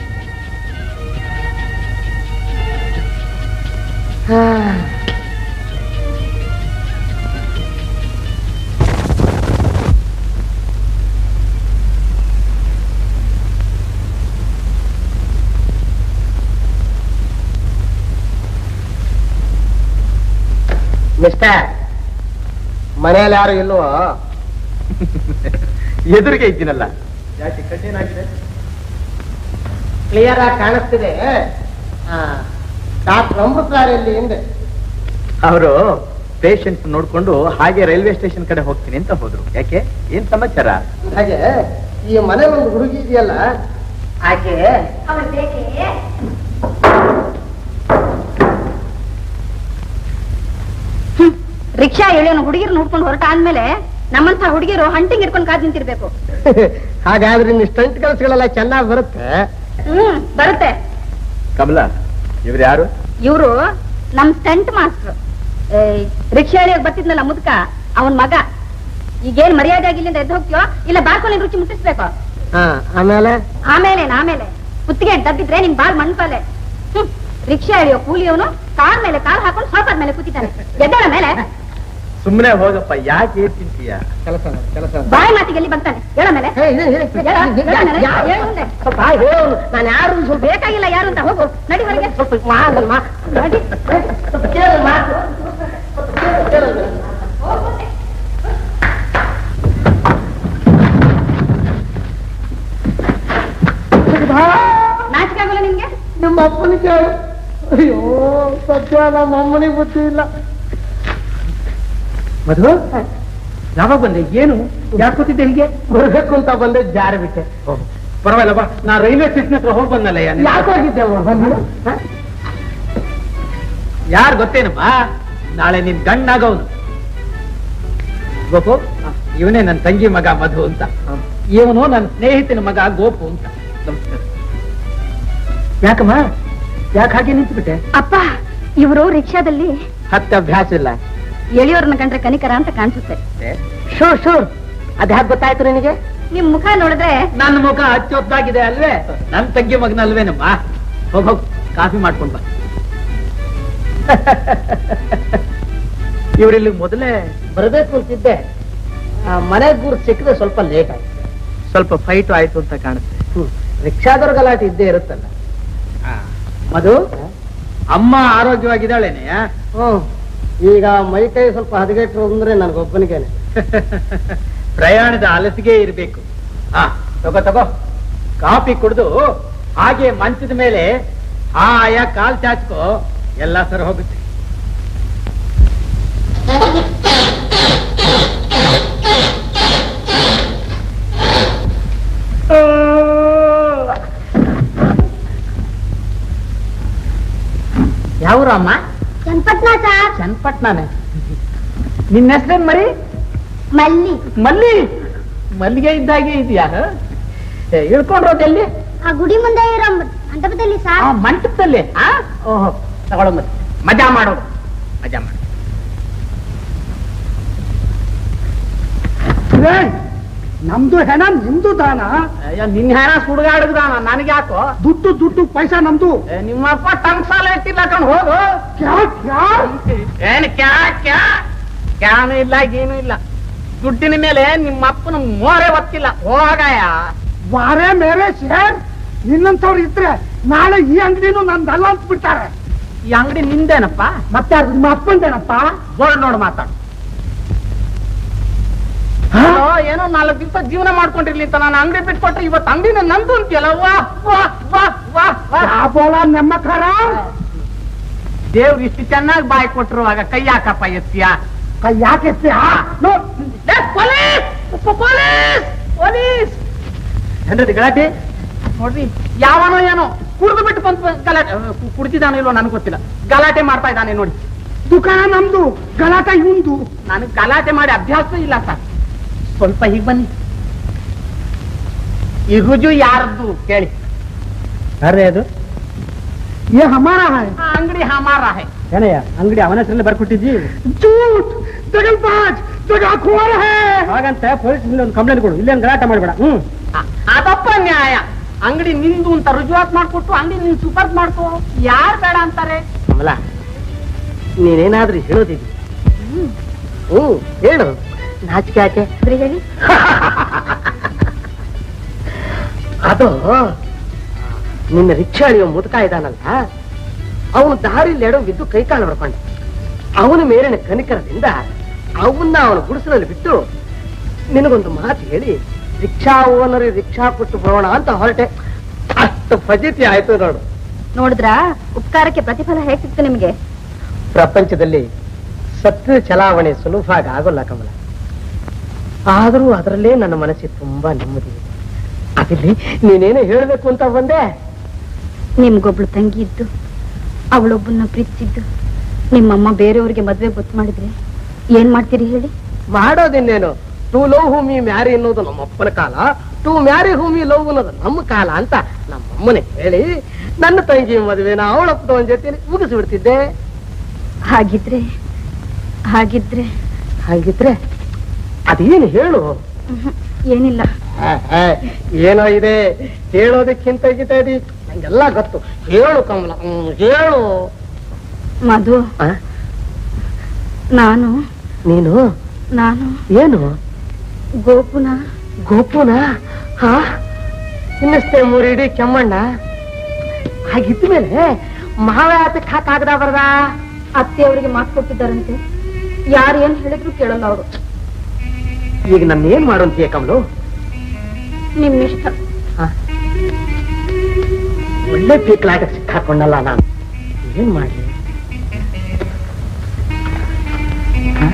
ಮಿಸ್ಟರ್ ಮನೆಯಲ್ಲಿ ಯಾರು ಇಲ್ವೋ ಎದುರಿಗೆ ಇದ್ದೀನಲ್ಲ ಯಾಕೆ ಕಣ್ಣೇನಾಗಿದೆ ಕ್ಲಿಯರ್ ಆಗಿ ಕಾಣಿಸ್ತಿದೆ ಡಾಕ್ಟರ್ ಅಮೃತಲಾರಲ್ಲಿ ಹಿಂದೆ ಅವರು ಪೇಷಂಟ್ ನೋಡ್ಕೊಂಡು ಹಾಗೆ ರೈಲ್ವೆ ಸ್ಟೇಷನ್ ಕಡೆ ಹೋಗ್ತೀನಿ ಅಂತ ಹೋದ್ರು ಯಾಕೆ ಏನ್ ಸಮಾಚಾರ ಹಾಗೆ ಈ ಮನೆ ಒಂದು ಹುಡುಗಿ ಇದೆಯಲ್ಲ ಆಕೆ ರಿಕ್ಷಾ ಎಳೆಯೋನು ಹುಡುಗಿರು ನೋಡ್ಕೊಂಡು ಹೊರಟ ಆದ್ಮೇಲೆ ನಮ್ಮಂತ ಹುಡುಗಿರು ಹಂಟಿಂಗ್ ಇಟ್ಕೊಂಡು ಕಾದ್ ನಿಂತಿರ್ಬೇಕು ಹಾಗಾದ್ರೆ ಇನ್ನು ಸ್ಟಂಟ್ ಕೆಲಸಗಳೆಲ್ಲ ಚೆನ್ನಾಗಿ ಬರುತ್ತೆ ಹ್ಮ್ ಬರುತ್ತೆ ಕಮಲ ಇವ್ರು ಯಾರು ಇವರು ನಮ್ ಸ್ಟಂಟ್ ಮಾಸ್ಟರ್ ರಿಕ್ಷಾ ಎಳೆಯೋಕ್ ಬರ್ತಿದ್ನಲ್ಲ ಮುದ್ಕ ಅವನ್ ಮಗ ಈಗೇನ್ ಮರ್ಯಾದೆ ಆಗಿ ಇಲ್ಲಿಂದ ಎದ್ದು ಹೋಗ್ತೀಯೋ ಇಲ್ಲ ಬಾರ್ಕೊಂಡು ರುಚಿ ಮುಟ್ಟಿಸ್ಬೇಕು ಹಾ ಆಮೇಲೆ ಆಮೇಲೆ ಆಮೇಲೆ ಕುತ್ತಿಗೆ ದಬ್ಬಿದ್ರೆ ನಿನ್ ಬಾಳ್ ಮಣ್ಪಾಲೆ ಹ್ಮ್ ರಿಕ್ಷಾ ಎಳೆಯೋ ಕೂಲಿಯವನು ಕಾಲ್ ಮೇಲೆ ಕಾಲ್ ಹಾಕೊಂಡು ಸೋಫಾದ ಮೇಲೆ ಕೂತಿದ್ದಾನೆ ಎದ್ದಳ ಮೇಲೆ ಸುಮ್ಮನೆ ಹೋಗಪ್ಪ ಯಾಕೆ ಏನ್ ತಿಂತೀಯ ಕೆಲಸ ಕೆಲಸ ಬಾಯಿ ಮಾತಿಗೆ ಎಲ್ಲಿ ಬಂತಾನೆ ಹೇಳ ಮೇಲೆ ಹೇಳ, ಹೇಳ ಮೇಲೆ, ಹೇಳು ಮುಂದೆ. ನಾನು ಯಾರು ಸ್ವಲ್ಪ ಬೇಕಾಗಿಲ್ಲ ಯಾರು ಅಂತ ಹೋಗು ನಡಿ ಹೊರಗೆ ಸ್ವಲ್ಪ ಮಾಡಲ್ಮ ನಡಿ ಸ್ವಲ್ಪ ಕೇಳಲ್ಮ ನಾಚಿಕೆ ಆಗೋಲ್ಲ ನಿನ್ಗೆ ನಿಮ್ಮ ಅಪ್ಪನಿಗೆ ಕೇಳು ಅಯ್ಯೋ ಸದ್ಯ ನಮ್ಮ ಅಮ್ಮನಿಗೆ ಬುದ್ಧಿ ಇಲ್ಲ ಮಧು ಯಾವಾಗ ಬಂದೆ ಏನು ಯಾಕೆ ಕೂತಿದ್ದೆ ಹೀಗೆ ಬರ್ಬೇಕು ಅಂತ ಬಂದೆ ಜಾರಿ ಬಿಟ್ಟೆ ಪರವಾಗಿಲ್ಲ ಬಾ ನಾ ರೈಲ್ವೆ ಸ್ಟೇಷನ್ ಹತ್ರ ಹೋಗಿ ಬಂದಲ್ಲ ಯಾಕೆ ಹೋಗಿದ್ದೆ ಅವ್ನು? ಬಂದಿಲ್ಲ? ಹ? ಯಾರು ಗೊತ್ತೇನಪ್ಪ ನಾಳೆ ನಿನ್ ಗಂಡಾಗವನು ಗೋಪು ಇವನೇ ನನ್ನ ತಂಗಿ ಮಗ ಮಧು ಅಂತ ಇವನು ನನ್ನ ಸ್ನೇಹಿತನ ಮಗ ಗೋಪು ಅಂತ ನಮಸ್ಕಾರ ಯಾಕಮ್ಮ ಯಾಕೆ ಹಾಗೆ ನಿಂತುಬಿಟ್ಟೆ ಅಪ್ಪ ಇವರು ರಿಕ್ಷಾದಲ್ಲಿ ಹತ್ತೆ ಅಭ್ಯಾಸ ಇಲ್ಲ ಎಳೆಯೋರ್ನ ಕಂಡ್ರೆ ಕನಿಕರ ಅಂತ ಕಾಣಿಸುತ್ತೆ ಶೂರ್ ಶೂರ್ ಅದ್ ಹ್ಯಾಕ್ ಗೊತ್ತಾಯ್ತು ನಿನಗೆ ನಿಮ್ ಮುಖ ನೋಡಿದ್ರೆ ನನ್ನ ಮುಖ ಅಚ್ಚೊತ್ತಾಗಿದೆ ಅಲ್ವೇ ನನ್ ತಂಗಿ ಮಗನ ಅಲ್ವೇನಮ್ಮ ಹೋಗ್ ಹೋಗ್ ಕಾಫಿ ಮಾಡ್ಕೊಂಡ್ ಬಾ ಇವರಿಲ್ಲಿ ಮೊದಲೇ ಬರಬೇಕು ಅಂತಿದ್ದೆ ಮನೆ ಗೂರು ಸಿಕ್ಕದೆ ಸ್ವಲ್ಪ ಲೇಟ್ ಆಯ್ತು ಸ್ವಲ್ಪ ಫೈಟ್ ಆಯ್ತು ಅಂತ ಕಾಣುತ್ತೆ ರಿಕ್ಷಾದವ್ರ ಗಲಾಟೆ ಇದ್ದೇ ಇರುತ್ತಲ್ಲ ಮಧು ಅಮ್ಮ ಆರೋಗ್ಯವಾಗಿದ್ದಾಳೇನೆ ಹ್ಮ್ ಈಗ ಮೈ ಕೈ ಸ್ವಲ್ಪ ಹದಗೆಟ್ರು ಅಂದ್ರೆ ನನಗೊಬ್ಬನಿಗೇನೆ ಪ್ರಯಾಣದ ಅಲಸಿಗೆ ಇರಬೇಕು ಹಾ ತಗೋ ತಗೋ ಕಾಫಿ ಕುಡಿದು ಹಾಗೆ ಮಂಚದ ಮೇಲೆ ಆಯಾ ಕಾಲ್ ಚಾಚ್ಕೋ ಎಲ್ಲ ಸರ್ ಹೋಗುತ್ತೆ ಯಾವ್ರು ಅಮ್ಮ ಚನ್ನಪಟ್ನ ಸರ್ ಚನ್ನಪಟ್ನಾನೆ ನಿನ್ನ ಹೆಸರೇನ್ ಮರಿ ಮಲ್ಲಿ ಮಲ್ಲಿ ಮಲ್ಲಿಗೆ ಇದ್ದಾಗೆ ಇದೆಯಾ ಇಳ್ಕೊಂಡ್ರೋದು ಎಲ್ಲಿ ಆ ಗುಡಿ ಮುಂದೆ ಇರೋ ಮಂಟಪದಲ್ಲಿ ಆ ಸರ್ ಮಂಟಪದಲ್ಲಿ ಆ ಓಹೋ ತಗೊಳ್ಳೋ ಮತ್ತೆ ಮಜಾ ಮಾಡೋದು ಮಜಾ ಮಾಡು ನಮ್ದು ಹೆಣ ನಿಮ್ದು ದಾನ ಅಯ್ಯೋ ನಿನ್ ಹೆಣ ಸುಡುಗಾಡಗ್ದಾನ ನನಗೆ ಯಾಕೋ ದುಡ್ಡು ದುಡ್ಡು ಪೈಸಾ ನಮ್ದು ಏ, ನಿಮ್ಮಪ್ಪ ಟಂಗ್ ಸಾಲ ಇಟ್ಟಿಲ್ಲ ಕಣ್ ಹೋಗು ಕ್ಯಾ ಕ್ಯಾ ಏನ್ ಕ್ಯಾ ಕ್ಯಾ ಕ್ಯಾನು ಇಲ್ಲ ಏನು ಇಲ್ಲ ದುಡ್ಡಿನ ಮೇಲೆ ನಿಮ್ಮಪ್ಪನ ಮೋರೆ ಒತ್ತಿಲ್ಲ ಹೋಗಯ್ಯ ವಾರೇ ಮೇರೆ ಶೇರ್ ನಿನ್ನಂತವ್ರು ಇದ್ರೆ ನಾಳೆ ಈ ಅಂಗಡಿನೂ ನಂದಲ್ಲ ಅಂತ ಬಿಡ್ತಾರೆ ಈ ಅಂಗಡಿ ನಿಂದೇನಪ್ಪ ಮತ್ತೆ ಅದು ನಿಮ್ಮ ಅಪ್ಪಂದೇನಪ್ಪ ಬೋರ್ಡ್ ನೋಡು ಮಾತಾಡು ಏನೋ ಏನೋ ನಾಲ್ಕು ದಿವಸ ಜೀವನ ಮಾಡ್ಕೊಂಡಿರ್ಲಿ ಅಂತ ನಾನು ಅಂಗಡಿ ಬಿಟ್ಕೊಟ್ರೆ ಇವತ್ತು ಅಂಗಡಿನ ನಂದು ಅಂತೀಯಲ್ಲ ವಾ ವಾ ವಾ ವಾ ವಾ ಬೋಳ ನಮ್ಮ ಖರ ದೇವ್ರು ಇಷ್ಟು ಚೆನ್ನಾಗಿ ಬಾಯಿ ಕೊಟ್ರು ಆಗ ಕೈ ಹಾಕಪ್ಪ ಎತ್ತಿಯ ಕೈ ಯಾಕೆ ಎತ್ತಿ? ಆ, ನೋಡ್. ಪೊಲೀಸ್ ಪೊಲೀಸ್ ಪೊಲೀಸ್ ಏನ್ರది ಗಲಾಟೆ ನೋಡ್ರಿ ಯಾವನೋ ಏನೋ ಕುಡಿದು ಬಿಟ್ಟು ಬಂದು ಗಲಾಟೆ ಕು- ಕುಡ್ದಿದ್ದಾನೋ ಇಲ್ವೋ ನನಗೆ ಗೊತ್ತಿಲ್ಲ ಗಲಾಟೆ ಮಾಡ್ತಾ ಇದ್ದಾನೆ ನೋಡಿ ದುಕಾನ ನಮ್ದು ಗಲಾಟ ಇವಂದು ನನಗೆ ಗಲಾಟೆ ಮಾಡಿ ಅಭ್ಯಾಸ ಇಲ್ಲ ಸರ್ ಸ್ವಲ್ಪ ಹೀಗೆ ಬನ್ನಿ ಈ ರುಜು ಯಾರದ್ದು ಕೇಳಿ ಅರೆ ಅದು ಏ ಹಮಾರ ಹೈ ಆ ಅಂಗಡಿ ಹಮಾರ ಹೈ ಏನಯ್ಯ ಅಂಗಡಿ ಅವನ ಹೆಸರಲ್ಲಿ ಬರ್ಕೊಟ್ಟಿದ್ದಿ ಜೂಟ್ ದಗಲ್ಬಾಜ್ ದಗಾಖೋರ್ ಹೈ ಹಾಗಂತ ಪೊಲೀಸ್ ಒಂದು ಕಂಪ್ಲೇಂಟ್ ಕೊಡು ಇಲ್ಲೇನು ಗಲಾಟೆ ಮಾಡಬೇಡ ಹ್ಮ್ ಅ- ಅದಪ್ಪ ನ್ಯಾಯ ಅಂಗಡಿ ನಿಂದು ಅಂತ ರುಜುವಾತ್ ಮಾಡ್ಕೊಟ್ಟು ಅಂಗಡಿ ನೀನ್ ಸುಪರ್ದ್ ಮಾಡ್ಕೋ ಯಾರ್ ಬೇಡ ಅಂತಾರೆ ಕಮಲ ನೀನೇನಾದ್ರೂ ಹೇಳೋದಿದ್ವಿ ಹ್ಮ್ ಹೇಳು ನಾಚಿಕೆ ಯಾಕೆ ಹೇಳಿ ಅದು ನಿನ್ನ ರಿಕ್ಷಾ ಅಳಿಯೋ ಮುದುಕ ಇದಾನಲ್ಲ ಅವನು ದಾರಿಲಿ ಎಡೋ ಬಿದ್ದು ಕೈಕಾಲು ಹೊಡ್ಕೊಂಡ ಅವನ ಮೇಲಿನ ಕನಿಕರದಿಂದ ಅವನ್ನ ಅವನ ಗುಡಿಸಲಲ್ಲಿ ಬಿಟ್ಟು ನಿನಗೊಂದು ಮಾತು ಹೇಳಿ ರಿಕ್ಷಾ ಓನರ್ ರಿಕ್ಷಾ ಕೊಟ್ಟು ಬರೋಣ ಅಂತ ಹೊರಟೆ ಅಷ್ಟು ಫಜಿತಿ ಆಯ್ತು ನೋಡು ನೋಡಿದ್ರಾ ಉಪಕಾರಕ್ಕೆ ಪ್ರತಿಫಲ ಹೇಗ್ ಸಿಕ್ತು ನಿಮ್ಗೆ ಪ್ರಪಂಚದಲ್ಲಿ ಸತ್ಯ ಚಲಾವಣೆ ಸುಲಭವಾಗಿ ಆಗೋಲ್ಲ ಕಮಲ ಆದರೂ ಅದರಲ್ಲೇ ನನ್ನ ಮನಸ್ಸಿಗೆ ತುಂಬಾ ನೆಮ್ಮದಿ ಇದೆ ಅದಿಲ್ಲಿ ನೀನೇನು ಹೇಳಬೇಕು ಅಂತ ಬಂದೆ ನಿಮ್ಗೊಬ್ಳು ತಂಗಿ ಇದ್ದು ಅವಳೊಬ್ಬನ್ನ ಪ್ರೀತಿಸಿದ್ದು ನಿಮ್ಮಮ್ಮ ಬೇರೆಯವ್ರಿಗೆ ಮದ್ವೆ ಗೊತ್ತು ಮಾಡಿದ್ರೆ ಏನ್ ಮಾಡ್ತೀರಿ ಹೇಳಿ ಮಾಡೋದಿನ್ನೇನು ಟು ಲವ್ ಹೂಮಿ ಮ್ಯಾರಿ ಅನ್ನೋದು ನಮ್ಮ ಅಪ್ಪನ ಕಾಲ ಟು ಮ್ಯಾರಿ ಹೂಮಿ ಲವ್ ಅನ್ನೋದು ನಮ್ಮ ಕಾಲ ಅಂತ ನಮ್ಮಮ್ಮನೆ ಹೇಳಿ ನನ್ನ ತಂಗಿ ಮದುವೆನ ಅವಳಪ್ಪನ ಜೊತೆ ಮುಗಿಸಿ ಬಿಡ್ತಿದ್ದೆ ಹಾಗಿದ್ರೆ ಹಾಗಿದ್ರೆ ಹಾಗಿದ್ರೆ ಅದೇನು ಹೇಳು ಮ್ಹೂ, ಏನಿಲ್ಲ ಆ, ಆ, ಏನೋ ಇದೆ ಹೇಳೋದಕ್ಕಿಂತ ಗೀತಾಡಿ ನಂಗೆಲ್ಲ ಗೊತ್ತು ಹೇಳು ಕಮಲ ಹ್ಮ್, ಹೇಳು ಮಧು ಆ, ನಾನು ನೀನು ನಾನು ಏನು ಗೋಪುನ ಗೋಪುನ ಹಾ ಇನ್ನಷ್ಟೇ ಮೂರಿಡಿ ಕೆಮ್ಮಣ್ಣ ಹಾಗಿದ್ಮೇಲೆ ಮಾವ ಯಾತಕ್ಕೆ ಹಾಕಾಗದ ಬರದ ಅತ್ತೆ ಅವರಿಗೆ ಮಾತು ಕೊಟ್ಟಿದ್ದಾರಂತೆ ಯಾರು ಏನ್ ಹೇಳಿದ್ರು ಕೇಳಲ್ಲ ಅವರು ಈಗ ನನ್ನ ಏನ್ ಮಾಡುವಂತೀಯ ಕಮಲು ನಿಮ್ ಇಷ್ಟ ಒಳ್ಳೆ ಪೀಕ್ಲಾಟಕ್ಕೆ ಸಿಕ್ಕಾಕೊಂಡಲ್ಲ ನಾನು ಏನ್ ಮಾಡ್ಲಿ ಹ?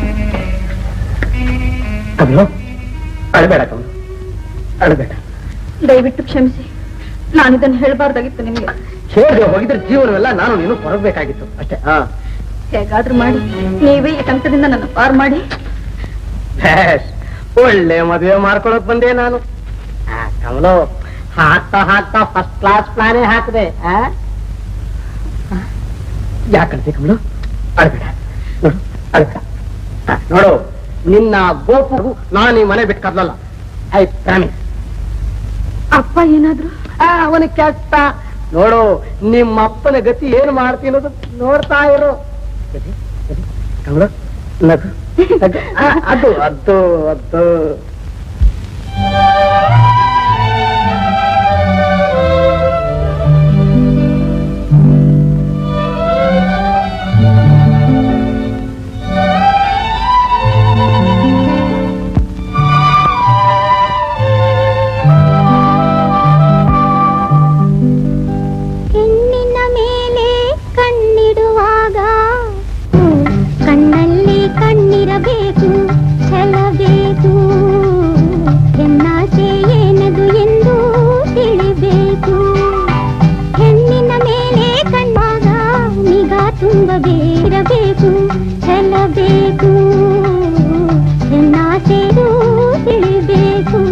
ಕಮಲು ಅಳಬೇಡ ಕಮಲು ಅಳಬೇಡ ದಯವಿಟ್ಟು ಕ್ಷಮಿಸಿ ನಾನು ಇದನ್ನು ಹೇಳ್ಬಾರ್ದಾಗಿತ್ತು ನಿಮ್ಗೆ ಹೇಗೆ ಹೋಗಿದ್ರೆ ಜೀವನವೆಲ್ಲ ನಾನು ನೀನು ಹೊರಬೇಕಾಗಿತ್ತು ಅಷ್ಟೇ ಹಾ ಹೇಗಾದ್ರೂ ಮಾಡಿ ನೀವೇ ಈ ಕಂಕದಿಂದ ನನ್ನ ಪಾರ್ ಮಾಡಿ ಭೇಷ್. ಒಳ್ಳೆ ಮದುವೆ ಮಾಡ್ಕೊಳಕ್ ಬಂದೆ ನಾನು ಆ, ಕಮಲು ಹಾಕ್ತಾ ಹಾಕ್ತಾ ಫಸ್ಟ್ ಕ್ಲಾಸ್ ಪ್ಲಾನೇ ಹಾಕಿದೆ ಯಾಕಂತೆ ಕಮಲು ಅಳ್ಬೇಡ ನೋಡು ನಿನ್ನ ಗೋಪು ನಾನು ಈ ಮನೆ ಬಿಟ್ಟು ಕದ್ಲಲ್ಲ ಐ ಪ್ರಾಮಿಸ್ ಅಪ್ಪ ಏನಾದ್ರು ಅವನಿಗೆ ಕೆಟ್ಟ ನೋಡು ನಿಮ್ಮ ಅಪ್ಪನ ಗತಿ ಏನ್ ಮಾಡ್ತೀನಿ ಅನ್ನೋದು ನೋಡ್ತಾ ಇರು ಕಮಲ, ನಗು. ನಗು. ಆ, ಅದು ಅದು ಅದು ಹೆಣ್ಣಿನ ಮೇಲೆ ಕಣ್ಣಿಡುವಾಗ ಓ, ಕಣ್ಣಲ್ಲಿ ಕಣ್ಣಿರಬೇಕು ಛಲಬೇಕು ಹೆಣ್ಣಾಸೆ ಏನದು ಎಂದು ತಿಳಿಬೇಕು ಹೆಣ್ಣಿನ ಮೇಲೆ ಕಣ್ಣಾಗ ನಿಗಾ ತುಂಬಬೇಕಿರಬೇಕು ಛಲಬೇಕು ಹೆಣ್ಣಾಸೆದು ತಿಳಿಬೇಕು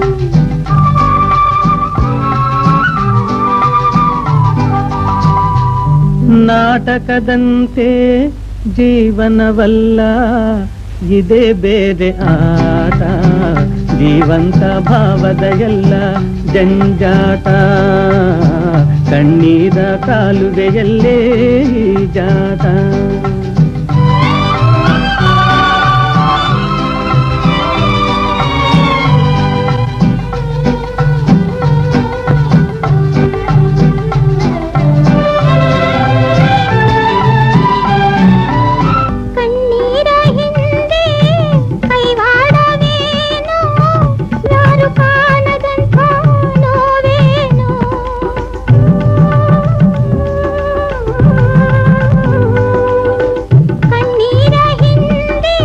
ನಾಟಕದಂತೆ ಜೀವನವಲ್ಲ ಇದೇ ಬೇರೆ ಆಟ ಜೀವಂತ ಭಾವದ ಎಲ್ಲ ಜಂಜಾಟ ಕಣ್ಣೀರ ಕಾಲುವೆಯಲ್ಲೇ ಜಾಟ ಕಣ್ಣೀರ ಹಿಂದೆ ಕೈವಾಡವೇನೋ ಯಾರು ಕಾಣದಂಥ ನೋವೇನೋ ಕಣ್ಣೀರ ಹಿಂದೆ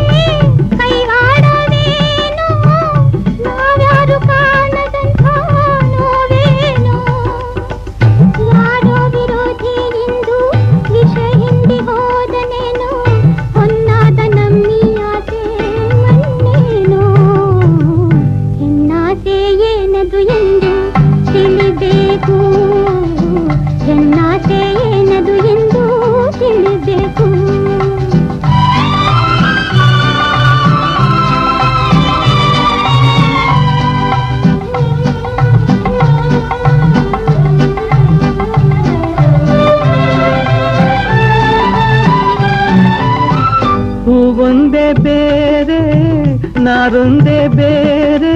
ಕೈವಾಡವೇನೋ ನಾವ್ಯಾರು ಕಾಣದಂಥ ನೋವೇನೋ ಯಾರೋ ವಿರೋಧಿ ನಿಂದು ವಿಷ ಹಿಂದಿ ಹೋದನೇನೋ ಹೊನ್ನಾದ ನಮ್ಮಿಯಾಸೆ ಮನ್ನೇನೋ ಹೆಣ್ಣಾಸೆ ಏನದು ಎಂದು ತಿಳಿಬೇಕು ಹೆಣ್ಣಾಸೆ ಏನದು ಎಂದು ತಿಳಿಬೇಕು ಹೂವೊಂದೇ ಬೇರೆ ನಾರೊಂದೇ ಬೇರೆ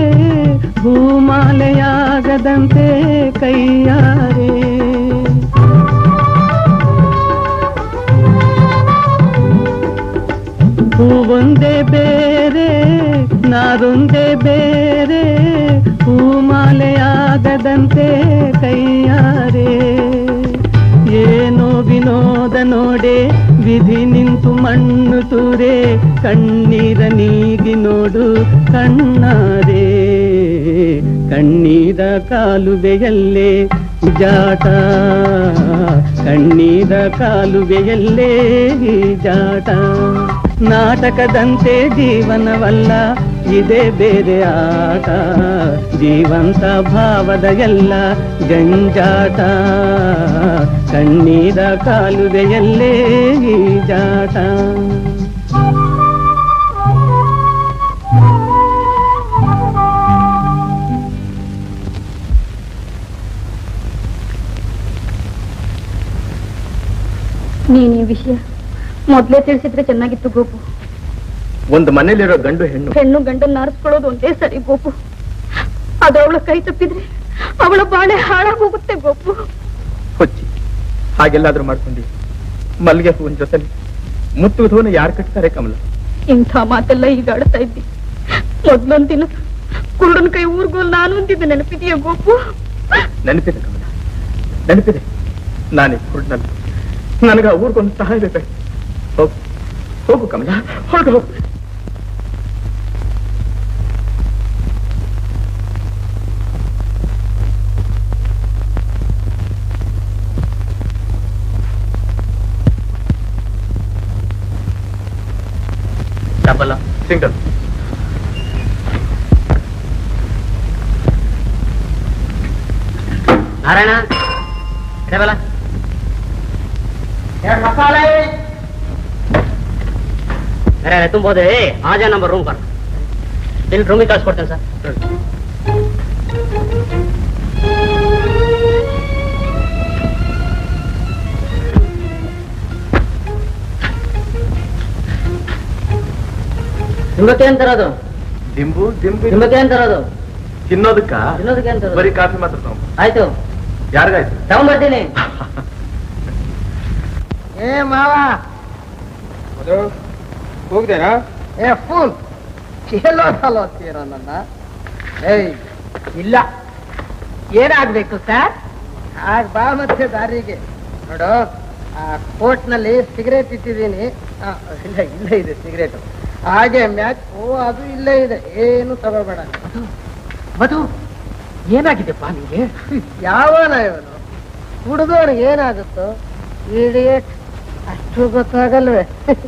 ಹೂಮಾಲೆಯಾಗದಂತೆ ಕೈಯಾರೆ ಹೂವೊಂದೇ ಬೇರೆ ನಾರೊಂದೇ ಬೇರೆ ಹೂಮಾಲೆಯಾಗದಂತೆ ಕೈಯಾರೆ ಏನೋ ವಿನೋದ ನೋಡೆ ವಿಧಿ ನಿಂತು ಮಣ್ಣು ತೂರೆ ಕಣ್ಣೀರ ನೀಗಿ ನೋಡು ಕಣ್ಣಾರೆ ಕಣ್ಣೀರ ಕಾಲುವೆಯಲ್ಲೇ ಜಾಟ ಕಣ್ಣೀರ ಕಾಲುವೆಯಲ್ಲೇ ಜಾಟ ನಾಟಕದಂತೆ ಜೀವನವಲ್ಲ ಇದೇ ಬೇರೆ ಆಟ ಜೀವಂತ ಭಾವದ ಎಲ್ಲ ಜಂಜಾಟ ಕಣ್ಣೀರ ಕಾಲುವೆಯಲ್ಲೇ ಜಾಟ ನೀನ್ ಈ ವಿಷಯ ಮೊದ್ಲೇ ತಿಳಿಸಿದ್ರೆ ಚೆನ್ನಾಗಿತ್ತು ಗೋಪು ಒಂದು ಮನೇಲಿರೋ ಗಂಡು ಹೆಣ್ಣು ಹೆಣ್ಣು ಗಂಡನ್ನ ಆರಿಸ್ಕೊಳ್ಳೋದು ಒಂದೇ ಸರಿ ಗೋಪು ಅದು ಅವಳ ಕೈ ತಪ್ಪಿದ್ರೆ ಅವಳ ಬಾಳೆ ಹಾಳಾಗೋಗುತ್ತೆ ಗೋಪು ಹೊಚ್ಚಿ ಹಾಗೆಲ್ಲಾದ್ರೂ ಮಾಡ್ಕೊಂಡು ಮಲ್ಲಿಗೆ ಹೂವಿನ ಜೊತೆಲಿ ಮುತ್ತುವುದವನು ಯಾರು ಕಟ್ತಾರೆ ಕಮಲ ಇಂಥ ಮಾತೆಲ್ಲ ಈಗ ಆಡ್ತಾ ಇದ್ದಿ ಮೊದ್ಲೊಂದ್ ದಿನ ಕುರುಡನ್ ಕೈ ಊರ್ಗೋಲ್ ನಾನು ಅಂತಿದ್ದೆ ನೆನಪಿದೆಯಾ ಗೋಪು ನೆನಪಿದೆ ಕಮಲ ನೆನಪಿದೆ ನಾನೇ ಕುರುಡ್ನಲ್ಲ ನನಗ ಊರಿಗೊಂದು ಸಹಾಯ ಬೇಕಾಯ್ತು ಹೋಗು ಹೋಗು ಕಮಲ ಹೋಗು ಹೋಗು ಡಬಲ್ ಸಿಂಗಲ್ ನಾರಾಯಣ ಇಡಬಲ್ಲ ಎರಡು ಮಸಾಲೆ ಬೇರೆ ತುಂಬೋದೆ ಆಜಾ ನಂಬರ್ ರೂಮ್ ಕರ್ ಇಲ್ಲಿ ರೂಮಿಗೆ ಕಳ್ಸ್ಕೊಡ್ತೇನೆ ಸರ್ ನಿಮ್ಮಕ್ಕೆ ಏನ್ ತರೋದು ದಿಂಬು ದಿಂಬು ನಿಮ್ಮಕ್ಕೆ ಏನ್ ತರೋದು ತಿನ್ನೋದಕ್ಕ ತಿನ್ನೋದಕ್ಕೆ ಏನ್ ತರೋದು ಬರೀ ಕಾಫಿ ಮಾತ್ರ ತಗೊಂಬ ಆಯ್ತು ಯಾರಿಗಾಯ್ತು ತಗೊಂಡ್ಬರ್ತೀನಿ ಏ ಮಾವ ಹೋಗ್ದೇನಾ ಏ ಫೂಲ್ ಚೇಲೋ ಸಲ ಅಂತೀರ ನನ್ನ ಏಯ್ ಇಲ್ಲ ಏನಾಗ್ಬೇಕು ಸರ್ ಆಗ ಬಾ ಮತ್ತೆ ದಾರಿಗೆ ನೋಡು ಆ ಕೋಟ್ನಲ್ಲಿ ಸಿಗರೇಟ್ ಇಟ್ಟಿದ್ದೀನಿ ಆ, ಇಲ್ಲ ಇಲ್ಲೇ ಇದೆ ಸಿಗರೇಟ್ ಹಾಗೆ ಮ್ಯಾಚ್ ಓ ಅದು ಇಲ್ಲೇ ಇದೆ ಏನು ತಗೋಬೇಡ ಮಧು ಏನಾಗಿದೆಪ್ಪ ನಿಂಗೆ ಯಾವನ ಇವನು ಹುಡುಗನಿಗೆ ಏನಾಗುತ್ತೋ ಇಡಿಯಟ್ ಅಷ್ಟು ಗೊತ್ತಾಗಲ್ವೇ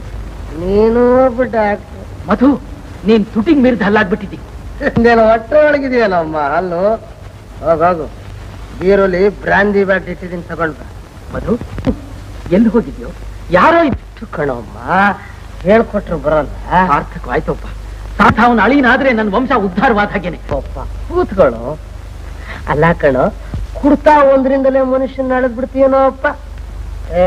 ನೀನು ಒಬ್ಬ ಡಾಕ್ಟರ್ ಮಧು ನೀನ್ ತುಟಿಗ್ ಮೀರಿದ ಹಲ್ಲಾಗ್ಬಿಟ್ಟಿದ್ದಿ ನೀನು ಹೊಟ್ಟೆ ಒಳಗಿದೆಯಲ್ಲಮ್ಮ ಅಲ್ಲು ಹೋಗೋಗು ಬೀರುಲಿ ಬ್ರಾಂದಿ ಬ್ಯಾಟ್ ಇಟ್ಟಿದ್ದೀನಿ ತಗೊಂಡ್ ಬಾ ಮಧು ಎಲ್ಲಿ ಹೋಗಿದ್ಯೋ ಯಾರೋ ಇಷ್ಟು ಕಣಮ್ಮ ಹೇಳ್ಕೊಟ್ರು ಬರಲ್ಲ ಸಾರ್ಥಕವಾಯ್ತಪ್ಪ ಸಾಥ ಅವನ ಅಳಿನಾದ್ರೆ ನನ್ನ ವಂಶ ಉದ್ಧಾರವಾದ ಹಾಗೇನೆ ಅಪ್ಪ ಕೂತ್ಗಳು ಅಲ್ಲ ಕಣೋ ಕುಡ್ತಾ ಒಂದ್ರಿಂದಲೇ ಮನುಷ್ಯನ ನಡೆದ್ ಬಿಡ್ತೀಯನೋ ಅಪ್ಪ ಏ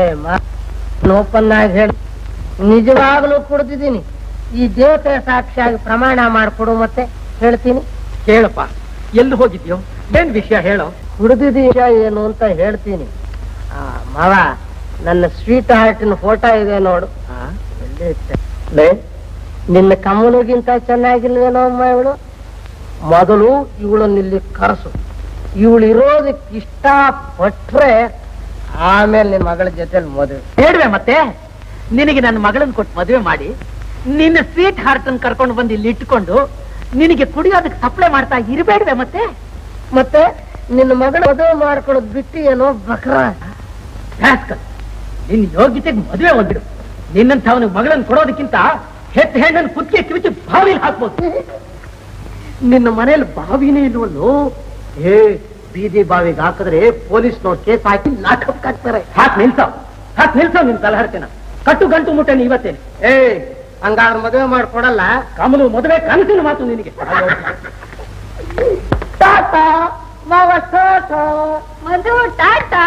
ಓಪನ್ನಾಗಿ ಹೇಳಿ ನಿಜವಾಗ್ಲೂ ಕುಡ್ದಿದ್ದೀನಿ ಈ ದೇವತೆ ಸಾಕ್ಷಿಯಾಗಿ ಪ್ರಮಾಣ ಮಾಡ್ಕೊಡು ಮತ್ತೆ ಹೇಳ್ತೀನಿ ಕೇಳಪ್ಪ ಎಲ್ಲಿ ಹೋಗಿದ್ಯೋ ಏನ್ ವಿಷಯ ಹೇಳೋ ಕುಡ್ದಿದ್ದೀಯ ಏನು ಅಂತ ಹೇಳ್ತೀನಿ ಆ ಮಾವ ನನ್ನ ಸ್ವೀಟ್ ಹಾರ್ಟಿನ ಫೋಟೋ ಇದೆ ನೋಡು ಎಲ್ಲಿ ಇಟ್ಟೆ? ಲೇ, ನಿನ್ನ ಕಮ್ಮನಿಗಿಂತ ಚೆನ್ನಾಗಿಲ್ವೇನೋ ಅಮ್ಮ ಇವಳು ಮೊದಲು ಇವಳನ್ನ ಇಲ್ಲಿ ಕರೆಸು ಇವಳು ಇರೋದಕ್ಕೆ ಇಷ್ಟ ಪಟ್ರೆ ಆಮೇಲೆ ನಿನ್ನ ಮಗಳ ಜೊತೆಲಿ ಮದುವೆ ಬೇಡವೆ ಮತ್ತೆ ನಿನಗೆ ನನ್ನ ಮಗಳನ್ನ ಕೊಟ್ಟು ಮದುವೆ ಮಾಡಿ ನಿನ್ನ ಸ್ವೀಟ್ ಹಾರ್ಟ್ ಅನ್ನು ಕರ್ಕೊಂಡು ಬಂದು ಇಲ್ಲಿ ಇಟ್ಕೊಂಡು ನಿನಗೆ ಕುಡಿಯೋದಕ್ಕೆ ಸಪ್ಲೈ ಮಾಡ್ತಾ ಇರಬೇಡವೆ ಮತ್ತೆ ಮತ್ತೆ ನಿನ್ನ ಮಗಳ ಮದುವೆ ಮಾಡ್ಕೊಳೋದ್ ಬಿಟ್ಟು ಏನೋ ಬಕ್ರ ರಾಸ್ಕಲ್, ನಿನ್ನ ಯೋಗ್ಯತೆಗೆ ಮದುವೆ ಒಂದಿಡು ನಿನ್ನಂತ ಅವನಿಗೆ ಮಗಳನ್ನ ಕೊಡೋದಕ್ಕಿಂತ ಹೆತ್ತ ಹೆಣ್ಣನ್ನು ಕುತ್ತಿಗೆ ಕಿವಿಚಿ ಬಾವಿಲಿ ಹಾಕ್ಬೋದು ನಿನ್ನ ಮನೇಲಿ ಬಾವಿನೇ ಇಲ್ವಲ್ಲೋ ಏ ಬೀದಿ ಬಾವಿಗೆ ಹಾಕಿದ್ರೆ ಪೊಲೀಸ್ನವ್ರು ಕೇಸ್ ಹಾಕಿ ಲಾಕಪ್ ಹಾಕ್ತಾರೆ ಹಾಕ್ ನಿಲ್ಸೋ ಹಾಕ್ ನಿಲ್ಸೋ ನಿನ್ ತಲಹರ್ತೆನ ಕಟ್ಟು ಗಂಟು ಮುಟ್ಟೆ ಇವತ್ತೇನೆ ಏ ಹಂಗಾದ್ರೆ ಮದುವೆ ಮಾಡ್ಕೊಡಲ್ಲ ಕಮಲು ಮದುವೆ ಕನಸಿನ ಮಾತು ನಿನಗೆ ಟಾಟಾ ಮಾವ tata Madhu tata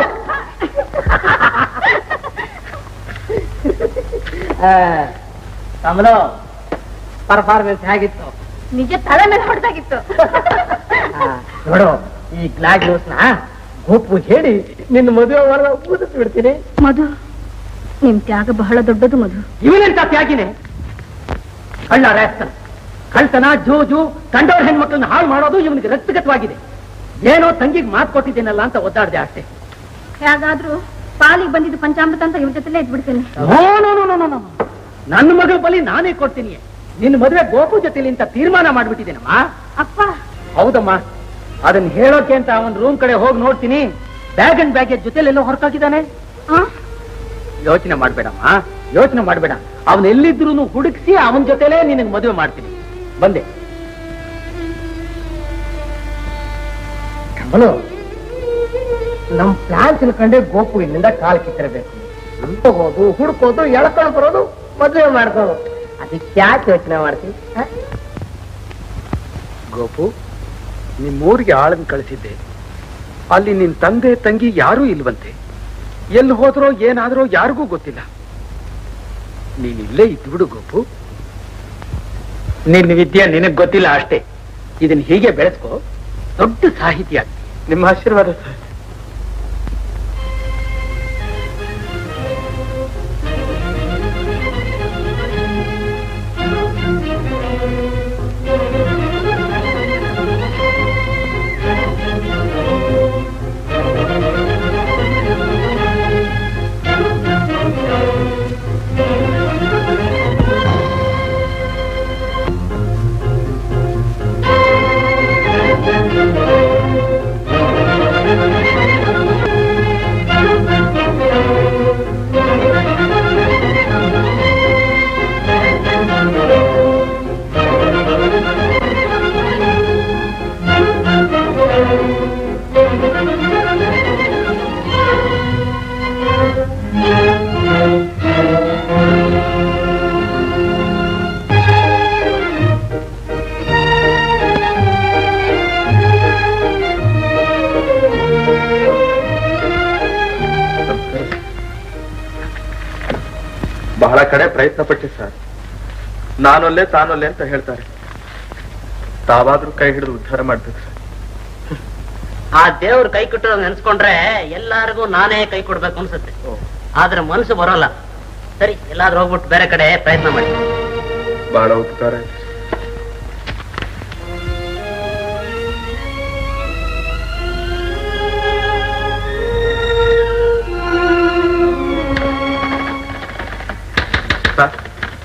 Kamalu performance ಹೇಗಿತ್ತು ನಿಜ ತಲೆ ಮೇಲೆ ಹೊಡೆದಾಗಿತ್ತು ಆ, ನೋಡು ಈ ಗ್ಲಾಡ್ ನ್ಯೂಸ್ ನ ಗುಂಪು ಹೇಳಿ ನಿನ್ನ ಮದುವೆ ವರ ಊದಿಸಿ ಬಿಡ್ತೀನಿ ಮಧು ನಿಮ್ ತ್ಯಾಗ ಬಹಳ ದೊಡ್ಡದು ಮಧು ಇವನೆಂತ ತ್ಯಾಗಿನೇ ಕಳ್ಳ ರಾಸ್ಕಲ್ ಕಳ್ತನ ಜೂಜು ಕಂಡವ್ರ ಹೆಣ್ಮಕ್ಳನ್ನ ಹಾಳು ಮಾಡೋದು ಇವನಿಗೆ ರಕ್ತಗತವಾಗಿದೆ ಏನೋ ತಂಗಿಗೆ ಮಾತು ಕೊಟ್ಟಿದ್ದೇನಲ್ಲ ಅಂತ ಒದ್ದಾಡ್ದೆ ಅಷ್ಟೇ ಹೇಗಾದ್ರೂ ಪಾಲಿಗೆ ಬಂದಿದ್ದು ಪಂಚಾಮೃತ ಅಂತ ಇವ್ರ ಜೊತೆಲೇ ಇದ್ಬಿಡ್ತೇನೆ no, no, no, no, no, no. ನನ್ನ ಮಗಳ ಬಲಿ ನಾನೇ ಕೊಡ್ತೀನಿ ನಿನ್ನ ಮದುವೆ ಗೋಪು ಜೊತೆಲಿ ಅಂತ ತೀರ್ಮಾನ ಮಾಡ್ಬಿಟ್ಟಿದ್ದೇನಮ್ಮ ಅಪ್ಪ ಹೌದಮ್ಮ ಅದನ್ನ ಹೇಳೋಕೆ ಅಂತ ಅವನ್ ರೂಮ್ ಕಡೆ ಹೋಗಿ ನೋಡ್ತೀನಿ ಬ್ಯಾಗ್ ಅಂಡ್ ಬ್ಯಾಗೇಜ್ ಜೊತೆಲೆಲ್ಲೋ ಹೊರಕಾಗಿದ್ದಾನೆ ಆ? ಯೋಚನೆ ಮಾಡ್ಬೇಡಮ್ಮ ಯೋಚನೆ ಮಾಡ್ಬೇಡ ಅವನ್ ಎಲ್ಲಿದ್ರು ಹುಡುಕ್ಸಿ ಅವನ ಜೊತೆಲೇ ನಿನಗೆ ಮದುವೆ ಮಾಡ್ತೀನಿ ಬಂದೆ ಕಮಲು ನಮ್ ಪ್ಲಾನ್ ತಿಳ್ಕೊಂಡೆ ಗೋಪು ಇಲ್ಲಿಂದ ಕಾಲ್ ಕಿತ್ತಿರಬೇಕು ಹೋಗೋದು ಹುಡ್ಕೋದು ಎಳ್ಕೊಂಡು ಬರೋದು ಮದುವೆ ಮಾಡ್ಕೋದು ಅದಕ್ಕೆ ಯಾಕೆ ಯೋಚನೆ ಮಾಡ್ತೀವಿ ಹ? ಗೋಪು ನಿಮ್ಮೂರಿಗೆ ಆಳನ್ ಕಳಿಸಿದ್ದೆ ಅಲ್ಲಿ ನಿನ್ ತಂದೆ ತಂಗಿ ಯಾರೂ ಇಲ್ವಂತೆ ಎಲ್ಲಿ ಹೋದ್ರೋ ಏನಾದ್ರೋ ಯಾರಿಗೂ ಗೊತ್ತಿಲ್ಲ ನೀನ್ ಇಲ್ಲೇ ಇದ್ಬಿಡು ಗೋಪು ನಿನ್ನ ವಿದ್ಯೆ ನಿನಗ್ ಗೊತ್ತಿಲ್ಲ ಅಷ್ಟೇ ಇದನ್ನ ಹೀಗೆ ಬೆಳೆಸ್ಕೋ ದೊಡ್ಡ ಸಾಹಿತ್ಯ ನಿಮ್ಮ ಆಶೀರ್ವಾದ ಸರ್ ಆ ಬಹಳ ಕಡೆ ಪ್ರಯತ್ನ ಪಟ್ಟೆ ಸರ್ ನಾನೊಲ್ಲೆ ತಾನೊಲ್ಲೆ ಅಂತ ಹೇಳ್ತಾರೆ ತಾವಾದ್ರೂ ಕೈ ಹಿಡಿದು ಉದ್ಧಾರ ಮಾಡ್ಬೇಕು ಸರ್ ಆ ದೇವ್ರ ಕೈ ಕೊಟ್ಟಿರೋ ನೆನ್ಸ್ಕೊಂಡ್ರೆ ಎಲ್ಲಾರಿಗೂ ನಾನೇ ಕೈ ಕೊಡ್ಬೇಕು ಅನ್ಸುತ್ತೆ ಆದ್ರೆ ಮನಸ್ಸು ಬರೋಲ್ಲ ಸರಿ ಎಲ್ಲಾದ್ರೂ ಹೋಗ್ಬಿಟ್ಟು ಬೇರೆ ಕಡೆ ಪ್ರಯತ್ನ ಮಾಡಿ ಬಹಳ ಉಪಕಾರ ಆಯ್ತು ಸರ್,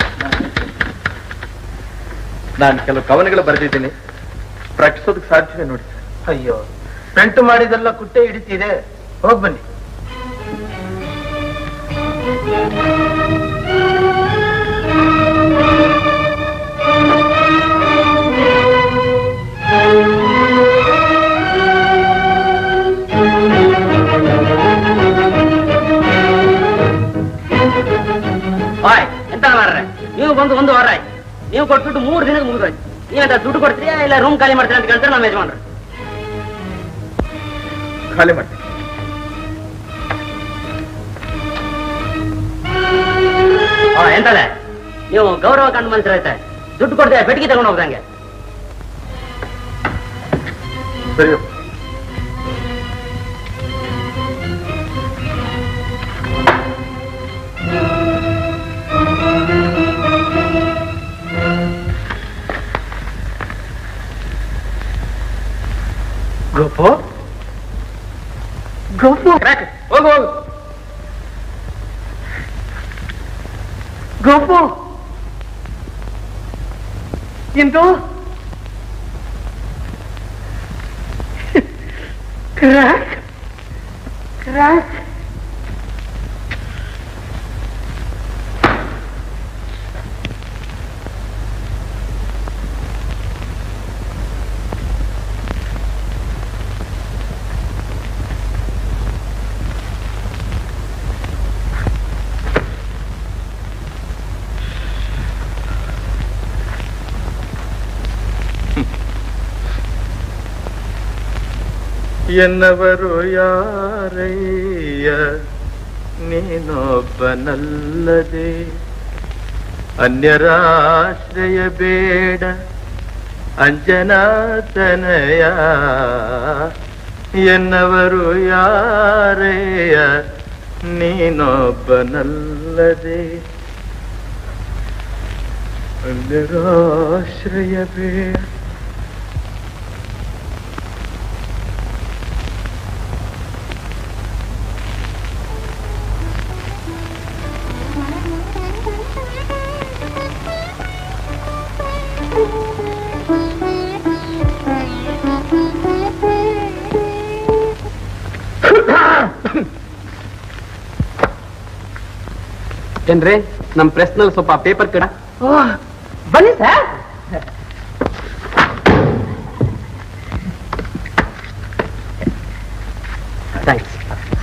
ನಾನು ಕೆಲವು ಕವನಗಳು ಬರೆದಿದ್ದೀನಿ ಪ್ರಕಟಿಸೋದಕ್ಕೆ ಸಾಧ್ಯವೇ ನೋಡಿ ಸರ್ ಅಯ್ಯೋ ಪ್ರಿಂಟ್ ಮಾಡಿದೆಲ್ಲ ಕುಟ್ಟೆ ಹಿಡಿತಿದೆ ಹೋಗ್ ಬನ್ನಿ ಓಯ್ ಎಂತ ಮಾಡ್ರೆ ನೀವು ಬಂದು ಒಂದು ವಾರ ಆಯ್ತು ನೀವು ಕೊಟ್ಬಿಟ್ಟು ಮೂರು ದಿನಕ್ಕೆ ಮುಗಿದೋಯ್ತು ನೀವೆಂತ ದುಡ್ಡು ಕೊಡ್ತೀರಾ ಇಲ್ಲ ರೂಮ್ ಖಾಲಿ ಮಾಡ್ತೀರಾ ಅಂತ ಕೇಳ್ತಾರೆ ನಮ್ಮ ಯಜಮಾನ್ರು ಖಾಲಿ ಮಾಡ್ತೀನಿ ಆ, ಎಂತದೆ ನೀವು ಗೌರವ ಕಂಡು ಮನುಷ್ಯರು ಐತೆ ದುಡ್ಡು ಕೊಡ್ತೀರಾ ಬೆಟ್ಟಿಗೆ ತಗೊಂಡು ಹೋಗ್ದಂಗೆ ಸರಿ ಗೋಪು ಗೋಪು ಹೋಗು ಹೋಗು ಗೋಪು ಇಂದು ಕ್ರ್ಯಾಕ್ ಕ್ರ್ಯಾಕ್ ಎನ್ನವರು ಯಾರಯ್ಯ ನೀನೊಬ್ಬನಲ್ಲದೆ ಅನ್ಯರಾಶ್ರಯ ಬೇಡ ಅಂಜನಾತನಯ ಎನ್ನವರು ಯಾರಯ್ಯ ನೀನೊಬ್ಬನಲ್ಲದೆ ಅನ್ಯರಾಶ್ರಯ ಬೇಡ ಏನ್ರಿ ನಮ್ ಪ್ರೆಸ್ ನಲ್ಲಿ ಸ್ವಲ್ಪ ಪೇಪರ್ ಕಡ ಬನ್ನಿ ಸರ್ ಥ್ಯಾಂಕ್ಸ್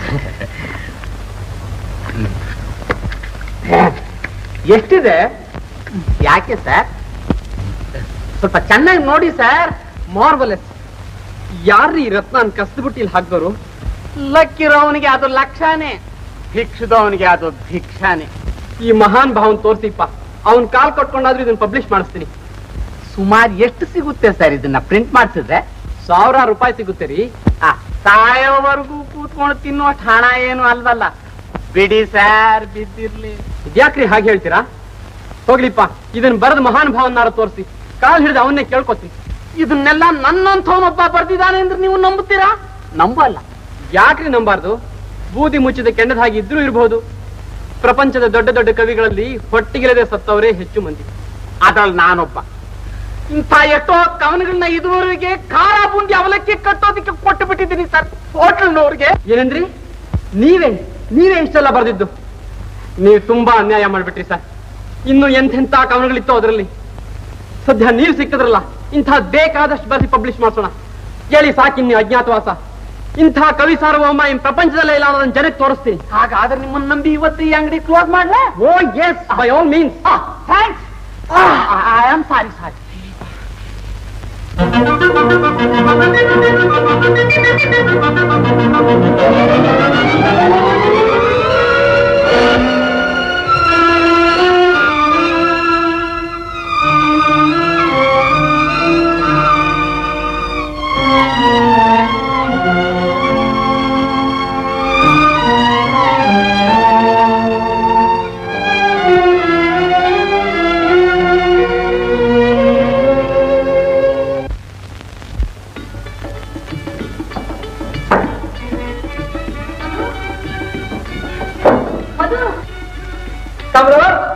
ಎಷ್ಟಿದೆ ಯಾಕೆ ಸರ್ ಸ್ವಲ್ಪ ಚೆನ್ನಾಗಿ ನೋಡಿ ಸರ್ ಮಾರ್ವಲೆಸ್ ಯಾರ್ರೀ ಈ ರತ್ನ ಕಸ್ದ್ಬಿಟ್ಟು ಇಲ್ಲಿ ಹಾಕ್ದವರು ಲಕ್ಕಿರೋವನಿಗೆ ಅದು ಲಕ್ಷಾನೇ ಭಿಕ್ಷದವನಿಗೆ ಅದು ಭಿಕ್ಷಾನೇ ಈ ಮಹಾನ್ ಭಾವನ್ ತೋರ್ಸಿಪ್ಪ ಅವನ್ ಕಾಲ್ ಕಟ್ಕೊಂಡಾದ್ರೂ ಇದನ್ನ ಪಬ್ಲಿಷ್ ಮಾಡಿಸ್ತೀನಿ ಸುಮಾರು ಎಷ್ಟು ಸಿಗುತ್ತೆ ಸರ್ ಇದನ್ನ ಪ್ರಿಂಟ್ ಮಾಡಿಸಿದ್ರೆ ಸಾವಿರಾರು ರೂಪಾಯಿ ಸಿಗುತ್ತೆ ರೀ ಆ, ಸಾಯೋವರೆಗೂ ಕೂತ್ಕೊಂಡು ತಿನ್ನುವಷ್ಟು ಹಣ ಏನು ಅಲ್ವಲ್ಲ ಬಿಡಿ ಸರ್ ಬಿದ್ದಿರ್ಲಿ ಇದ್ಯಾಕ್ರಿ ಹಾಗೆ ಹೇಳ್ತೀರಾ ಹೋಗ್ಲಿಪ್ಪ ಇದನ್ನ ಬರೆದ ಮಹಾನ್ ಭಾವನಾರ ತೋರಿಸಿ ಕಾಲ್ ಹಿಡಿದು ಅವನ್ನೇ ಕೇಳ್ಕೊತೀನಿ ಇದನ್ನೆಲ್ಲ ನನ್ನಂಥವನೊಬ್ಬ ಬರ್ದಿದ್ದಾನೆ ಅಂದ್ರೆ ನೀವು ನಂಬುತ್ತೀರಾ ನಂಬಲ್ಲ ಯಾಕ್ರಿ ನಂಬಾರ್ದು ಬೂದಿ ಮುಚ್ಚಿದ ಕೆಂಡದ ಹಾಗೆ ಇದ್ರೂ ಇರಬಹುದು ಪ್ರಪಂಚದ ದೊಡ್ಡ ದೊಡ್ಡ ಕವಿಗಳಲ್ಲಿ ಹೊಟ್ಟಿಗಿಲ್ಲದೆ ಸತ್ತವರೇ ಹೆಚ್ಚು ಮಂದಿ ಅದ್ರಲ್ಲಿ ನಾನೊಬ್ಬ ಇಂಥ ಎಷ್ಟೋ ಕವನಗಳನ್ನ ಇದುವರೆಗೆ ಖಾರ ಬುಂದಿ ಅವಲಕ್ಕಿ ಕಟ್ಟೋದಕ್ಕೆ ಕೊಟ್ಟು ಬಿಟ್ಟಿದ್ದೀನಿ ಸರ್ ಹೋಟೆಲ್ನವ್ರಿಗೆ ಏನಂದ್ರಿ ನೀವೇ ನೀವೇ ಇಷ್ಟೆಲ್ಲ ಬರೆದಿದ್ದು ನೀವು ತುಂಬಾ ಅನ್ಯಾಯ ಮಾಡ್ಬಿಟ್ರಿ ಸರ್ ಇನ್ನು ಎಂತೆಂತ ಕವನಗಳಿತ್ತು ಅದರಲ್ಲಿ ಸದ್ಯ ನೀವು ಸಿಕ್ಕಿದ್ರಲ್ಲ ಇಂಥ ಬೇಕಾದಷ್ಟು ಬರೆಸಿ ಪಬ್ಲಿಷ್ ಮಾಡಿಸೋಣ ಹೇಳಿ ಸಾಕಿನ್ನಿ ಅಜ್ಞಾತವಾಸ ಇಂಥ ಕವಿ ಸಾರ್ವಭೌಮ ಈ ಪ್ರಪಂಚದಲ್ಲೇ ಇಲ್ಲ ಅನ್ನೋದನ್ನ ಜನಕ್ಕೆ ತೋರಿಸ್ತೀನಿ ಹಾಗಾದ್ರೆ ನಿಮ್ಮನ್ನ ನಂಬಿ ಇವತ್ತು ಈ ಅಂಗಡಿ ಕ್ಲೋಸ್ ಮಾಡ್ಲಾ oh yes by all means thanks I am sorry sorry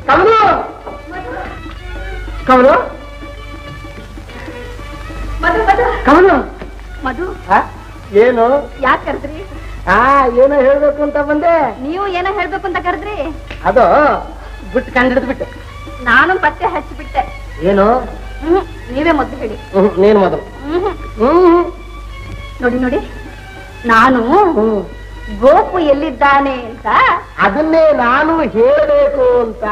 Kamalu Kamalu Madhu Madhu Kamalu Madhu ಆ, ಏನು ಯಾಕೆ ಕರೆದ್ರಿ ಆ ಏನೋ ಹೇಳ್ಬೇಕು ಅಂತ ಬಂದೆ ನೀವು ಏನೋ ಹೇಳ್ಬೇಕು ಅಂತ ಕರೆದ್ರಿ ಅದು ಬಿಟ್ಟು ಕಂಡಿಡ್ದು ಬಿಟ್ಟು ನಾನು ಪತ್ತೆ ಹಚ್ಚಿಬಿಟ್ಟೆ ಏನು ಹ್ಮ್ ನೀವೇ ಮೊದ್ಲು ಹೇಳಿ ಹ್ಮ್, ನೀನು ಮೊದಲು ಹ್ಮ್ ಹ್ಮ್ ನೋಡಿ ನೋಡಿ ನಾನು ಗೋಪು ಎಲ್ಲಿದ್ದಾನೆ ಅಂತ ಅದನ್ನೇ ನಾನು ಹೇಳಬೇಕು ಅಂತ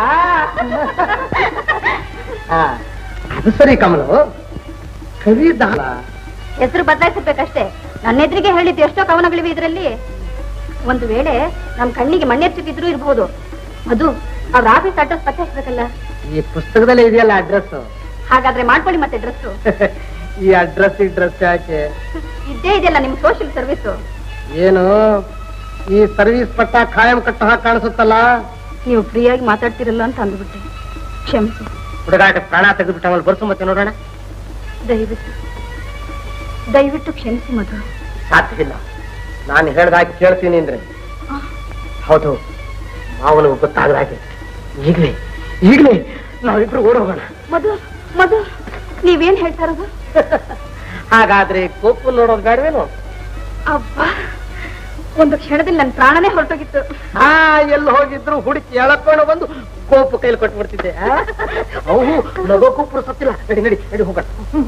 ಆ, ಅದು ಸರಿ ಕಮಲು ಕವಿದಾನ ಹೆಸರು ಬದಲಾಯಿಸಬೇಕಷ್ಟೇ ನನ್ನ ಎದುರಿಗೆ ಹೇಳಿದ್ದು ಎಷ್ಟೋ ಕವನಗಳಿವೆ ಇದರಲ್ಲಿ ಒಂದು ವೇಳೆ ನಮ್ ಕಣ್ಣಿಗೆ ಮಣ್ಣೆಚ್ಚಿದ್ರು ಇರಬಹುದು ಅದು ಅವ್ರ ಆಫೀಸ್ ಅಡ್ರೆಸ್ ಪತ್ತೆ ಹಚ್ಬೇಕಲ್ಲ ಈ ಪುಸ್ತಕದಲ್ಲಿ ಇದೆಯಲ್ಲ ಅಡ್ರೆಸ್ ಹಾಗಾದ್ರೆ ಮಾಡ್ಕೊಳ್ಳಿ ಮತ್ತೆ ಡ್ರೆಸ್ ಈ ಅಡ್ರೆಸ್ ಈ ಡ್ರೆಸ್ ಯಾಕೆ ಇದ್ದೇ ಇದೆಯಲ್ಲ ನಿಮ್ ಸೋಷಿಯಲ್ ಸರ್ವಿಸ್ ಏನು ಈ ಸರ್ವಿಸ್ ಪಟ್ಟ ಕಾಯಂ ಕಟ್ಟ ಹಾಗೆ ಕಾಣಿಸುತ್ತಲ್ಲ ನೀವು ಫ್ರೀಯಾಗಿ ಮಾತಾಡ್ತಿರಲ್ಲ ಅಂತ ಅಂದ್ಬಿಟ್ಟೆ ಕ್ಷಮಿಸಿ ಹುಡುಗಾಟ ಪ್ರಾಣ ತೆಗೆದುಬಿಟ್ಟು ಆಮೇಲೆ ಬರ್ಸು ಮತ್ತೆ ನೋಡೋಣ ದಯವಿಟ್ಟು ದಯವಿಟ್ಟು ಕ್ಷಮಿಸಿ ಮಧು ಸಾಧ್ಯವಿಲ್ಲ ನಾನು ಹೇಳ್ದಾಗಿ ಕೇಳ್ತೀನಿ ಅಂದ್ರೆ ಹೌದು ಮಾವನಿಗೆ ಗೊತ್ತಾಗದ ಹಾಗೆ ಈಗಲೇ ಈಗಲೇ ನಾವಿಬ್ರು ಓಡೋಗೋಣ ಮಧು ಮಧು ನೀವೇನ್ ಹೇಳ್ತಾ ಇರೋದು ಹಾಗಾದ್ರೆ ಕೋಪು ನೋಡೋದು ಬೇಡವೇನು ಅಬ್ಬಾ ಒಂದು ಕ್ಷಣದಲ್ಲಿ ನನ್ನ ಪ್ರಾಣನೇ ಹೊರಟೋಗಿತ್ತು ಆ ಎಲ್ಲಿ ಹೋಗಿದ್ರು ಹುಡುಕಿ ಎಳಕೊಂಡು ಬಂದು ಕೋಪು ಕೈಲಿ ಕೊಟ್ಬಿಡ್ತಿದ್ದೆ ಆ? ಅವು ನಗೋಕ್ಕೂ ಪುರ್ಸೊತ್ತಿಲ್ಲ ನಡಿ ನಡಿ ನಡಿ ಹೋಗೋಣ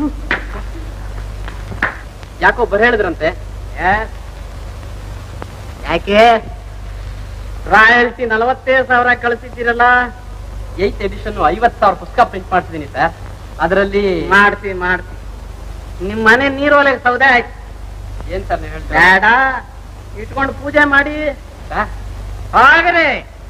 ಯಾಕೋ ಬರ ಹೇಳಿದ್ರಂತೆ ಯಾಕೆ ರಾಯಲ್ಟಿ ನಲವತ್ತೈದು ಸಾವಿರ ಕಳಿಸಿದ್ದೀರಲ್ಲ ಏತ್ ಎಡಿಷನ್ ಐವತ್ ಸಾವಿರ ಪುಸ್ತಕ ಪ್ರಿಂಟ್ ಮಾಡ್ತಿದ್ದೀನಿ ಸರ್ ಅದರಲ್ಲಿ ಮಾಡ್ತೀನಿ ಮಾಡ್ತೀನಿ ನಿಮ್ ಮನೆ ನೀರೊಳಗೆ ಸೌದೆ ಆಯ್ತು ಏನ್ ಸರ್ ನೀವು ಹೇಳ್ತೀರಾ ಬೇಡ ಇಟ್ಕೊಂಡು ಪೂಜೆ ಮಾಡಿ ಹಾಗರೆ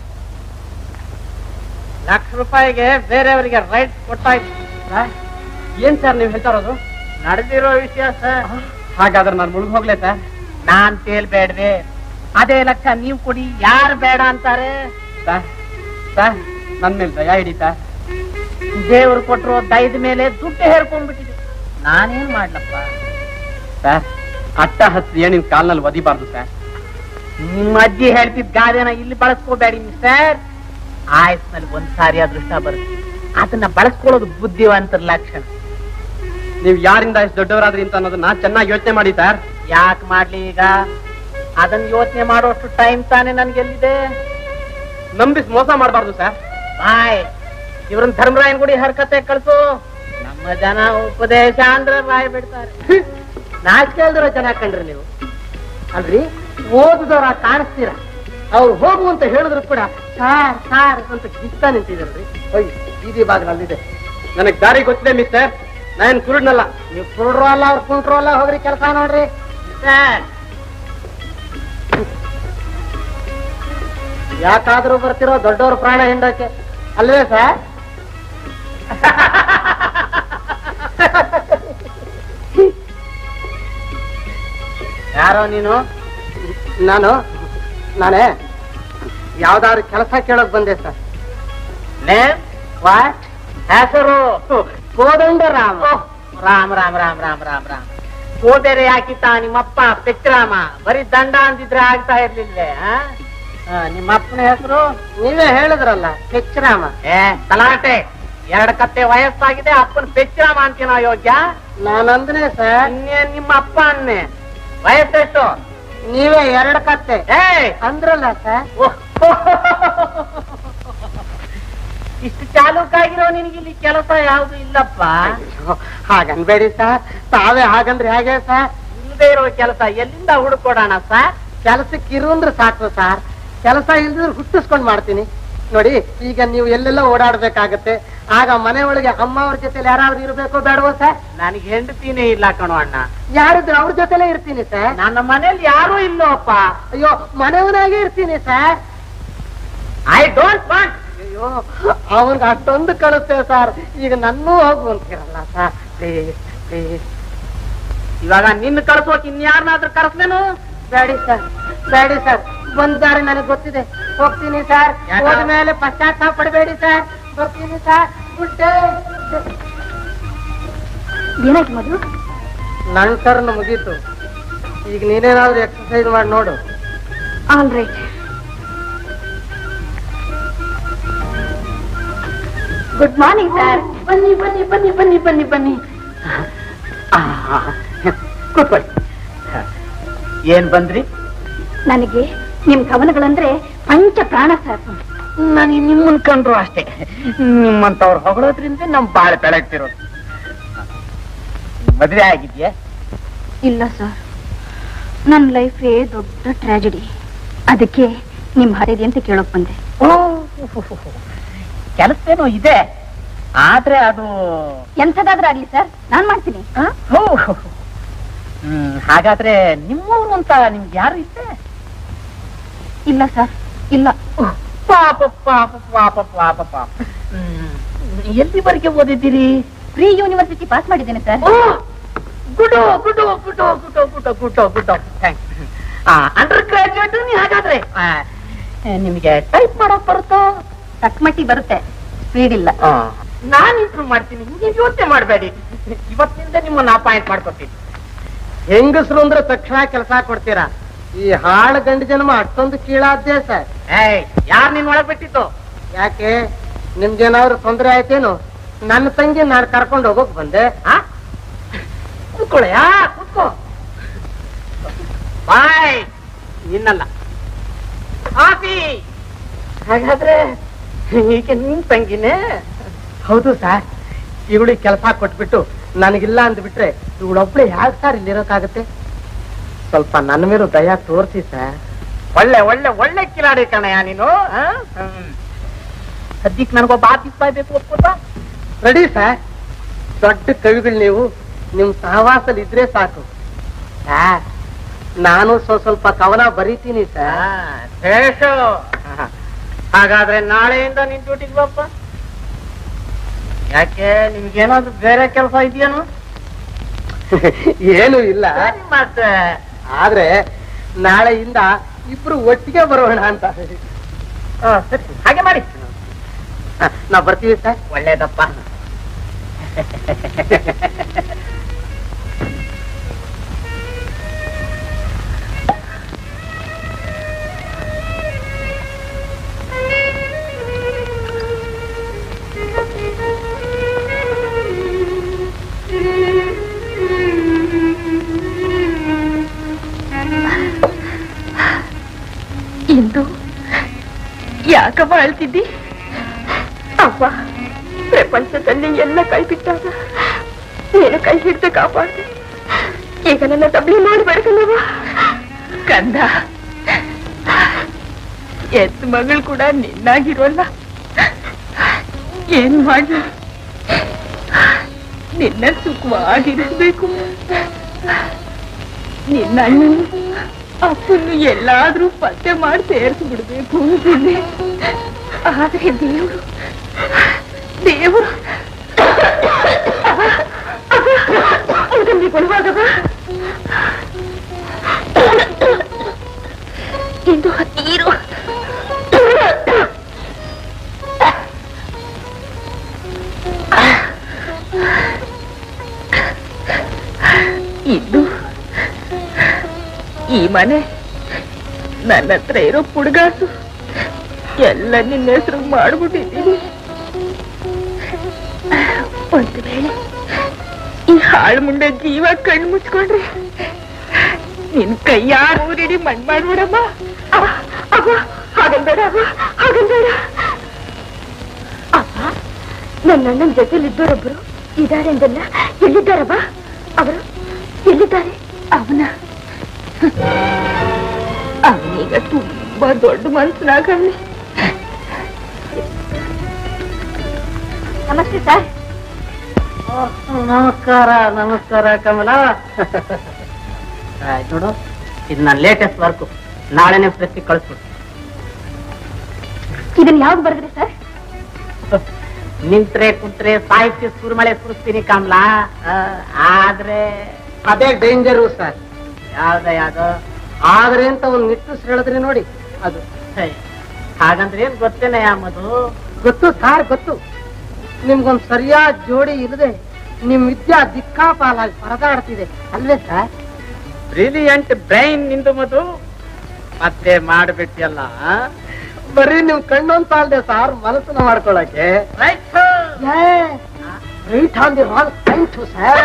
ಲಕ್ಷ ರೂಪಾಯಿಗೆ ಬೇರೆಯವರಿಗೆ ರೈಟ್ ಕೊಟ್ಟಾಯ್ತು ಸರ್, ಏನ್ ಸರ್ ನೀವು ಹೇಳ್ತಾ ಇರೋದು ನಡೆದಿರೋ ವಿಷಯ ಸರ್ ಹಾಗಾದ್ರೆ ನಾನು ಮುಳುಗ್ ಹೋಗ್ಲೇ ಸರ್ ನಾನ್ ತೇಲ್ಬೇಡ್ರಿ ಅದೇ ಲಕ್ಷ ನೀವು ಕೊಡಿ ಯಾರು ಬೇಡ ಅಂತಾರೆ ಸರ್ ಸರ್ ನನ್ ಮೇಲೆ ದಯ ಹಿಡಿ ಸರ್ ದೇವ್ರು ಕೊಟ್ಟರು ದಯದ ಮೇಲೆ ದುಡ್ಡು ಹೇರ್ಕೊಂಡ್ಬಿಟ್ಟಿದೆ ನಾನೇನ್ ಮಾಡ್ಲಪ್ಪ ಸರ್ ಅಟ್ಟ ಹತ್ತು ಏನಿನ್ ಕಾಲ್ನಲ್ಲಿ ಒದಿಬಾರ್ದು ಸರ್ ನಿಮ್ಮ ಅಜ್ಜಿ ಹೇಳ್ತಿದ್ ಗಾದೆನ ಇಲ್ಲಿ ಬಳಸ್ಕೋಬೇಡಿ ಸರ್ ಆಯಸ್ನಲ್ಲಿ ಒಂದ್ ಸಾರಿ ಅದೃಷ್ಟ ಬರುತ್ತೆ ಅದನ್ನ ಬಳಸ್ಕೊಳ್ಳೋದು ಬುದ್ಧಿವಂತರ ಲಕ್ಷಣ ನೀವು ಯಾರಿಂದ ಎಷ್ಟು ದೊಡ್ಡವರಾದ್ರಿ ಅಂತ ಅನ್ನೋದನ್ನ ಚೆನ್ನಾಗಿ ಯೋಚನೆ ಮಾಡಿ ಸರ್ ಯಾಕೆ ಮಾಡ್ಲಿ ಈಗ ಅದನ್ನ ಯೋಚನೆ ಮಾಡೋಷ್ಟು ಟೈಮ್ ತಾನೇ ನನ್ಗೆ ಎಲ್ಲಿದೆ ನಂಬಿಸ್ ಮೋಸ ಮಾಡಬಾರ್ದು ಸರ್ ಬಾಯ್ ಇವ್ರನ್ನ ಧರ್ಮರಾಯನ್ ಗುಡಿ ಹರ್ಕತೆ ಕಳ್ಸು ನಮ್ಮ ಜನ ಉಪದೇಶ ಅಂದ್ರೆ ಬಾಯ್ ಬಿಡ್ತಾರೆ ನಾಚಿಕೆ ಅಲ್ದಿರೋ ಜನ ಕಂಡ್ರಿ ನೀವು ಅಲ್ರಿ ಓದಿದವ್ರ ಕಾಣಿಸ್ತೀರ ಅವ್ರು ಹೋಗು ಅಂತ ಹೇಳಿದ್ರು ಕೂಡ ಸಾರ್ ಸಾರ್ ಅಂತ ಗಿಸ್ತಾ ನಿಂತಿದ್ರಿ ಹೋಯ್ ಬೀದಿ ಬಾಗಿಲಲ್ಲಿದೆ ನನಗ್ ದಾರಿ ಗೊತ್ತಿದೆ ಮಿಸ್ಟರ್ ನಾನ್ ಕುರುಡ್ನಲ್ಲ ನೀವು ಕುರುಡ್ರು ಅಲ್ಲ ಅವ್ರು ಕುಂಟ್ರು ಅಲ್ಲ ಹೋಗ್ರಿ ಕೆಲಸ ನೋಡ್ರಿ ಸರ್ ಯಾಕಾದ್ರೂ ಬರ್ತಿರೋ ದೊಡ್ಡವ್ರ ಪ್ರಾಣ ಹಿಂಡಕ್ಕೆ ಅಲ್ವೇ ಸರ್ ಯಾರೋ ನೀನು ನಾನು ನಾನೇ ಯಾವ್ದಾದ್ರು ಕೆಲಸ ಕೇಳಕ್ ಬಂದೆ ಸರ್ ನೇಮ್ ವಾಟ್ ಹೆಸರು ಕೋದಂಡ ರಾಮ ರಾಮ್ ರಾಮ್ ರಾಮ್ ರಾಮ್ ರಾಮ್ ರಾಮ್ ಓದೇರೆ ಹಾಕಿತ್ತ ನಿಮ್ಮಪ್ಪ ಪೆಚ್ಚರಾಮ ಬರೀ ದಂಡ ಅಂದಿದ್ರೆ ಆಗ್ತಾ ಇರ್ಲಿಲ್ವೇ ಆ? ಆ, ನಿಮ್ಮಪ್ಪನ ಹೆಸರು ನೀವೇ ಹೇಳಿದ್ರಲ್ಲ ಕೆಚ್ಚರಾಮ ಏ ತಲಾಟೆ ಎರಡ್ ಕತ್ತೆ ವಯಸ್ಸಾಗಿದೆ ಅಪ್ಪನ ಪೆಚ್ಚರಾಮ ಅಂತೀನ ಯೋಗ್ಯ ನಾನಂದ್ರೆ ಸರ್ ಇನ್ನೇನ್ ನಿಮ್ಮ ಅಪ್ಪ ಅನ್ನೆ ವಯಸ್ಸೆಷ್ಟು ನೀವೇ ಎರಡು ಕತ್ತೆ ಏ ಅಂದ್ರಲ್ಲ ಸರ್ ಇಷ್ಟು ಚಾಲೂಕಾಗಿರೋ ನಿನಗೆ ಇಲ್ಲಿ ಕೆಲಸ ಯಾವ್ದು ಇಲ್ಲಪ್ಪ ಹಾಗನ್ಬೇಡಿ ಸರ್ ತಾವೇ ಹಾಗಂದ್ರೆ ಹೇಗೆ ಸರ್ ಇಲ್ಲದೆ ಇರೋ ಕೆಲಸ ಎಲ್ಲಿಂದ ಹುಡುಕೊಡೋಣ ಸರ್ ಕೆಲಸಕ್ಕೆ ಇರುಂದ್ರೆ ಸಾಕು ಸರ್ ಕೆಲಸ ಇಲ್ದಿದ್ರೆ ಹುಟ್ಟಿಸ್ಕೊಂಡ್ ಮಾಡ್ತೀನಿ ನೋಡಿ ಈಗ ನೀವು ಎಲ್ಲೆಲ್ಲ ಓಡಾಡ್ಬೇಕಾಗತ್ತೆ ಆಗ ಮನೆ ಒಳಗೆ ಅಮ್ಮ ಅವ್ರ ಜೊತೆ ಯಾರಾದ್ರೂ ಇರ್ಬೇಕೋ ಬೇಡವೋ ಸರ್ ನನಗೆ ಹೆಂಡತಿನೇ ಇಲ್ಲ ಕಣೋ ಅಣ್ಣ ಯಾರಿದ್ರು ಅವ್ರ ಜೊತೆಲೇ ಇರ್ತೀನಿ ಸರ್ ನನ್ನ ಮನೇಲಿ ಯಾರೂ ಇಲ್ಲೋಪ್ಪ ಅಯ್ಯೋ ಮನೆಯವನಾಗೆ ಇರ್ತೀನಿ ಸರ್ ಐ ಡೋಂಟ್ ವಾಂಟ್ ಅಯ್ಯೋ ಅವನ್ಗೆ ಅಷ್ಟೊಂದು ಕಳಿಸ್ತೇವೆ ಸರ್ ಈಗ ನನ್ನೂ ಹೋಗು ಅಂತೀರಲ್ಲ ಸರ್ ಪ್ಲೀಸ್ ಪ್ಲೀಸ್ ಇವಾಗ ನಿನ್ನ ಕಳ್ಸೋಕ್ ಇನ್ಯಾರನ್ನಾದ್ರೂ ಕರ್ಸ್ಲೇನು ಬೇಡಿ ಸರ್ ಬೇಡಿ ಸರ್ ಒಂದ್ ದಾರಿ ನನಗೆ ಗೊತ್ತಿದೆ ಹೋಗ್ತೀನಿ ಸರ್ ಯಾಕ? ಹೋದ್ಮೇಲೆ ಪಶ್ಚಾತ್ತಾಪ ಪಡಬೇಡಿ ಸರ್ ಬರ್ತೀನಿ ಸರ್ ಗುಡ್ ಡೇ ಏನಾಯ್ತು ಮಧು ನನ್ನ ಟರ್ನ್ ಮುಗೀತು ಈಗ ನೀನೇನಾದ್ರೂ ಎಕ್ಸರ್ಸೈಸ್ ಮಾಡಿ ನೋಡು all right good morning sir ಬನ್ನಿ ಬನ್ನಿ ಬನ್ನಿ ಬನ್ನಿ ಬನ್ನಿ ಬನ್ನಿ ಆ, ಕೂತ್ಕೊಳ್ಳಿ ಏನ್ ಬಂದ್ರಿ ನನಗೆ ನಿಮ್ ಕವನಗಳಂದ್ರೆ ಪಂಚ ಪ್ರಾಣ ಸರ್ ನನಗೆ ನಿಮ್ಮನ್ ಕಂಡ್ರು ಅಷ್ಟೇ ನಿಮ್ಮಂತವ್ರು ಹೊಗಳೋದ್ರಿಂದ ನಮ್ ಬಾಳ ಬೆಳಗ್ತಿರೋದು ಮದ್ವೆ ಆಗಿದ್ಯಾ ಇಲ್ಲ ಸರ್ ನನ್ನ ಲೈಫೇ ದೊಡ್ಡ ಟ್ರಾಜಿಡಿ ಅದಕ್ಕೆ ನಿಮ್ ಹರಿದಿ ಅಂತ ಕೇಳೋಕ್ ಬಂದೆ ಓ ಕೆಲಸೇನೋ ಇದೆ ಆದ್ರೆ ಅದು ಎಂಥದಾದ್ರೂ ಆಗ್ಲಿ ಸರ್ ನಾನ್ ಮಾಡ್ತೀನಿ ಆ? ಹೋ. ಹ್ಮ್ ಹಾಗಾದ್ರೆ ನಿಮ್ಮವ್ರು ಅಂತ ನಿಮ್ಗೆ ಯಾರು ಇತ್ತೆ ಇಲ್ಲ ಸರ್ ಇಲ್ಲ ಪಾಪ ಪಾಪ ಪಾಪ ಪಾಪ ಪಾಪ ಹ್ಮ್. ಎಲ್ಲಿವರೆಗೆ ಓದಿದ್ದೀರಿ ಪ್ರೀ ಯೂನಿವರ್ಸಿಟಿ ಪಾಸ್ ಮಾಡಿದ್ದೇನೆ sir good good good good good good good thanks undergraduate ನೀ ಹಾಗಾದ್ರೆ ಆ, ನಿಮಗೆ ಟೈಪ್ ಮಾಡಕ್ ಬರುತ್ತೋ ತಕ್ಕಮಟ್ಟಿ ಬರುತ್ತೆ ಸ್ಪೀಡ್ ಇಲ್ಲ ನಾನು ಇಂಪ್ರೂವ್ ಮಾಡ್ತೀನಿ ನೀವು ಯೋಚನೆ ಮಾಡಬೇಡಿ ಇವತ್ತಿಂದ ನಿಮ್ಮನ್ನ ಅಪಾಯಿಂಟ್ ಮಾಡ್ಕೊತೀನಿ ಹೆಂಗಸರು ಅಂದ್ರೆ ತಕ್ಷಣ ಕೆಲಸ ಕೊಡ್ತೀರಾ ಈ ಹಾಳು ಗಂಡು ಜನ್ಮ ಅಷ್ಟೊಂದು ಕೀಳಾದ್ದೆ ಸರ್ ಏಯ್ ಯಾರು ನಿನ್ ಒಳಗ್ ಬಿಟ್ಟಿತ್ತು ಯಾಕೆ ನಿಮ್ಗೇನಾದ್ರು ತೊಂದರೆ ಆಯ್ತೇನು ನನ್ನ ತಂಗಿ ನಾನು ಕರ್ಕೊಂಡು ಹೋಗೋಕ್ ಬಂದೆ ಆ ಕೂತ್ಕೊಳ್ಳಯ್ಯ ಕೂತ್ಕೋ ಬಾಯ್ ನಿನ್ನಲ್ಲ ಕಾಫಿ ಹಾಗಾದ್ರೆ ಈಗ ನಿನ್ ತಂಗಿನೇ ಹೌದು ಸರ್ ಇವಳಿಗೆ ಕೆಲಸ ಕೊಟ್ಬಿಟ್ಟು ನನಗಿಲ್ಲ ಅಂದ್ಬಿಟ್ರೆ ಇವಳೊಬ್ಳೆ ಯಾಕೆ ಸರ್ ಇಲ್ಲಿರೋಕ್ಕಾಗತ್ತೆ ಸ್ವಲ್ಪ ನನ್ನ ಮೇಲೂ ದಯ ತೋರಿಸಿ ಸರ್ ಒಳ್ಳೆ ಒಳ್ಳೆ ಒಳ್ಳೆ ಕಿಲಾಡಿ ಕಣಯ್ಯ ನೀನು ಆ? ಹ್ಮ್. ಸದ್ಯಕ್ಕೆ ನನಗೊಬ್ಬ ಆಫೀಸ್ ಬಾಯ್ ಬೇಕು ಒಪ್ಕೋತಾ ರೆಡಿ ಸರ್ ದೊಡ್ಡ ಕವಿಗಳು ನೀವು ನಿಮ್ ಸಹವಾಸದಲ್ಲಿ ಇದ್ರೆ ಸಾಕು ಸರ್ ನಾನು ಸ್ವ ಸ್ವಲ್ಪ ಕವನ ಬರೀತೀನಿ ಸರ್ ಹಾಗಾದ್ರೆ ನಾಳೆಯಿಂದ ನಿನ್ ಡ್ಯೂಟಿಗೆ ಬಪ್ಪ ಯಾಕೆ ನಿಮ್ಗೇನಾದ್ರು ಬೇರೆ ಕೆಲಸ ಇದೆಯೇನು ಏನು ಇಲ್ಲ ಮತ್ತೆ ಆದ್ರೆ ನಾಳೆಯಿಂದ ಇಬ್ರು ಒಟ್ಟಿಗೆ ಬರೋಣ ಅಂತ ಆ, ಸರಿ ಹಾಗೆ ಮಾಡಿ ಆ, ನಾವ್ ಬರ್ತೀವಿ ಸರ್ ಒಳ್ಳೇದಪ್ಪ ಇಂದು ಯಾಕವ್ವ ಅಳ್ತಿದ್ದಿ ಅವ್ವ ಪ್ರಪಂಚದಲ್ಲಿ ಎಲ್ಲ ಕೈ ಬಿಟ್ಟಾಗ ನೀನು ಕೈ ಹಿಡ್ದು ಕಾಪಾಡ್ದೆ ಈಗ ನನ್ನ ತಬ್ಲಿ ಮಾಡಿ ಬೆಳಕಲ್ಲವ ಕಂದ ಎತ್ ಮಗಳು ಕೂಡ ನಿನ್ನಾಗಿರೋಲ್ಲ ಏನ್ ಮಾಡಿ ನಿನ್ನ ಸುಖವಾಗಿರಿಸ್ಬೇಕು ನಿನ್ನ ಅಣ್ಣನು ಅಪ್ಪನ್ನು ಎಲ್ಲಾದ್ರೂ ಪತ್ತೆ ಮಾಡಿ ಸೇರಿಸಿ ಬಿಡ್ಬೇಕು ಅಂತಿದ್ದೆ ಆದ್ರೆ ದೇವರು ದೇವರು ಕೊಡುವಾಗವ ಇಂದು ನೀರು ಇದು ಈ ಮನೆ ನನ್ನ ಹತ್ರ ಇರೋ ಪುಡ್ಗಾಸು ಎಲ್ಲ ನಿನ್ನ ಹೆಸರು ಮಾಡ್ಬಿಟ್ಟಿದ್ದೀನಿ ಒಂದು ವೇಳೆ ಈ ಹಾಳು ಮುಂಡೆ ಜೀವ ಕಣ್ಣು ಮುಚ್ಕೊಂಡ್ರೆ ನಿನ್ ಕೈಯಾರ ಊರಿಡಿ ಮಣ್ ಮಾಡ್ಬಿಡಮ್ಮ ಹಾಗಂಬೇಡ ಹಾಗಂಬೇಡ ಅಪ್ಪ ನನ್ನ ಅಣ್ಣನ ಜೊತೆಲಿ ಇದ್ದವರೊಬ್ರು ಇದ್ದಾರೆ ಅಂದಲ್ಲ ಎಲ್ಲಿದ್ದಾರಮ್ಮ ಅವರು ಎಲ್ಲಿದ್ದಾರೆ ಅವನ ಅವನೀಗ ತುಂಬಾ ದೊಡ್ಡ ಮನ್ಸನಾಗವ್ನೆ ನಮಸ್ತೆ ಸರ್ ನಮಸ್ಕಾರ ನಮಸ್ಕಾರ ಕಮಲಾ ಆಯ್ತ್ ನೋಡು ಇದು ನನ್ನ ಲೇಟೆಸ್ಟ್ ವರ್ಕ್ ನಾಳೆನೆ ಪ್ರೆಸ್ಸಿಗೆ ಕಳಿಸ್ಬಿಡು ಇದನ್ನ ಯಾವಾಗ ಬರೆದ್ರಿ ಸರ್ ನಿಂತ್ರೆ ಕುಂತ್ರೆ ಸಾಹಿತ್ಯ ಸುರುಮಳೆ ಸುರಿಸ್ತೀನಿ ಕಮಲಾ ಆ, ಆದ್ರೆ ಅದೇ ಡೇಂಜರು ಸರ್ ಯಾವ್ದ ಯಾವ್ದು ಆದ್ರೆ ಅಂತ ಒಂದು ನಿಟ್ಟುಸ್ ಹೇಳಿದ್ರೆ ನೋಡಿ ಅದು ಹೇ, ಹಾಗಂದ್ರೆ ಏನ್ ಗೊತ್ತೇನೆ ಮದು ಗೊತ್ತು ಸಾರ್ ಗೊತ್ತು ನಿಮ್ಗೊಂದ್ ಸರಿಯಾದ ಜೋಡಿ ಇರದೆ ನಿಮ್ ವಿದ್ಯಾ ದಿಕ್ಕಾಪಾಲಾಗಿ ಪರದಾಡ್ತಿದೆ ಅಲ್ವೇ ಸರ್ ಬ್ರಿಲಿಯಂಟ್ ಬ್ರೈನ್ ನಿಂದು ಮದು ಮತ್ತೆ ಮಾಡ್ಬಿಟ್ಟಿಯಲ್ಲ ಬರೀ ನೀವು ಕಣ್ಣೊಂದ್ ಸಾಲದೆ ಸಾರ್ ಮನಸ್ಸನ್ನ ಮಾಡ್ಕೊಳಕ್ಕೆ right on the wrong point sir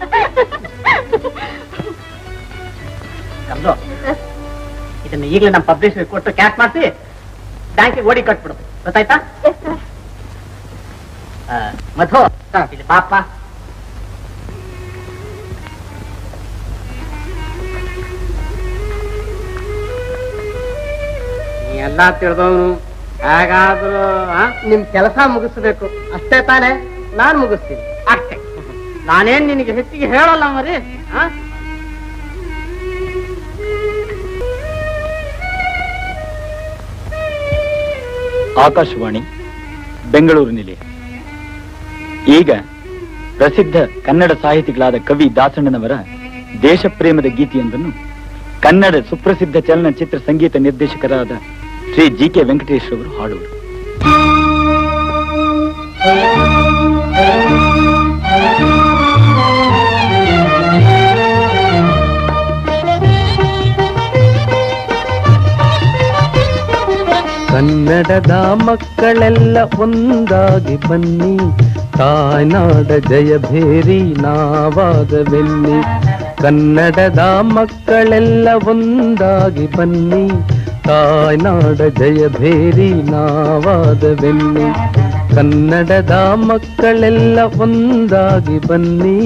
ಕಮ್ದು ಇದನ್ನ ಈಗಲೇ ನಮ್ಮ ಪಬ್ಲಿಷರ್ ಕೊಟ್ಟು ಕ್ಯಾಶ್ ಮಾಡಿಸಿ ಬ್ಯಾಂಕಿಗೆ ಓಡಿ ಕಟ್ಬಿಡು ಗೊತ್ತಾಯ್ತಾ ಆ, ಮಧು ಇಲ್ಲಿ ಪಾಪ ನೀ ಎಲ್ಲ ತಿಳಿದವನು ಹೇಗಾದ್ರೂ ಆ? ನಿಮ್ ಕೆಲಸ ಮುಗಿಸ್ಬೇಕು ಅಷ್ಟೇ ತಾನೇ ನಾನ್ ಮುಗಿಸ್ತೀನಿ ಅಷ್ಟೇ ನಾನೇನ್ ನಿನಗೆ ಹೆಚ್ಚಿಗೆ ಹೇಳಲ್ಲ ಮರಿ ಆ? ಆಕಾಶವಾಣಿ ಬೆಂಗಳೂರು ನಿಲಯ ಈಗ ಪ್ರಸಿದ್ಧ ಕನ್ನಡ ಸಾಹಿತಿಗಳಾದ ಕವಿ ದಾಸಣ್ಣನವರ ದೇಶಪ್ರೇಮದ ಗೀತೆಯೊಂದನ್ನು ಕನ್ನಡ ಸುಪ್ರಸಿದ್ಧ ಚಲನಚಿತ್ರ ಸಂಗೀತ ನಿರ್ದೇಶಕರಾದ ಶ್ರೀ ಜಿ ಕೆ ವೆಂಕಟೇಶ್ ಅವರು ಹಾಡುವರು ಕನ್ನಡದ ಮಕ್ಕಳೆಲ್ಲ ಒಂದಾಗಿ ಬನ್ನಿ ತಾಯ್ನಾಡ ಜಯ ಭೇರಿ ನಾವಾದವೆನ್ನಿ ಕನ್ನಡದ ಮಕ್ಕಳೆಲ್ಲ ಒಂದಾಗಿ ಬನ್ನಿ ತಾಯ್ನಾಡ ಜಯ ಭೇರಿ ನಾವಾದವೆನ್ನಿ ಕನ್ನಡದ ಮಕ್ಕಳೆಲ್ಲ ಒಂದಾಗಿ ಬನ್ನಿ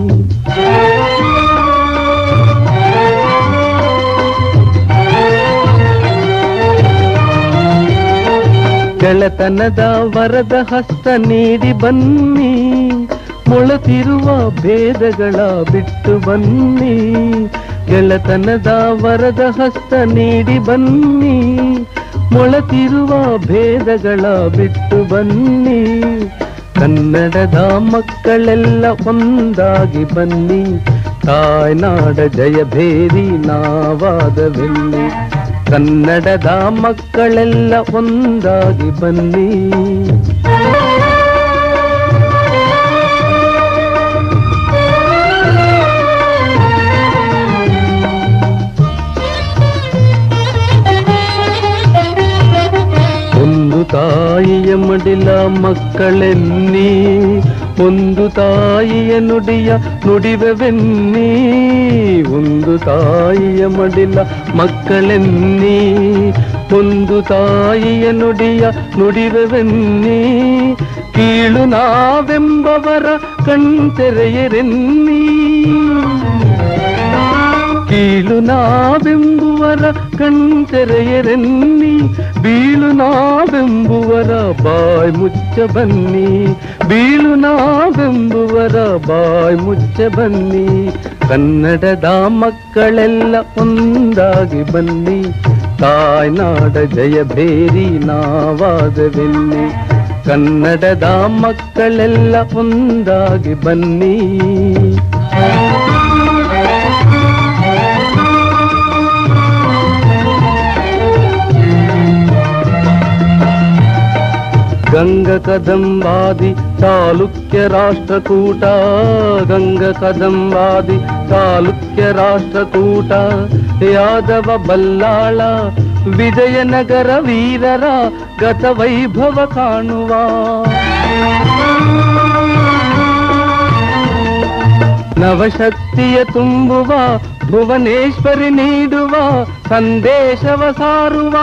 ಗೆಳತನದ ವರದ ಹಸ್ತ ನೀಡಿ ಬನ್ನಿ ಮೊಳತಿರುವ ಭೇದಗಳ ಬಿಟ್ಟು ಬನ್ನಿ ಗೆಳತನದ ವರದ ಹಸ್ತ ನೀಡಿ ಬನ್ನಿ ಮೊಳತಿರುವ ಭೇದಗಳ ಬಿಟ್ಟು ಬನ್ನಿ ಕನ್ನಡದ ಮಕ್ಕಳೆಲ್ಲ ಒಂದಾಗಿ ಬನ್ನಿ ತಾಯ್ನಾಡ ಜಯ ಭೇರಿ ನಾವಾದವೆನ್ನಿ ಕನ್ನಡದ ಮಕ್ಕಳೆಲ್ಲ ಒಂದಾಗಿ ಬನ್ನಿ ಒಂದು ತಾಯಿಯ ಮಡಿಲ ಮಕ್ಕಳೆನ್ನಿ ಒಂದು ತಾಯಿಯ ನುಡಿಯ ನುಡಿವೆವೆನ್ನಿ ಒಂದು ತಾಯಿಯ ಮಡಿಲ ಮಕ್ಕಳೆನ್ನಿ ಒಂದು ತಾಯಿಯ ನುಡಿಯ ನುಡಿವೆವೆನ್ನಿ ಕೀಳು ನಾವೆಂಬವರ ಕಣ್ತೆರೆಯರೆನ್ನಿ ಕೀಳು ನಾವೆಂಬುವರ ಕಣ್ತೆರೆಯರೆನ್ನಿ ಬೀಳು ನಾವೆಂಬುವರ ಬಾಯ್ ಮುಚ್ಚ ಬನ್ನಿ ಬೀಳು ನಾವೆಂಬುವರ ಬಾಯ್ ಮುಚ್ಚ ಬನ್ನಿ ಕನ್ನಡದ ಮಕ್ಕಳೆಲ್ಲ ಒಂದಾಗಿ ಬನ್ನಿ ತಾಯ್ನಾಡ ಜಯ ಭೇರಿ ನಾವಾದವೆನ್ನಿ ಕನ್ನಡದ ಮಕ್ಕಳೆಲ್ಲ ಒಂದಾಗಿ ಬನ್ನಿ ಗಂಗ ಕದಂಬಾದಿ ಚಾಲುಕ್ಯ ರಾಷ್ಟ್ರಕೂಟ ಗಂಗ ಕದಂಬಾದಿ ಚಾಲುಕ್ಯ ರಾಷ್ಟ್ರಕೂಟ ಯಾದವ ಬಲ್ಲಾಳ ವಿಜಯನಗರ ವೀರರ ಗತ ವೈಭವ ಕಾಣುವ ನವಶಕ್ತಿಯ ತುಂಬುವ ಭುವನೇಶ್ವರಿ ನೀಡುವ ಸಂದೇಶವ ಸಾರುವ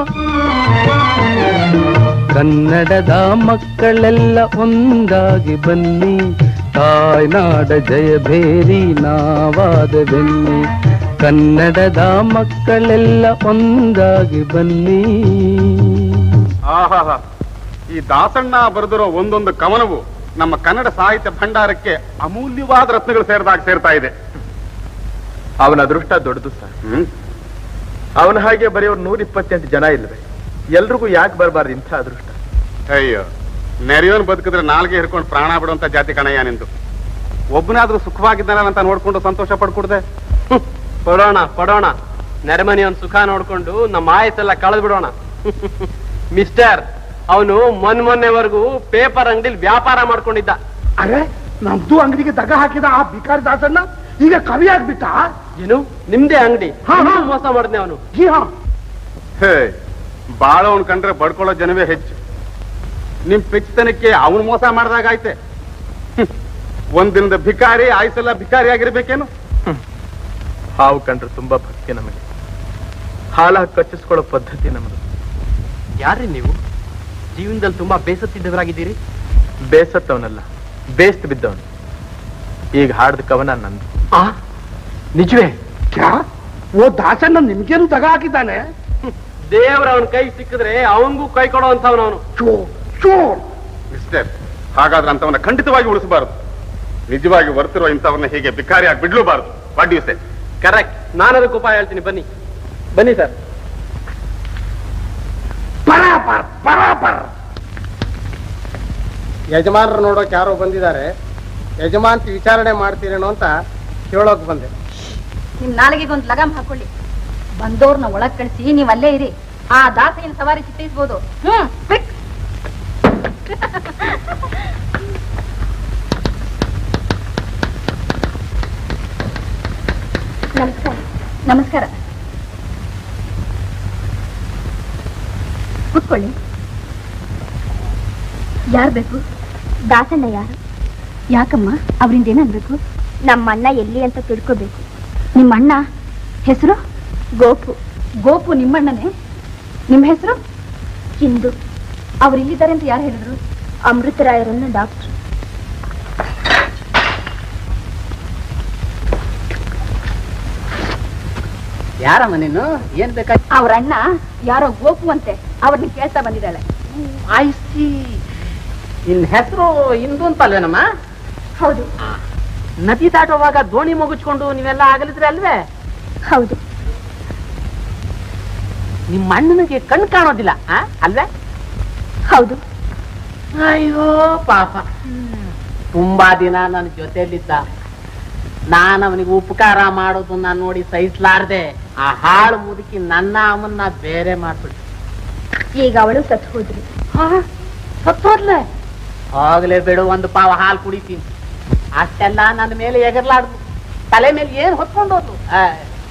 ಕನ್ನಡದ ಮಕ್ಕಳೆಲ್ಲ ಒಂದಾಗಿ ಬನ್ನಿ ತಾಯ್ನಾಡ ಜಯ ಭೇರಿ ನಾವಾದವೆನ್ನಿ ಕನ್ನಡದ ಮಕ್ಕಳೆಲ್ಲ ಒಂದಾಗಿ ಬನ್ನಿ ಆಹಾಹಾ ಈ ದಾಸಣ್ಣ ಬರೆದಿರೋ ಒಂದೊಂದು ಕವನವು ನಮ್ಮ ಕನ್ನಡ ಸಾಹಿತ್ಯ ಭಂಡಾರಕ್ಕೆ ಅಮೂಲ್ಯವಾದ ರತ್ನಗಳು ಸೇರಿದಾಗ ಸೇರ್ತಾ ಇದೆ ಅವನ ಅದೃಷ್ಟ ದೊಡ್ಡದು ಸರ್ ಹ್ಮ್ ಅವನ ಹಾಗೆ ಬರೆಯೋರು ನೂರ ಇಪ್ಪತ್ತೆಂಟು ಜನ ಇಲ್ವೇ ಎಲ್ರಿಗೂ ಯಾಕೆ ಬರಬಾರ್ದು ಇಂಥ ಅದೃಷ್ಟ ಅಯ್ಯೋ ನೆರೆಯೋನ್ ಬದುಕಿದ್ರೆ ನಾಲ್ಗೆ ಹಿಡ್ಕೊಂಡು ಪ್ರಾಣ ಬಿಡುವಂತ ಜಾತಿ ಕಣಯ್ಯ ನಿಂದು ಒಬ್ಬನಾದ್ರೂ ಸುಖವಾಗಿದ್ದಾನ ಅಂತ ನೋಡ್ಕೊಂಡು ಸಂತೋಷ ಪಡ್ಕೊಡ್ದೆ ಕೊಡೋಣ ಕೊಡೋಣ ನೆರೆಮನೆಯವನ್ ಸುಖ ನೋಡ್ಕೊಂಡು ನಮ್ಮ ಆಯಸ್ಸೆಲ್ಲ ಕಳೆದು ಬಿಡೋಣ ಮಿಸ್ಟರ್ ಅವನು ಮೊನ್ ಮೊನ್ನೆವರೆಗೂ ಪೇಪರ್ ಅಂಗಡಿಲಿ ವ್ಯಾಪಾರ ಮಾಡ್ಕೊಂಡಿದ್ದ ಅರೆ ನಮ್ದು ಅಂಗಡಿಗೆ ದಗ ಹಾಕಿದ ಆ ಬಿಕಾರಿ ದಾಸಣ್ಣ ಈಗ ಕವಿ ಆಗ್ಬಿಟ್ಟ ಏನು ನಿಮ್ದೇ ಅಂಗಡಿ ಹಾ, ಹಾ. ಮೋಸ ಮಾಡಿದ್ನೆ ಅವನು ಜಿ ಹಾ ಹೇ ಬಾಳವನ್ ಕಂಡ್ರೆ ಬಡ್ಕೊಳ್ಳೋ ಜನವೇ ಹೆಚ್ಚು ನಿಮ್ ಪಿಚ್ತನಕ್ಕೆ ಅವನು ಮೋಸ ಮಾಡ್ದಾಗಾಯ್ತೆ ಹ್ಮ್. ಒಂದ್ ದಿನದ ಭಿಕಾರಿ ಆಯ್ಸಲ್ಲ ಭಿಕಾರಿ ಆಗಿರ್ಬೇಕೇನು ಹಾವು ಕಂಡ್ರೆ ತುಂಬಾ ಭಕ್ತಿ ನಮಗೆ ಹಾಲ ಕಚ್ಚಿಸ್ಕೊಳ್ಳೋ ಪದ್ಧತಿ ನಮ್ಮದು ಯಾರ್ರಿ ನೀವು ಜೀವನದಲ್ಲಿ ತುಂಬಾ ಬೇಸತ್ತಿದ್ದವರಾಗಿದ್ದೀರಿ ಬೇಸತ್ತವನಲ್ಲ ಬೇಸ್ತ್ ಬಿದ್ದವನು ಈಗ ಹಾಡ್ದ ಕವನ ನಂದು ಆ ನಿಜವೇ ಓ ದಾಸಣ್ಣ ನಿಮ್ಗೇನು ತಗ ಹಾಕಿದ್ದಾನೆ ದೇವ್ರ ಅವನ ಕೈ ಸಿಕ್ಕಿದ್ರೆ ಅವನಿಗೂ ಕೈ ಕೊಡೋ ಅಂತವನವನು ಮಿಸ್ಟರ್ ಹಾಗಾದ್ರೆ ಅಂತವನ್ನ ಖಂಡಿತವಾಗಿ ಉಳಿಸಬಾರದು ನಿಜವಾಗಿ ವರ್ತಿರುವ ಇಂಥವನ್ನ ಹೀಗೆ ಭಿಕಾರಿಯಾಗಿ ಬಿಡ್ಲೂಬಾರದು ವಾಟ್ ಯು ಸೇ ಕರೆಕ್ಟ್ ನಾನು ಅದಕ್ಕೆ ಉಪಾಯ ಹೇಳ್ತೀನಿ ಬನ್ನಿ ಬನ್ನಿ ಸರ್ ಬರಾಬರ್ ಬರಾಬರ್ ಯಜಮಾನರು ನೋಡೋಕೆ ಯಾರೋ ಬಂದಿದ್ದಾರೆ ಯಜಮಾನ್ತಿ ವಿಚಾರಣೆ ಮಾಡ್ತೀರೇನೋ ಅಂತ ಕೇಳೋಕ್ ಬಂದೆ ನಿಮ್ ನಾಲಿಗೆಗೆ ಒಂದ್ ಲಗಾಮ್ ಹಾಕೊಳ್ಳಿ ಬಂದೋರ್ನ ಒಳಗ್ ಕಳಿಸಿ ನೀವ್ ಅಲ್ಲೇ ಇರಿ ಆ ದಾಸೆಯನ್ನು ಸವಾರಿ ಚಿತ್ತೈಸ್ಬೋದು ಹ್ಮ್ quick. ನಮಸ್ಕಾರ ನಮಸ್ಕಾರ ಕೂತ್ಕೊಳ್ಳಿ ಯಾರ್ ಬೇಕು ದಾಸಣ್ಣ ಯಾರು ಯಾಕಮ್ಮ ಅವರಿಂದ ಏನನ್ಬೇಕು ನಮ್ಮ ಅಣ್ಣ ಎಲ್ಲಿ ಅಂತ ತಿಳ್ಕೋಬೇಕು ನಿಮ್ಮ ಅಣ್ಣ ಹೆಸರು ಗೋಪು ಗೋಪು ನಿಮ್ಮಣ್ಣನೇ ನಿಮ್ಮ ಹೆಸರು ಚಿಂದು ಅವ್ರು ಇಲ್ಲಿದ್ದಾರೆ ಅಂತ ಯಾರು ಹೇಳಿದ್ರು ಅಮೃತರಾಯರನ್ನ ಡಾಕ್ಟರ್ ಯಾರಮ್ಮ ನೀನು ಏನ್ ಬೇಕಾಗಿ ಅವ್ರ ಅಣ್ಣ ಯಾರೋ ಗೋಪು ಅಂತೆ ಅವ್ರನ್ನ ಕೇಳ್ತಾ ಬಂದಿದ್ದಾಳೆ ಆಯ್ಸಿ ನಿನ್ ಹೆಸರು ಇಂದು ಅಂತಲ್ವೇನಮ್ಮ ಹೌದು ನದಿ ದಾಟುವಾಗ ದೋಣಿ ಮುಗಿಸ್ಕೊಂಡು ನೀವೆಲ್ಲ ಆಗಲಿದ್ರೆ ಅಲ್ವೇ ಹೌದು ನಿಮ್ಮ ಅಣ್ಣನಿಗೆ ಕಣ್ ಕಾಣೋದಿಲ್ಲ ಆ? ಅಲ್ವೇ ಹೌದು ಅಯ್ಯೋ ಪಾಪ ತುಂಬಾ ದಿನ ನನ್ನ ಜೊತೆಯಲ್ಲಿದ್ದ ನಾನು ಅವನಿಗೆ ಉಪಕಾರ ಮಾಡೋದನ್ನ ನೋಡಿ ಸಹಿಸ್ಲಾರ್ದೆ ಆ ಹಾಳು ಮುದುಕಿ ನನ್ನ ಅವನ್ನ ಬೇರೆ ಮಾಡ್ಬಿಟ್ಟು ಈಗ ಅವಳು ಸತ್ ಹೋದ್ರಿ ಸತ್ತೋದ್ಲೆ ಹೋಗ್ಲೇ ಬಿಡು ಒಂದು ಪಾವ ಹಾಲು ಕುಡಿತೀನಿ ಅಷ್ಟೆಲ್ಲ ನನ್ನ ಮೇಲೆ ಎಗರ್ಲಾಡ್ದು ತಲೆ ಮೇಲೆ ಏನ್ ಹೊತ್ಕೊಂಡು ಹೋದ್ಲು ಆ.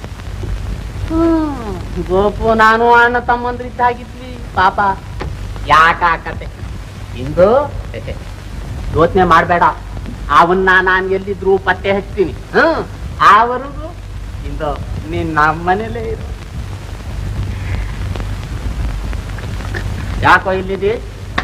ಹ್ಮ್ ಗೋಪು ನಾನು ಅಣ್ಣ ತಮ್ಮಂದ್ರಿದ್ದಾಗಿದ್ವಿ ಪಾಪ ಯಾಕ ಆ ಕತೆ ಇಂದು ಯೋಚನೆ ಮಾಡ್ಬೇಡ ಅವನ್ನ ನಾನು ಎಲ್ಲಿದ್ರು ಪತ್ತೆ ಹಚ್ತೀನಿ ಹ್ಮ್ ಆವರೆಗೂ ಇಂದು ನೀನ್ ನಮ್ಮ ಮನೇಲೇ ಇರು ಯಾಕೋ ಇಲ್ಲಿದಿ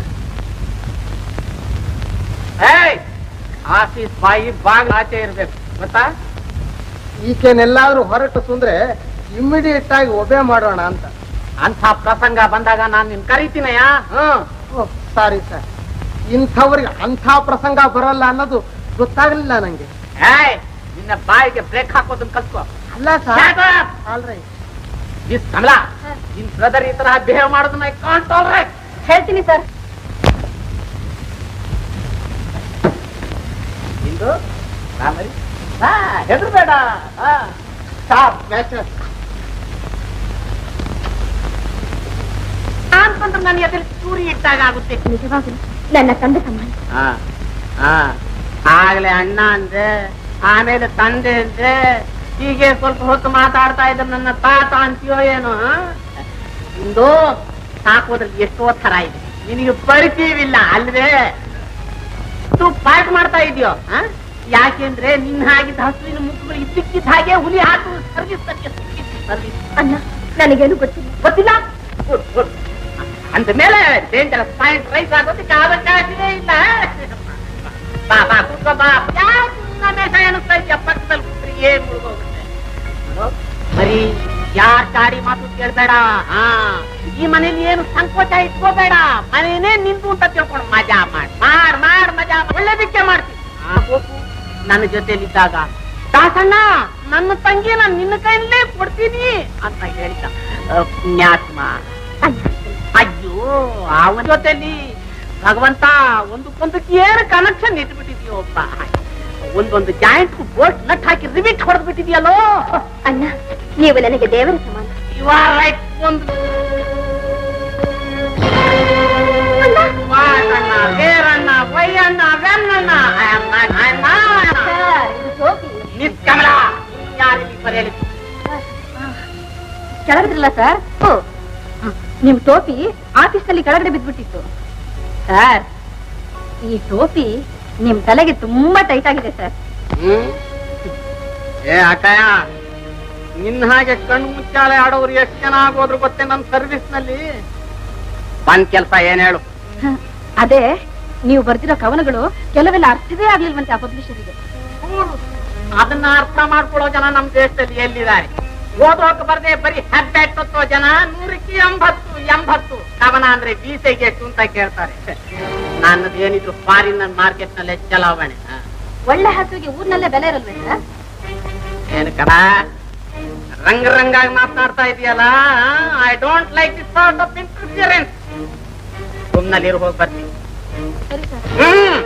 ಏಯ್ ಆಫೀಸ್ ಬಾಯಿ ಬಾಗಿಲು ಆಚೆ ಇರ್ಬೇಕು ಗೊತ್ತಾ ಈಕೆನೆಲ್ಲಾದ್ರೂ ಹೊರಟು ಸುಂದ್ರೆ ಇಮ್ಮಿಡಿಯೇಟ್ ಆಗಿ ಒಬೆ ಮಾಡೋಣ ಅಂತ ಅಂಥ ಪ್ರಸಂಗ ಬಂದಾಗ ನಾನು ನಿನ್ ಕರಿತೀನಯ್ಯ ಹ್ಮ್ ಸಾರಿ ಸರ್ ಇಂಥವ್ರಿಗೆ ಅಂಥ ಪ್ರಸಂಗ ಬರಲ್ಲ ಅನ್ನೋದು ಗೊತ್ತಾಗ್ಲಿಲ್ಲ ನಂಗೆ ಏಯ್ ನಿನ್ನ ಬಾಯಿಗೆ ಬ್ರೇಕ್ ಹಾಕೋದನ್ನ ಕಲ್ತ್ಕೋ ಅಲ್ಲ Shut sir up! Alright miss Kamala ನಿನ್ ಬ್ರದರ್ ಈ ತರ ಬಿಹೇವ್ ಮಾಡೋದನ್ನ ಕಾಂಟ್ ಟಾಲರೇಟ್ ಹೇಳ್ತೀನಿ ಸರ್ ಇಂದು ರಾಮರಿ ಹಾ ಹೆದರ್ಬೇಡ ಹಾ ಸ್ಟಾಪ್ ಮ್ಯಾಚರ್ ಅಂತಂದ್ರೆ ನನ್ನ ಎದುರು ಚೂರಿ ಇಟ್ಟಾಗ ಆಗುತ್ತೆ ನಿಜವಾಗ್ಲೂ ನನ್ನ ತಂದೆ ಸಮಾನ ಹಾ ಹಾ ಆಗ್ಲೇ ಅಣ್ಣ ಅಂದ್ರೆ ಆಮೇಲೆ ತಂದೆ ಅಂದ್ರೆ ಹೀಗೆ ಸ್ವಲ್ಪ ಹೊತ್ತು ಮಾತಾಡ್ತಾ ಇದ್ರೆ ನನ್ನ ತಾತ ಅಂತೀಯೋ ಏನೋ ಆ? ಇಂದು ಸಾಕೋದ್ರಲ್ಲಿ ಎಷ್ಟೋ ತರ ಇದೆ ನಿನಗೆ ಪರಿಚಯವಿಲ್ಲ ಅಲ್ವೇ tu ಪಾಠ ಮಾಡ್ತಾ ಇದೆಯೋ ಯಾಕೆಂದ್ರೆ ನಿನ್ನ ಹಾಗಿದ್ದ ಹಸುವಿನ ಮುಖಗಳು ಇದ್ದಕ್ಕಿದ್ದ ಹಾಗೆ ಹುಲಿ ಹಾಕು ಸರ್ವಿಸ್ ಸರ್ವಿಸ್ ಅಣ್ಣ ನನಗೇನು ಗೊತ್ತಿಲ್ಲ ಗೊತ್ತಿಲ್ಲ ಗುಡ್ ಗುಡ್ ಅಂದ ಮೇಲೆ ಡೇಂಜರಸ್ ಪಾಯಿಂಟ್ ರೈಸ್ ಆಗೋದಕ್ಕೆ ಅವಕಾಶವೇ ಇಲ್ಲ ಬಾ ಬಾ ಕೂತ್ಕೋ ಬಾ ಯಾಕೆ ನಮೇಶ ಎಣಿಸ್ತಾ ಇದೆಯಾ ಪಕ್ಕದಲ್ಲಿ ಕೂತ್ರೆ ಏನ್ ಮುಳುಗೋಗುತ್ತೆ ನೋಡು, ಬರೀ ಯಾರ್ ಗಾಡಿ ಮಾತು ಕೇಳ್ಬೇಡ ಹಾ ಈ ಮನೇಲಿ ಏನು ಸಂಕೋಚ ಇಟ್ಕೋಬೇಡ ಮನೇನೇ ನಿಂತು ಅಂತ ತಿಳ್ಕೊಂಡು ಮಜಾ ಮಾಡ್ ಮಾಡ್ ಮಾಡ್ ಮಜಾ ಮಾಡ್. ಒಳ್ಳೇದಕ್ಕೆ ಮಾಡ್ತೀನಿ ಆ, ಹೋಗು. ನನ್ನ ಜೊತೆಲಿದ್ದಾಗ ದಾಸಣ್ಣ ನನ್ನ ತಂಗಿನ ನಿನ್ನ ಕೈಯಲ್ಲೇ ಕೊಡ್ತೀನಿ ಅಂತ ಹೇಳಿದ ಆ, ಪುಣ್ಯಾತ್ಮ ಅಯ್ಯೋ ಅವನ ಜೊತೆಲಿ ಭಗವಂತ ಒಂದಕ್ಕೊಂದಕ್ಕೆ ಏನು ಕನೆಕ್ಷನ್ ಇಟ್ಬಿಟ್ಟಿದ್ಯೋ ಒಬ್ಬ ಒಂದೊಂದು ಜಾಯಿಂಟ್ ಬೋಟ್ ನಟ್ ಹಾಕಿ ರಿಮಿಟ್ ಹೊಡೆದ್ ಬಿಟ್ಟಿದ್ಯಲ್ಲೋ ಅಣ್ಣ ನೀವು ನನಗೆ ದೇವರ ಸಮಾನ ಯು ಆರ್ ರೈಟ್ ಒಂದು ವಾಟಣ್ಣ ಬೇರಣ್ಣ ವೈಯಣ್ಣ ವೆನ್ನಣ್ಣ I am not I am not ಇದು ಸೋಫಿ ಮಿಸ್ ಕಮಲಾ ಯಾರಿಲ್ಲಿ ಬರೆಯಲಿಕ್ಕೆ ಕೆಳಗದ್ರಲ್ಲ ಸರ್ ನಿಮ್ ಟೋಪಿ ಆಫೀಸ್ ನಲ್ಲಿ ಕೆಳಗಡೆ ಬಿದ್ಬಿಟ್ಟಿತ್ತು ಸರ್ ಈ ಟೋಪಿ ನಿಮ್ ತಲೆಗೆ ತುಂಬಾ ಟೈಟ್ ಆಗಿದೆ ಸರ್ ಹ್ಮ್ ಏ ಅಕ್ಕಯ್ಯ ನಿನ್ನ ಹಾಗೆ ಕಣ್ಣು ಮುಚ್ಚಾಲೆ ಆಡೋರು ಎಷ್ಟು ಜನ ಆಗೋದ್ರು ಗೊತ್ತೇ ನಮ್ ಸರ್ವಿಸ್ ನಲ್ಲಿ ಬಂದ್ ಕೆಲ್ಸ ಏನ್ ಹೇಳು ಅದೇ ನೀವು ಬರ್ದಿರೋ ಕವನಗಳು ಕೆಲವೆಲ್ಲ ಅರ್ಥವೇ ಆಗ್ಲಿಲ್ವಂತೆ ಆ ಪಬ್ಲಿಷರಿಗೆ ಅದನ್ನ ಅರ್ಥ ಮಾಡ್ಕೊಳ್ಳೋ ಜನ ನಮ್ ದೇಶದಲ್ಲಿ ಎಲ್ಲಿದ್ದಾರೆ ಓದೋಕ್ ಬರ್ದೆ ಬರೀ ಹಬ್ಬೆಟ್ಟೋ ಜನ ನೂರಕ್ಕೆ ಎಂಬತ್ತು ಎಂಬತ್ತು ಕವನ ಅಂದ್ರೆ ಬೀಸೆಗೆ ಎಷ್ಟು ಅಂತ ಕೇಳ್ತಾರೆ ನನ್ನದು ಏನಿದ್ರು ಫಾರಿನ್ ಮಾರ್ಕೆಟ್ ನಲ್ಲಿ ಚಲಾವಣೆ ಹ. ಒಳ್ಳೆ ಹಸುವಿಗೆ ಊರ್ನಲ್ಲೇ ಬೆಲೆ ಇರಲ್ವೇ ಸರ್ ಏನ್ ಕರ ರಂಗ ರಂಗಾಗಿ ಮಾತನಾಡ್ತಾ ಇದೆಯಲ್ಲ I don't like this sort of interference ಸುಮ್ನಲ್ಲಿ ಹೋಗಿ ಬರ್ತೀನಿ ಸರಿ ಸರ್ ಹ್ಮ್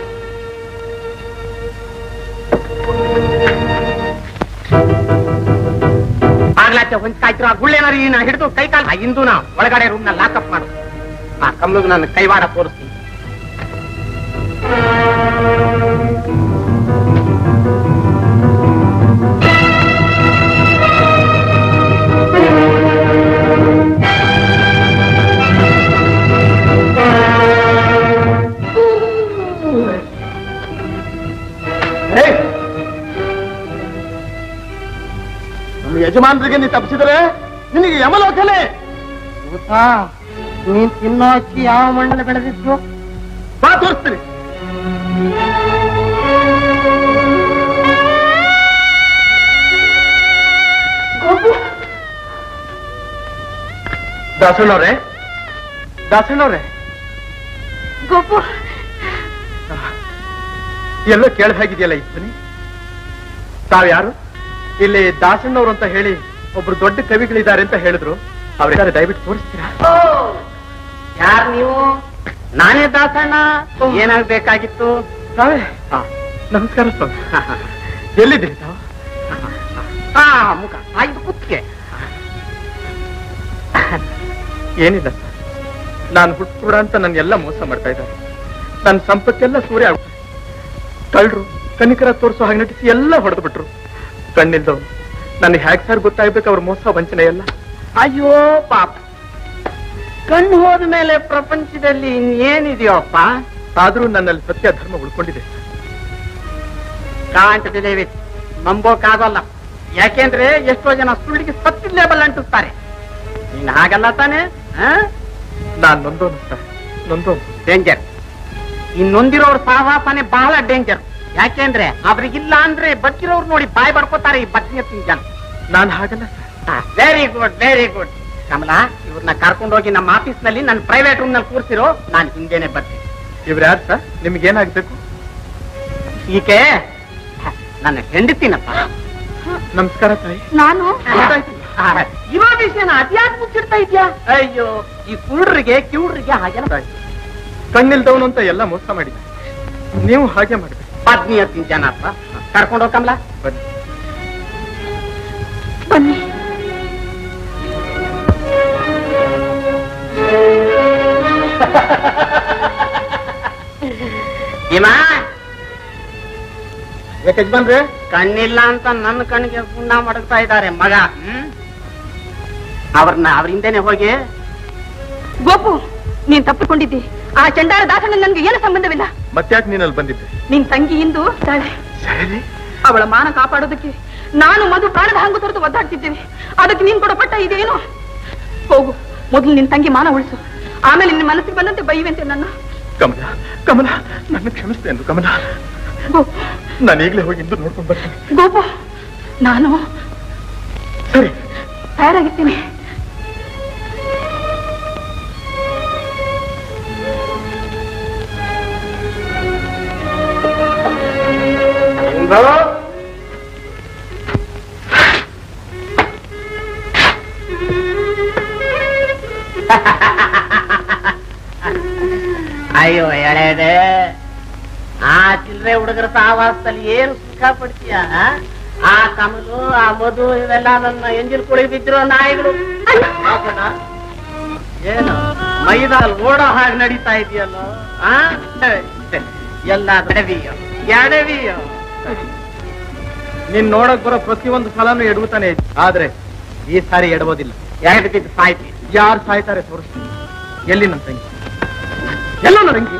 ಆಗ್ಲಾಚೆ ಹೊಂಚ್ ಕಾಯ್ತಿರೋ ಆ ಗುಳ್ಳೆನಾರಿ ನಾ ಹಿಡಿದು ಕೈ ಕಾಲ ಇಂದು ನಾ ಒಳಗಡೆ ರೂಮ್ ನ ಲಾಕಪ್ ಮಾಡು ಆ ಕಮ್ಲಗ್ ನನ್ನ ಕೈವಾಡ ತೋರಿಸ್ತೀನಿ ನಮ್ಮ ಯಜಮಾನರಿಗೆ ನೀ ತಪ್ಪಿಸಿದರೆ ನಿನಗೆ ಯಮಲೋಕಲೇ ನೀನ್ ತಿನ್ನೋ ಅಕ್ಕಿ ಯಾವ ಮಣ್ಣಲ್ಲಿ ಬೆಳೆದಿದ್ದು ಬಾ ತೋರಿಸ್ತೀನಿ ದಾಸಣ್ಣವ್ರೆ ದಾಸಣ್ಣವ್ರೆ ಗೋಪು ಎಲ್ಲೋ ಕೇಳ್ದ ಹಾಗಿದೆಯಲ್ಲ ಈ ಧ್ವನಿ ತಾವ್ ಯಾರು ಇಲ್ಲಿ ದಾಸಣ್ಣವ್ರು ಅಂತ ಹೇಳಿ ಒಬ್ರು ದೊಡ್ಡ ಕವಿಗಳಿದ್ದಾರೆ ಅಂತ ಹೇಳಿದ್ರು ಅವ್ರಿದ್ದಾರೆ ದಯವಿಟ್ಟು ತೋರಿಸ್ತೀರಾ ಯಾರ್ ನೀವು ನಾನೇ ದಾಸಣ್ಣ ಏನಾಗ್ಬೇಕಾಗಿತ್ತು ತಾವೇ ಹಾ, ನಮಸ್ಕಾರ ಸ್ವಾಮಿ ಎಲ್ಲಿದ್ದೀರಿ ತಾವು ಹಾ ಮುಖ ಆಯ್ತು ಕುತ್ತಿಗೆ ಏನಿಲ್ಲ ಸರ್ ನಾನು ಹುಟ್ಟುಕೂಡ ಅಂತ ನನ್ನ ಎಲ್ಲ ಮೋಸ ಮಾಡ್ತಾ ಇದ್ದಾರೆ ನನ್ನ ಸಂಪತ್ತೆಲ್ಲ ಸೂರ್ಯ ಆಗ್ಬಿಟ್ಟೆ ಕಳ್ರು ಕನಿಕರ ತೋರಿಸೋ ಹಾಗೆ ನಟಿಸಿ ಎಲ್ಲ ಹೊಡೆದು ಬಿಟ್ರು ಕಣ್ಣಿಲ್ದವ್ರು ನನಗೆ ಹ್ಯಾಕ್ ಸರ್ ಗೊತ್ತಾಗ್ಬೇಕು ಅವ್ರ ಮೋಸ ವಂಚನೆ ಎಲ್ಲ ಅಯ್ಯೋ ಪಾಪ ಕಣ್ಣು ಹೋದ ಮೇಲೆ ಪ್ರಪಂಚದಲ್ಲಿ ಇನ್ನೇನಿದೆಯೋಪ್ಪ ಆದ್ರೂ ನನ್ನಲ್ಲಿ ಸತ್ಯ ಧರ್ಮ ಉಳ್ಕೊಂಡಿದೆ ಕಾಂಟ್ ಬಿಲೀವ್ ಇಟ್ ನಂಬೋಕಾಗಲ್ಲ ಯಾಕೆಂದ್ರೆ ಎಷ್ಟೋ ಜನ ಸುಳ್ಳಿಗೆ ಸತ್ತಿದ ಲೇಬಲ್ ಅಂಟಿಸ್ತಾರೆ ನೀನ್ ಹಾಗಲ್ಲ ತಾನೆ ನಾನ್ ನೊಂದೋನು ಸರ್ ನೊಂದೋನು ಡೇಂಜರ್ ಈ ನೊಂದಿರೋರ್ ಸಹವಾಸನೆ ಬಹಳ ಡೇಂಜರ್ ಯಾಕೆಂದ್ರೆ ಅವ್ರಿಗಿಲ್ಲ ಅಂದ್ರೆ ಬದುಕಿರೋರು ನೋಡಿ ಬಾಯ್ ಬರ್ಕೋತಾರೆ ಈ ಬದ್ನಿಯತ್ತಿನ ಜನ ನಾನ್ ಹಾಗಲ್ಲ very good very good Kamala ಇವ್ರನ್ನ ಕರ್ಕೊಂಡು ಹೋಗಿ ನಮ್ಮ ಆಫೀಸ್ ನಲ್ಲಿ ನನ್ನ ಪ್ರೈವೇಟ್ ರೂಮ್ ನಲ್ಲಿ ಕೂರ್ಸಿರೋ ನಾನು ಹಿಂದೆನೆ ಬರ್ತೀನಿ ಇವ್ರು ಯಾರು ಸರ್ ನಿಮ್ಗೆ ಏನಾಗ್ಬೇಕು ಈಕೆ ನನ್ನ ಹೆಂಡತಿನಪ್ಪ ನಮಸ್ಕಾರ ತಾಯಿ ನಾನು ಆ, ಇರೋ ವಿಷಯನ ಅದ್ಯಾಕ್ ಮುಚ್ಚಿಡ್ತಾ ಇದ್ಯಾ ಅಯ್ಯೋ ಈ ಕುಳ್ರಿಗೆ ಕಿವುಡ್ರಿಗೆ ಹಾಗೆಲ್ಲ ಕಣ್ಣಿಲ್ದವನು ಅಂತ ಎಲ್ಲ ಮೋಸ ಮಾಡಿದ್ದೆ ನೀವು ಹಾಗೆ ಮಾಡ್ಬೇಕು ಪತ್ನಿ ಹತ್ತಿನ ಜನ ಅಪ್ಪ ಕರ್ಕೊಂಡು ಹೋಗ್ ಕಮಲಾ ಬನ್ನಿ ಬನ್ನಿ ಭೀಮಾ ಯಾಕೆ ಯಜಮಾನ್ರೆ ಕಣ್ಣಿಲ್ಲ ಅಂತ ನನ್ನ ಕಣ್ಣಿಗೆ ಗುಣ ಮಡಗ್ತಾ ಇದ್ದಾರೆ ಮಗ ಹ್ಮ್ ಅವ್ರನ್ನ ಅವ್ರ ಹಿಂದೆನೆ ಹೋಗಿ ಗೋಪು ನೀನ್ ತಪ್ಪಿಕೊಂಡಿದ್ದಿ ಆ ಚಂಡಾರ ದಾಸಣ್ಣ ನನ್ಗೆ ಏನು ಸಂಬಂಧವಿಲ್ಲ ಮತ್ತ್ಯಾಕೆ ನೀನಲ್ಲಿ ಬಂದಿದ್ದೆ ನಿನ್ ತಂಗಿ ಇಂದು ತಾಳೆ ಸರಿ ಅವಳ ಮಾನ ಕಾಪಾಡೋದಕ್ಕೆ ನಾನು ಮಧು ಪ್ರಾಣದ ಹಂಗು ತೊರೆದು ಒದ್ದಾಡ್ತಿದ್ದೇನೆ ಅದಕ್ಕೆ ನೀನ್ ಕೊಡೋ ಪಟ್ಟ ಇದೇನು ಹೋಗು ಮೊದಲು ನಿನ್ ತಂಗಿ ಮಾನ ಉಳಿಸು ಆಮೇಲೆ ನಿನ್ನ ಮನಸ್ಸಿಗೆ ಬಂದಂತೆ ಬೈಯುವಂತೆ ನನ್ನ ಕಮಲ ಕಮಲ ನನ್ನ ಕ್ಷಮಿಸ್ತೇನೆ ಕಮಲ ಗೋಪು ನಾನು ಈಗಲೇ ಹೋಗಿ ಇಂದು ನೋಡ್ಕೊಂಡು ಬರ್ತೀನಿ ಗೋಪು ನಾನು ಸರಿ ತಯಾರಾಗಿರ್ತೀನಿ ಅಯ್ಯೋ ಎಳೆದೆ ಆ ಚಿಲ್ಲರೆ ಹುಡುಗರ ಸಹವಾಸದಲ್ಲಿ ಏನು ಸುಖ ಪಡ್ತೀಯ ಆ? ಆ ಕಮಲು ಆ ಮಧು ಇವೆಲ್ಲ ನನ್ನ ಎಂಜಿಲ್ ಕುಳಿ ಬಿದ್ದಿರೋ ನಾಯಿಗಳು ಪಾಪನ. ಏನು ಮೈದಾಲ್ ಓಡೋ ಹಾಗೆ ನಡೀತಾ ಇದೆಯಲ್ಲೋ ಆ ಎಲ್ಲ ಎಡವಿಯೋ ಎಡವಿಯೋ ನೀನ್ ನೋಡಕ್ ಬರೋ ಪ್ರತಿಯೊಂದು ಸಲನೂ ಎಡವುತ್ತಾನೆ ಇದ್ದೆ. ಆದ್ರೆ ಈ ಸಾರಿ ಎಡಬೋದಿಲ್ಲ ಎಡಬಿದ್ದು ಸಾಯ್ತಿ ಯಾರು ಸಾಯ್ತಾರೆ ತೋರಿಸ್ತೀನಿ ಎಲ್ಲಿ ನನ್ನ ತಂಗಿ ಎಲ್ಲ ನನಗೆ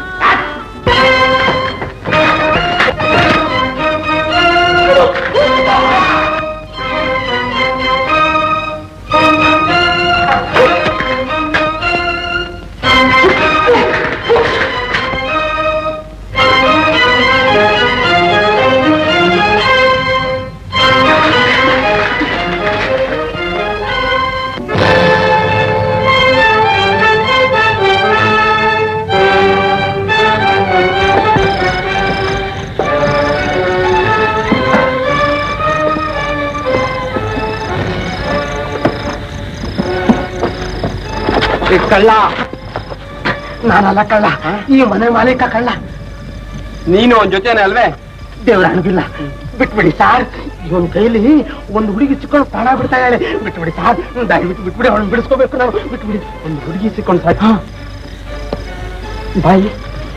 ಈ ಕಳ್ಳ ನಾನಲ್ಲ ಕಳ್ಳ ಈ ಮನೆ ಮಾಲೀಕ ಕಳ್ಳ ನೀನು ಒಂದ್ ಜೊತೆನೆ ಅಲ್ವೇ ದೇವ್ರ ಅಣಗಿಲ್ಲ ಬಿಟ್ಬಿಡಿ ಸಾರ್ ಇವನ್ ಕೈಲಿ ಒಂದು ಹುಡುಗಿ ಸಿಕ್ಕೊಂಡು ಪ್ರಾಣ ಬಿಡ್ತಾ ಇದ್ದಾಳೆ ಬಿಟ್ಬಿಡಿ ಸಾರ್ ದಯವಿಟ್ಟು ಬಿಟ್ಬಿಡಿ ಅವಳನ್ನ ಬಿಡಿಸ್ಕೋಬೇಕು ನಾವು ಬಿಟ್ಬಿಡಿ ಒಂದು ಹುಡುಗಿ ಸಿಕ್ಕೊಂಡು ಸಾಕು ಬಾಯಿ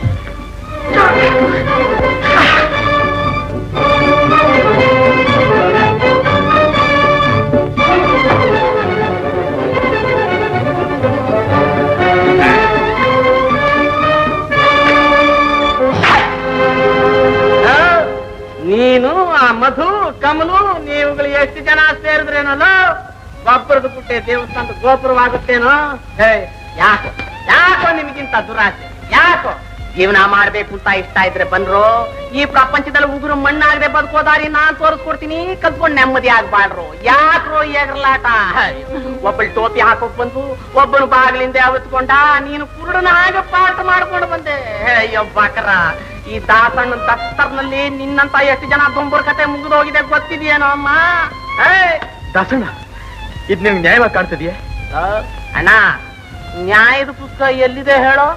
ನೀನು ಆ ಮಧು ಕಮಲು ನೀವುಗಳು ಎಷ್ಟು ಜನ ಸೇರಿದ್ರೇನಲ್ಲ ಒಬ್ಬರದು ಪುಟ್ಟೆ ದೇವಸ್ಥಾನದ ಗೋಪುರವಾಗುತ್ತೇನೋ ಹೇ ಯಾಕೋ ಯಾಕೋ ನಿಮಗಿಂತ ದುರಾಸೆ ಯಾಕೋ ಜೀವನ ಮಾಡ್ಬೇಕು ಅಂತ ಇಷ್ಟ ಇದ್ರೆ ಬಂದ್ರು ಈ ಪ್ರಪಂಚದಲ್ಲಿ ಉಗುರು ಮಣ್ಣಾಗದೆ ಬದುಕೋದಾರಿ ನಾನ್ ತೋರಿಸ್ಕೊಡ್ತೀನಿ ಕಲ್ತ್ಕೊಂಡ್ ನೆಮ್ಮದಿ ಆಗ್ಬಾಡ್ರು ಯಾಕ್ರೋ ಎಗರ್ಲಾಟ ಒಬ್ಬಳು ಟೋಪಿ ಹಾಕೋಕ್ ಬಂದು ಒಬ್ಬನು ಬಾಗಿಲಿಂದ ಅವತ್ಕೊಂಡ ನೀನು ಕುರುಡನ ಹಾಗೆ ಪಾಠ ಮಾಡ್ಕೊಂಡು ಬಂದೆ ಅಯ್ಯೋ ಬಾಕರ ಈ ದಾಸಣ್ಣ ದಫ್ತರ್ನಲ್ಲಿ ನಿನ್ನಂತ ಎಷ್ಟು ಜನ ದೊಂಬರ್ ಕತೆ ಮುಗಿದೋಗಿದೆ ಗೊತ್ತಿದೆಯೇನೋ ಅಮ್ಮ ಏ ದಾಸಣ್ಣ ಇದ್ ನಿಮ್ಗೆ ನ್ಯಾಯವಾಗಿ ಕಾಣ್ತಿದ್ಯಾ ಆ, ಅಣ್ಣ ನ್ಯಾಯದ ಪುಸ್ತಕ ಎಲ್ಲಿದೆ ಹೇಳೋ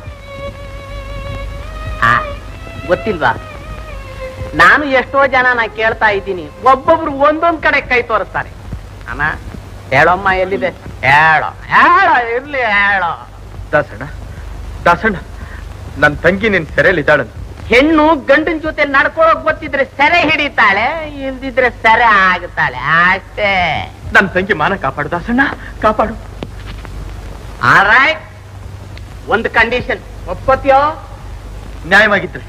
ಆ, ಗೊತ್ತಿಲ್ವಾ ನಾನು ಎಷ್ಟೋ ಜನ ನಾ ಕೇಳ್ತಾ ಇದ್ದೀನಿ ಒಬ್ಬೊಬ್ರು ಒಂದೊಂದ್ ಕಡೆ ಕೈ ತೋರಿಸ್ತಾರೆ ಅಣ್ಣ ಹೇಳಮ್ಮ ಎಲ್ಲಿದೆ ಹೇಳೋ ಹೇಳೋ ಇರ್ಲಿ ಹೇಳೋ ದಾಸಣ್ಣ ದಾಸಣ್ಣ ನನ್ ತಂಗಿ ನಿನ್ ಸೆರೆಯಲ್ಲಿ ಇದ್ದಾಳಂತ ಹೆಣ್ಣು ಗಂಡನ ಜೊತೆ ನಡ್ಕೊಳಕ್ ಗೊತ್ತಿದ್ರೆ ಸೆರೆ ಹಿಡಿತಾಳೆ ಇಲ್ದಿದ್ರೆ ಸೆರೆ ಆಗುತ್ತಾಳೆ ಅಷ್ಟೇ ನನ್ ತಂಗಿ ಮಾನ ಕಾಪಾಡು ದಾಸಣ್ಣ ಕಾಪಾಡು ಆರೈಟ್ ಒಂದು ಕಂಡೀಷನ್ ಒಪ್ಪತ್ಯೋ ನ್ಯಾಯವಾಗಿದ್ರೆ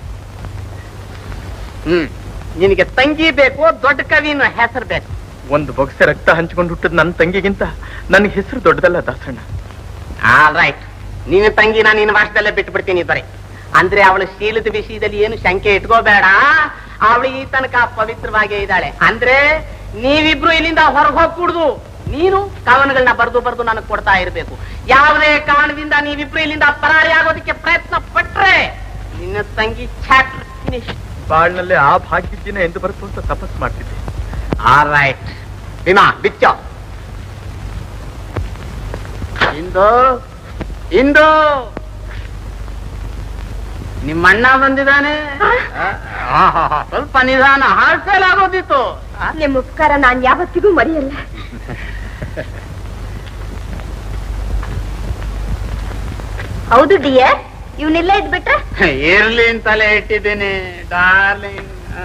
ಹ್ಮ್ ನಿನಗೆ ತಂಗಿ ಬೇಕು ದೊಡ್ಡ ಕವಿನ ಹೆಸರು ಬೇಕು ಒಂದು ಬೊಗಸೆ ರಕ್ತ ಹಂಚ್ಕೊಂಡು ಹುಟ್ಟದ ನನ್ನ ತಂಗಿಗಿಂತ ನನ್ ಹೆಸರು ದೊಡ್ಡದಲ್ಲ ದಾಸಣ್ಣ ಆಲ್ ರೈಟ್ ನೀನು ತಂಗಿನ ನಿನ್ನ ವಾಸದಲ್ಲೇ ಬಿಟ್ಟು ಬಿಡ್ತೀನಿ ಬರೀ ಅಂದ್ರೆ ಅವಳ ಶೀಲದ ವಿಷಯದಲ್ಲಿ ಏನು ಶಂಕೆ ಇಟ್ಕೋಬೇಡ ಅವಳು ಈ ತನಕ ಪವಿತ್ರವಾಗೇ ಇದ್ದಾಳೆ ಅಂದ್ರೆ ನೀವಿಬ್ರು ಇಲ್ಲಿಂದ ಹೊರಗೆ ಹೋಗ್ಕೂಡ್ದು ನೀನು ಕವನಗಳನ್ನ ಬರೆದು ಬರೆದು ನನಗೆ ಕೊಡ್ತಾ ಇರ್ಬೇಕು ಯಾವುದೇ ಕಾರಣದಿಂದ ನೀವಿಬ್ರು ಇಲ್ಲಿಂದ ಪರಾರಿ ಆಗೋದಕ್ಕೆ ಪ್ರಯತ್ನ ಪಟ್ರೆ ನಿನ್ನ ತಂಗಿ ಚಾಪ್ಟರ್ ಫಿನಿಶ್ ಬಾಳ್ನಲ್ಲೇ ಆ ಭಾಗ್ಯಜ್ಜಿನ ಎಂದು ಬರುತ್ತು ಅಂತ ತಪಸ್ ಮಾಡ್ತಿದ್ದೆ ಆಲ್ ರೈಟ್ ವಿಮಾ ಬಿಚ್ಚೋ ಇಂದು ಇಂದು ನಿಮ್ಮ ಅಣ್ಣ ಬಂದಿದ್ದಾನೆ ಆಹಾಹಾ, ಸ್ವಲ್ಪ ನಿಧಾನ ಹಾರ್ಟ್ ಫೇಲ್ ಆಗೋದಿತ್ತು ಆ? ನಿಮ್ಮ ಉಪಕಾರ ನಾನ್ ಯಾವತ್ತಿಗೂ ಮರೆಯಲ್ಲ ಹೌದು ಡಿಯರ್ ಇವನ್ನೆಲ್ಲ ಇದ್ಬಿಟ್ರೆ ಇರ್ಲಿ ಅಂತಲೇ ಇಟ್ಟಿದ್ದೀನಿ ಡಾರ್ಲಿಂಗ್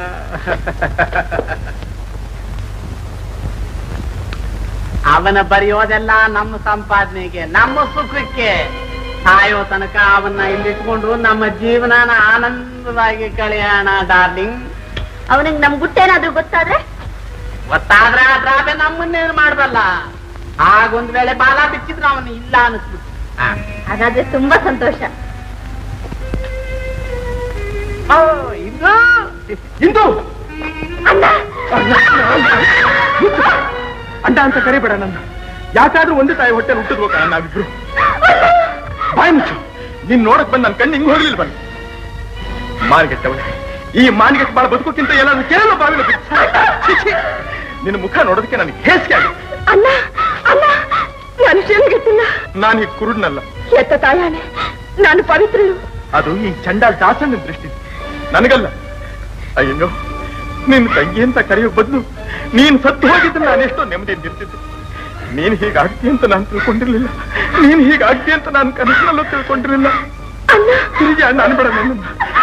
ಅವನ ಬರೆಯೋದೆಲ್ಲ ನಮ್ಮ ಸಂಪಾದನೆಗೆ ನಮ್ಮ ಸುಖಕ್ಕೆ ಸಾಯೋ ತನಕ ಅವನ್ನ ಇಲ್ಲಿಟ್ಕೊಂಡು ನಮ್ಮ ಜೀವನನ ಆನಂದವಾಗಿ ಕಳೆಯೋಣ ಡಾರ್ಲಿಂಗ್ ಅವನಿಗೆ ನಮ್ ಗುಟ್ಟೇನಾದ್ರೂ ಗೊತ್ತಾದ್ರೆ ಗೊತ್ತಾದ್ರೆ ಅದ್ರಾಗ ನಮ್ಮನ್ನೇನು ಮಾಡ್ಬಲ್ಲ ಆಗೊಂದ್ ವೇಳೆ ಬಾಲ ಬಿಚ್ಚಿದ್ರೆ ಅವನು ಇಲ್ಲ ಅನಿಸ್ಬಿಟ್ಟು ಹಾಗಾದ್ರೆ ತುಂಬಾ ಸಂತೋಷ ಓ, ಇದು ಇಂದು ಅಂಡ ಅಂತ ಕರಿಬೇಡ ನನ್ನ ಯಾಕಾದ್ರೂ ಒಂದೇ ತಾಯಿ ಹೊಟ್ಟೆ ಹುಟ್ಟಿದ್ವು ಕಣ ನಾವಿಬ್ರು ಬಾಯ್ ಮುಚ್ಚು ನೀನ್ ನೋಡಕ್ ಬಂದ್ ನನ್ ಕಣ್ಣು ಹಿಂಗ್ ಹೋಗ್ಲಿಲ್ಲ ಬಂದು ಮಾನ್ಗೆಟ್ಟವಳೆ ಈ ಮಾನ್ಗೆಟ್ ಬಾಳ ಬದುಕೋಕ್ಕಿಂತ ಎಲ್ಲಾದ್ರೂ ಕೇಳಲ್ಲ ಬಾವಿಲ ಬಿಟ್ಟು. ಛೀ, ಛೀ. ನಿನ್ನ ಮುಖ ನೋಡೋದಕ್ಕೆ ನನಗೆ ಹೇಸಿಗೆ ಆಗಿದೆ ಅಣ್ಣ ಅಣ್ಣ ನಾನು ಶಿವನಿಗೆತ್ತಿಲ್ಲ ನಾನು ಈ ಕುರುಡ್ನಲ್ಲ ಎತ್ತ ತಾಯಾನೆ ನಾನು ಪವಿತ್ರಳು ಅದು ಈ ಚಂಡಾಲ್ ದಾಸಣ್ಣ ದೃಷ್ಟಿ ನನಗಲ್ಲ ಅಯ್ಯೋ ನಿನ್ನ ತಂಗಿ ಅಂತ ಕರೆಯೋ ಬದಲು ನೀನ್ ಸತ್ತು ಹೋಗಿದ್ರೆ ನಾನೆಷ್ಟೋ ನೆಮ್ಮದಿಯಿಂದ ಇರ್ತಿದ್ದೆ ನೀನ್ ಹೀಗಾಗ್ತಿ ಅಂತ ನಾನು ತಿಳ್ಕೊಂಡಿರ್ಲಿಲ್ಲ ನೀನ್ ಹೀಗಾಗ್ತಿ ಅಂತ ನಾನು ಕನಸಿನಲ್ಲೂ ತಿಳ್ಕೊಂಡಿರ್ಲಿಲ್ಲ ತಿರುಗಿ ಅಣ್ಣ ಅನ್ಬೇಡ ನನ್ನ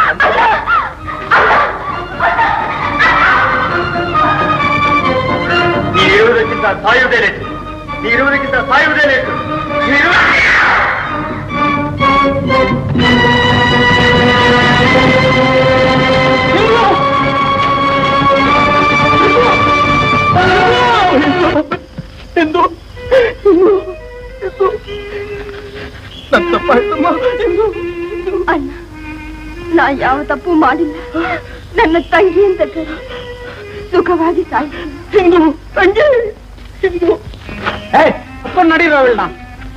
ನೀನಿರುವುದಕ್ಕಿಂತ ಸಾಯುವುದೇ ಲೇಟು ನೀನಿರುವುದಕ್ಕಿಂತ ಸಾಯುವುದೇ ಲೇಟು ನೀನಿರು ನಾ ಯಾವ ತಪ್ಪು ಮಾಡಿಲ್ಲ ನನ್ನ ತಂಗಿ ಅಂತ ಕರೆ ಸುಖವಾಗಿ ಸಾಯಿ ಹಿಂದು ತಂಗಿ ಹಿಂದು ಕುತ್ಕೊಂಡು ನಡೀರೋ ಅವಳನ್ನ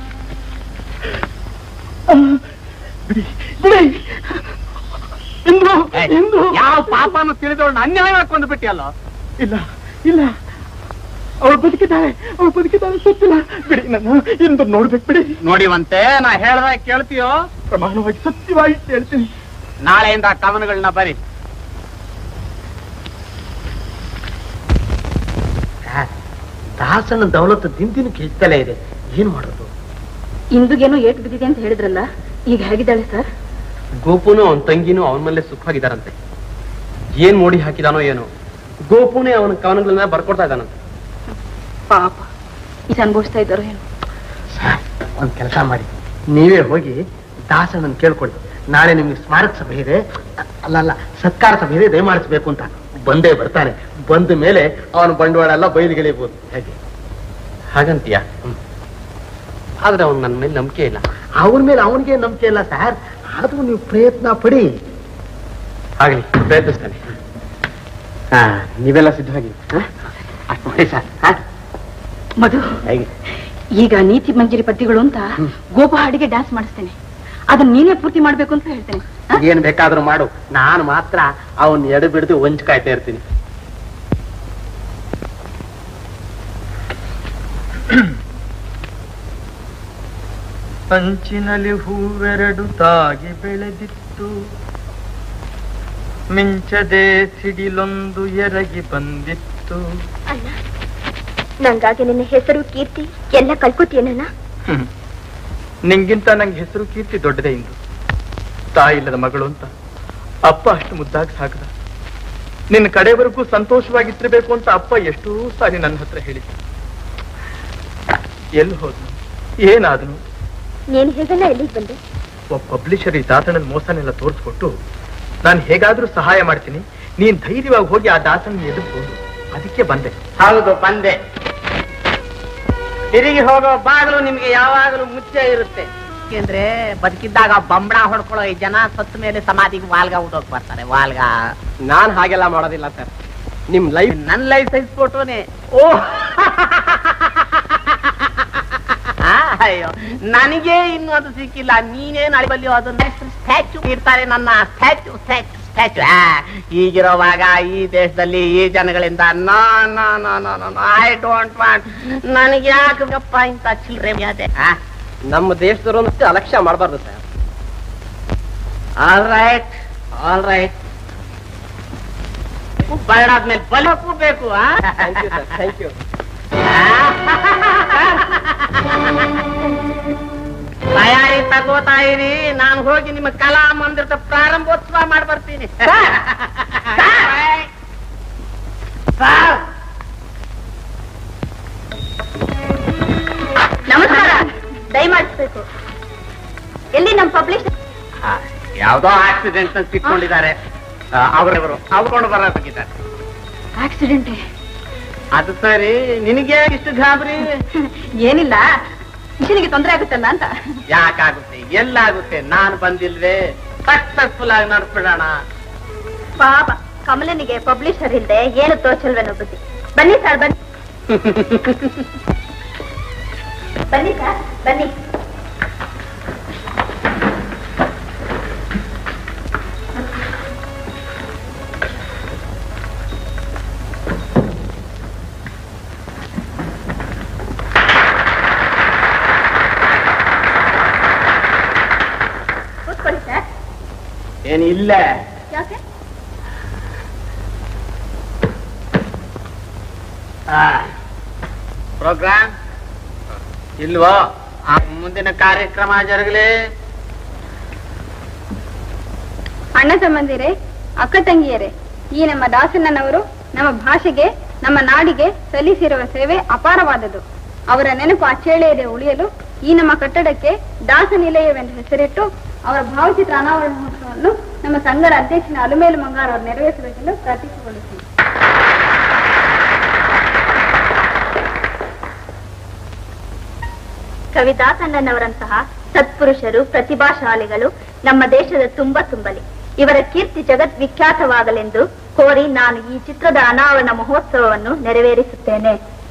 ಬಿಡಿ ಬಿಡಿ ಇಂದು ಇಂದು ಯಾವ ಪಾಪನು ತಿಳಿದವಳನ್ನ ಅನ್ಯಾಯವಾಗಿ ಕೊಂದ್ಬಿಟ್ಟಿಯಲ್ಲ ಇಲ್ಲ ಇಲ್ಲ ಅವಳು ಬದುಕಿದ್ದಾಳೆ ಅವಳು ಬದುಕಿದ್ದಾಳೆ ಸತ್ತಿಲ್ಲ ಬಿಡಿ ನನ್ನ ಇಂದು ನೋಡ್ಬೇಕು ಬಿಡಿ ನೋಡಿವಂತೆ ನಾ ಹೇಳ್ದಾಗ ಕೇಳ್ತೀಯೋ ಪ್ರಮಾಣವಾಗಿ ಸತ್ಯವಾಗಿ ಹೇಳ್ತೀನಿ ನಾಳೆಯಿಂದ ಕವನಗಳನ್ನ ಬರಿ ದಾಸನ ದೌಲತ್ತು ದಿನ ದಿನಕ್ಕೆ ಹೆಚ್ಚಲೇ ಇದೆ ಏನ್ ಮಾಡೋದು ಇಂದುಗೇನೋ ಏಟು ಬಿದ್ದಿದೆ ಅಂತ ಹೇಳಿದ್ರಲ್ಲ ಈಗ ಹೇಗಿದ್ದಾಳೆ ಸರ್ ಗೋಪುನು ಅವನ ತಂಗಿನೂ ಅವನ ಮೇಲೆ ಸುಖವಾಗಿದ್ದಾರಂತೆ ಏನ್ ಮೋಡಿ ಹಾಕಿದಾನೋ ಏನೋ ಗೋಪುನೇ ಅವನ ಕವನಗಳನ್ನ ಬರ್ಕೊಡ್ತಾ ಇದ್ದಾನಂತೆ ಪಾಪ ಈಗ ಅನುಭವಿಸ್ತಾ ಇದ್ದಾರೋ ಏನು ಒಂದ್ ಕೆಲಸ ಮಾಡಿ ನೀವೇ ಹೋಗಿ ದಾಸನನ್ನ ಕೇಳ್ಕೊಳ್ಳಿ ನಾಳೆ ನಿಮ್ಗೆ ಸ್ಮಾರಕ ಸಭೆ ಇದೆ ಅ- ಅಲ್ಲ ಅಲ್ಲ ಸತ್ಕಾರ ಸಭೆ ಇದೆ ದಯಮಾಡಿಸ್ಬೇಕು ಅಂತ ಬಂದೇ ಬರ್ತಾನೆ ಬಂದ ಮೇಲೆ ಅವನ ಬಂಡವಾಳ ಎಲ್ಲ ಬಯಲಿಗೆಳಿಬಹುದು ಹೇಗೆ ಹಾಗಂತೀಯ ಆದ್ರೆ ಅವನ್ ನನ್ನ ಮೇಲೆ ನಂಬಿಕೆ ಇಲ್ಲ ಅವನ ಮೇಲೆ ಅವನಿಗೆ ನಂಬಿಕೆ ಇಲ್ಲ ಸರ್ ಆದ್ರೂ ನೀವು ಪ್ರಯತ್ನ ಪಡಿ ಆಗ್ಲಿ ಪ್ರಯತ್ನಿಸ್ತಾನೆ ಹಾ ನೀವೆಲ್ಲ ಸಿದ್ಧವಾಗಿ ಅಷ್ಟು ಮಾಡಿ ಸರ್ ಹಾ? ಮಧು ಹೇಗೆ ಈಗ ನೀತಿ ಮಂಜರಿ ಪದ್ಯಗಳು ಅಂತ ಗೋಪ ಹಾಡಿಗೆ ಡ್ಯಾನ್ಸ್ ಮಾಡಿಸ್ತೇನೆ ಅದನ್ನ ನೀನೇ ಪೂರ್ತಿ ಮಾಡ್ಬೇಕು ಅಂತ ಹೇಳ್ತೇನೆ ಏನ್ ಬೇಕಾದ್ರೂ ಮಾಡು ನಾನು ಮಾತ್ರ ಅವನ್ ಎಡೆ ಬಿಡದು ಒಂಚ್ ಕಾಯ್ತಾ ಇರ್ತೀನಿ ಅಂಚಿನಲ್ಲಿ ಹೂವೆರಡು ತಾಗಿ ಬೆಳೆದಿತ್ತು ಮಿಂಚದೆ ಸಿಡಿಲೊಂದು ಎರಗಿ ಬಂದಿತ್ತು ಅಣ್ಣ ನಂಗಾಗಿ ನಿನ್ನ ಹೆಸರು ಕೀರ್ತಿ ಎಲ್ಲ ಕಲ್ಕೋತೀಯಣ್ಣ ಹ್ಮ್. ನಿಂಗಿಂತ ನಂಗೆ ಹೆಸರು ಕೀರ್ತಿ ದೊಡ್ಡದೇ ಇಂದು ತಾಯಿ ಇಲ್ಲದ ಮಗಳು ಅಂತ ಅಪ್ಪ ಅಷ್ಟು ಮುದ್ದಾಗಿ ಸಾಕದ ನಿನ್ನ ಕಡೆವರೆಗೂ ಸಂತೋಷವಾಗಿಟ್ಟಿರ್ಬೇಕು ಅಂತ ಅಪ್ಪ ಎಷ್ಟೋ ಸಾರಿ ನನ್ನ ಹತ್ರ ಹೇಳಿದ್ದ ಎಲ್ಲಿ ಹೋದ್ನು ಏನಾದನು ನೀನ್ ಹೇಗಣ್ಣ ಎಲ್ಲಿಗೆ ಬಂದೆ ಒಬ್ಬ ಪಬ್ಲಿಷರ್ ಈ ದಾಸನ ಮೋಸನೆಲ್ಲ ತೋರಿಸ್ಕೊಟ್ಟು ನಾನು ಹೇಗಾದ್ರೂ ಸಹಾಯ ಮಾಡ್ತೀನಿ ನೀನ್ ಧೈರ್ಯವಾಗಿ ಹೋಗಿ ಆ ದಾಸನ ಎದುರ್ಬೋದು ಅದಕ್ಕೆ ಬಂದೆ ಹೌದು ಬಂದೆ ತಿರುಗಿ ಹೋಗೋ ಬಾಗಿಲು ನಿಮ್ಗೆ ಯಾವಾಗಲೂ ಮುಚ್ಚೆ ಇರುತ್ತೆ ಯಾಕೆಂದ್ರೆ ಬದುಕಿದ್ದಾಗ ಬಂಬಳ ಹೊಡ್ಕೊಳ್ಳೋ ಈ ಜನ ಸತ್ತ ಮೇಲೆ ಸಮಾಧಿಗೆ ವಾಲ್ಗ ಉಡೋಕ್ ಬರ್ತಾರೆ ವಾಲ್ಗ ನಾನ್ ಹಾಗೆಲ್ಲ ಮಾಡೋದಿಲ್ಲ ಸರ್ ನಿಮ್ ಲೈಫ್ ನನ್ ಲೈಫ್ ಸೈಜ್ ಫೋಟೋನೆ ಓ ಆ, ಅಯ್ಯೋ ನನಗೆ ಇನ್ನು ಅದು ಸಿಕ್ಕಿಲ್ಲ ನೀನೇನ್ ಅಳಿಬಲ್ಲಿಯೋ ಅದನ್ನ ಸ್ಟ್ಯಾಚು ಇಡ್ತಾರೆ ನನ್ನ ಸ್ಟ್ಯಾಚು ಸ್ಟ್ಯಾಚು ಸ್ಟ್ಯಾಚು ಈಗಿರೋವಾಗ ಈ ದೇಶದಲ್ಲಿ ಈ ಜನಗಳಿಂದ no no no no no I don't want ನನಗೆ ಯಾಕಪ್ಪ ಇಂತ ಚಿಲ್ರೆ ಯಾದೆ ನಮ್ಮ ದೇಶದವರು ಅಲಕ್ಷ್ಯ ಮಾಡಬಾರ್ದು sir all right all right ಬರಡಾದ್ಮೇಲೆ ಬಲಕ್ಕೂ ಬೇಕು ಆ thank you sir thank you ತಯಾರಿ ತಗೋತಾ ಇರಿ ನಾನು ಹೋಗಿ ನಿಮ್ಮ ಕಲಾ ಮಂದಿರದ ಪ್ರಾರಂಭೋತ್ಸವ ಮಾಡಿ ಬರ್ತೀನಿ ಸರ್ ನಮಸ್ಕಾರ ದಯಮಾಡಿಸ್ಬೇಕು ಎಲ್ಲಿ ನಮ್ಮ ಪಬ್ಲಿಷ್ ಯಾವ್ದೋ ಆಕ್ಸಿಡೆಂಟ್ ಸಿಕ್ಕೊಂಡಿದ್ದಾರೆ ಅವರವರು ಅವ್ಕೊಂಡು ಬರಬೇಕಿದ್ದಾರೆ ಆಕ್ಸಿಡೆಂಟ್ ಅದು ಸರಿ ನಿನಗೆ ಇಷ್ಟು ಗಾಬರಿ ಏನಿಲ್ಲ ಮಿಷನಿಗೆ ತೊಂದರೆ ಆಗುತ್ತಲ್ಲ ಅಂತ ಯಾಕಾಗುತ್ತೆ ಎಲ್ಲಾಗುತ್ತೆ ನಾನು ಬಂದಿಲ್ವೇ ಸಕ್ಸಸ್ಫುಲ್ ಆಗಿ ನಡ್ಸ್ಬಿಡೋಣ ಪಾಪ ಕಮಲನಿಗೆ ಪಬ್ಲಿಷರ್ ಇಲ್ದೆ ಏನು ತೋಚಲ್ವೇನೋ ಬುದ್ಧಿ ಬನ್ನಿ ಸರ್ ಬನ್ನಿ ಬನ್ನಿ ಸರ್ ಬನ್ನಿ ಕೂತ್ಕೊಳ್ಳಿ ಸರ್ ಏನಿಲ್ಲ ಯಾಕೆ ಪ್ರೋಗ್ರಾಮ್ ಇಲ್ವೋ ಆ ಮುಂದಿನ ಕಾರ್ಯಕ್ರಮ ಜರುಗಲಿ ಅಣ್ಣ ತಮ್ಮಂದಿರೇ ಅಕ್ಕ ತಂಗಿಯರೇ ಈ ನಮ್ಮ ದಾಸಣ್ಣನವರು ನಮ್ಮ ಭಾಷೆಗೆ ನಮ್ಮ ನಾಡಿಗೆ ಸಲ್ಲಿಸಿರುವ ಸೇವೆ ಅಪಾರವಾದದ್ದು ಅವರ ನೆನಪು ಅಚ್ಚೇಳೆಯದೆ ಉಳಿಯಲು ಈ ನಮ್ಮ ಕಟ್ಟಡಕ್ಕೆ ದಾಸ ನಿಲಯವೆಂದು ಹೆಸರಿಟ್ಟು ಅವರ ಭಾವಚಿತ್ರ ಅನಾವರಣ ಮಹೋತ್ಸವವನ್ನು ನಮ್ಮ ಸಂಘದ ಅಧ್ಯಕ್ಷನ ಅಲುಮೇಲು ಮಂಗಾರ ಅವರು ನೆರವೇರಿಸಬೇಕೆಂದು ಪ್ರಾರ್ಥಿಸಿಕೊಳ್ಳುತ್ತೀನಿ ಕವಿದಾಸಣ್ಣನವರಂತಹ ಸತ್ಪುರುಷರು ಪ್ರತಿಭಾಶಾಲಿಗಳು ನಮ್ಮ ದೇಶದ ತುಂಬ ತುಂಬಲಿ ಇವರ ಕೀರ್ತಿ ಜಗತ್ ವಿಖ್ಯಾತವಾಗಲೆಂದು ಕೋರಿ ನಾನು ಈ ಚಿತ್ರದ ಅನಾವರಣ ಮಹೋತ್ಸವವನ್ನು ನೆರವೇರಿಸುತ್ತೇನೆ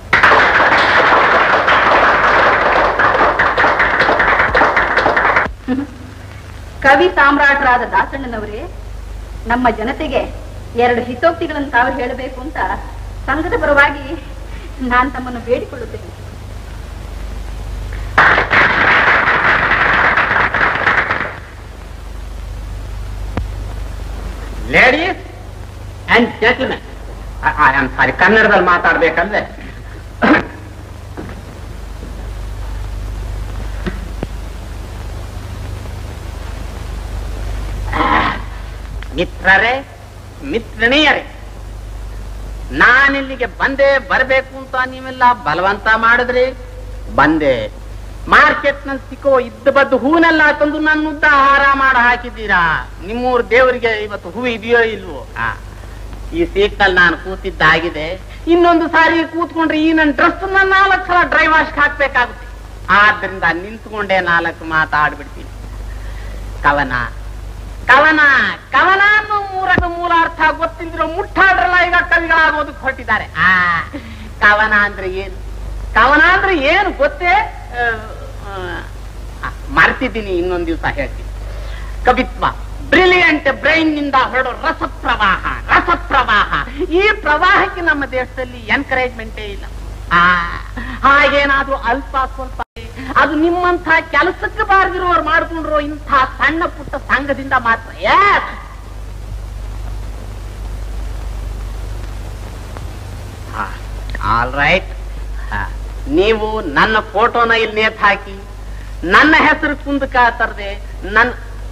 ಕವಿ ಸಾಮ್ರಾಟರಾದ ದಾಸಣ್ಣನವರೇ ನಮ್ಮ ಜನತೆಗೆ ಎರಡು ಹಿತೋಕ್ತಿಗಳನ್ನು ತಾವು ಹೇಳಬೇಕು ಅಂತ ಸಂಘದ ಪರವಾಗಿ ನಾನು ತಮ್ಮನ್ನು ಬೇಡಿಕೊಳ್ಳುತ್ತೇನೆ ladies and gentlemen I am sorry ಕನ್ನಡದಲ್ಲಿ ಮಾತಾಡ್ಬೇಕಂದ್ರೆ ಮಿತ್ರರೇ ಮಿತ್ರಣಿಯರೇ ನಾನಿಲ್ಲಿಗೆ ಬಂದೆ ಬರಬೇಕು ಅಂತ ನೀವೆಲ್ಲ ಬಲವಂತ ಮಾಡಿದ್ರಿ ಬಂದೆ ಮಾರ್ಕೆಟ್ ನಲ್ಲಿ ಸಿಕ್ಕೋ ಇದ್ದ ಬದ್ದು ಹೂನೆಲ್ಲ ತಂದು ನನ್ನ ಉದ್ದ ಹಾರ ಮಾಡಿ ಹಾಕಿದ್ದೀರಾ ನಿಮ್ಮೂರ್ ದೇವರಿಗೆ ಇವತ್ತು ಹೂ ಇದೆಯೋ ಇಲ್ವೋ ಆ, ಈ ಸೀಟ್ ನಲ್ಲಿ ನಾನು ಕೂತಿದ್ದಾಗಿದೆ ಇನ್ನೊಂದು ಸಾರಿ ಕೂತ್ಕೊಂಡ್ರೆ ಈ ನನ್ನ ಡ್ರೆಸ್ ನಾಲ್ಕು ಸಲ ಡ್ರೈ ವಾಶ್ ಹಾಕ್ಬೇಕಾಗುತ್ತೆ ಆದ್ರಿಂದ ನಿಂತ್ಕೊಂಡೇ ನಾಲ್ಕು ಮಾತಾಡ್ಬಿಡ್ತೀನಿ ಕವನ ಕವನ ಕವನ ಅನ್ನೋ ಮೂರದ ಮೂಲ ಅರ್ಥ ಗೊತ್ತಿಲ್ದಿರೋ ಮುಟ್ಟಾಡ್ರಲ್ಲ ಈಗ ಕವಿಗಳಾಗೋದಕ್ಕೆ ಹೊರಟಿದ್ದಾರೆ ಆ ಕವನ ಅಂದ್ರೆ ಏನು ಕವನ ಅಂದ್ರೆ ಏನು ಗೊತ್ತೇ ಆ, ಆ, ಮರ್ತಿದ್ದೀನಿ ಇನ್ನೊಂದ್ ದಿವಸ ಹೇಳ್ತೀನಿ ಕವಿತ್ವ ಬ್ರಿಲಿಯಂಟ್ ಬ್ರೈನ್ ನಿಂದ ಹೊರಡೋ ರಸಪ್ರವಾಹ ರಸಪ್ರವಾಹ ಈ ಪ್ರವಾಹಕ್ಕೆ ನಮ್ಮ ದೇಶದಲ್ಲಿ ಎನ್ಕರೇಜ್ಮೆಂಟೇ ಇಲ್ಲ ಆ ಹಾಗೇನಾದ್ರೂ ಅಲ್ಪ ಸ್ವಲ್ಪ ಅದು ನಿಮ್ಮಂಥ ಕೆಲಸಕ್ಕೆ ಬಾರದಿರೋರು ಮಾಡ್ಕೊಂಡ್ರು ಇಂಥ ಸಣ್ಣ ಪುಟ್ಟ ಸಂಘದಿಂದ ಮಾತ್ರ Yes. ಆಲ್ ರೈಟ್ ನೀವು ನನ್ನ ಫೋಟೋನ ಇಲ್ಲಿ ನೇತ್ ಹಾಕಿ ನನ್ನ ಹೆಸರು ಕುಂದಕ ತರದೆ ನನ್ನ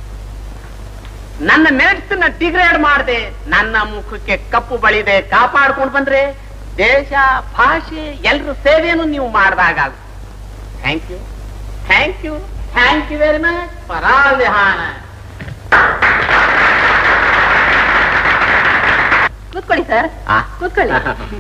ನನ್ನ ಮೆರಿಟ್ಸ್ನ ಡಿಗ್ರೇಡ್ ಮಾಡದೆ ನನ್ನ ಮುಖಕ್ಕೆ ಕಪ್ಪು ಬಳಿದೆ ಕಾಪಾಡ್ಕೊಂಡು ಬಂದ್ರೆ ದೇಶ ಭಾಷೆ ಎಲ್ರ ಸೇವೆಯನ್ನು ನೀವು ಮಾಡಿದಾಗ thank you thank you thank you very much for all the honour ಕೂತ್ಕೊಳ್ಳಿ ಸರ್ ಆ. ಕೂತ್ಕೊಳ್ಳಿ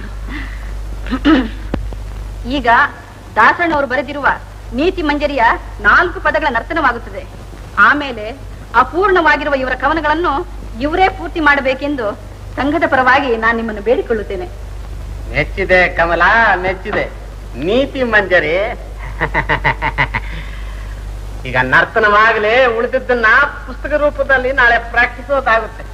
ಈಗ ದಾಸಣ್ಣವರು ಬರೆದಿರುವ ನೀತಿ ಮಂಜರಿಯ ನಾಲ್ಕು ಪದಗಳ ನರ್ತನವಾಗುತ್ತದೆ ಆಮೇಲೆ ಅಪೂರ್ಣವಾಗಿರುವ ಇವರ ಕವನಗಳನ್ನು ಇವರೇ ಪೂರ್ತಿ ಮಾಡಬೇಕೆಂದು ಸಂಘದ ಪರವಾಗಿ ನಾನು ನಿಮ್ಮನ್ನು ಬೇಡಿಕೊಳ್ಳುತ್ತೇನೆ ಮೆಚ್ಚಿದೆ ಕಮಲ ಮೆಚ್ಚಿದೆ ನೀತಿ ಮಂಜರಿ ಈಗ ನರ್ತನವಾಗಲೇ ಉಳಿದಿದ್ದನ್ನ ಪುಸ್ತಕ ರೂಪದಲ್ಲಿ ನಾಳೆ ಪ್ರಾಕ್ಟೀಸ್ ಓದಾಗುತ್ತೆ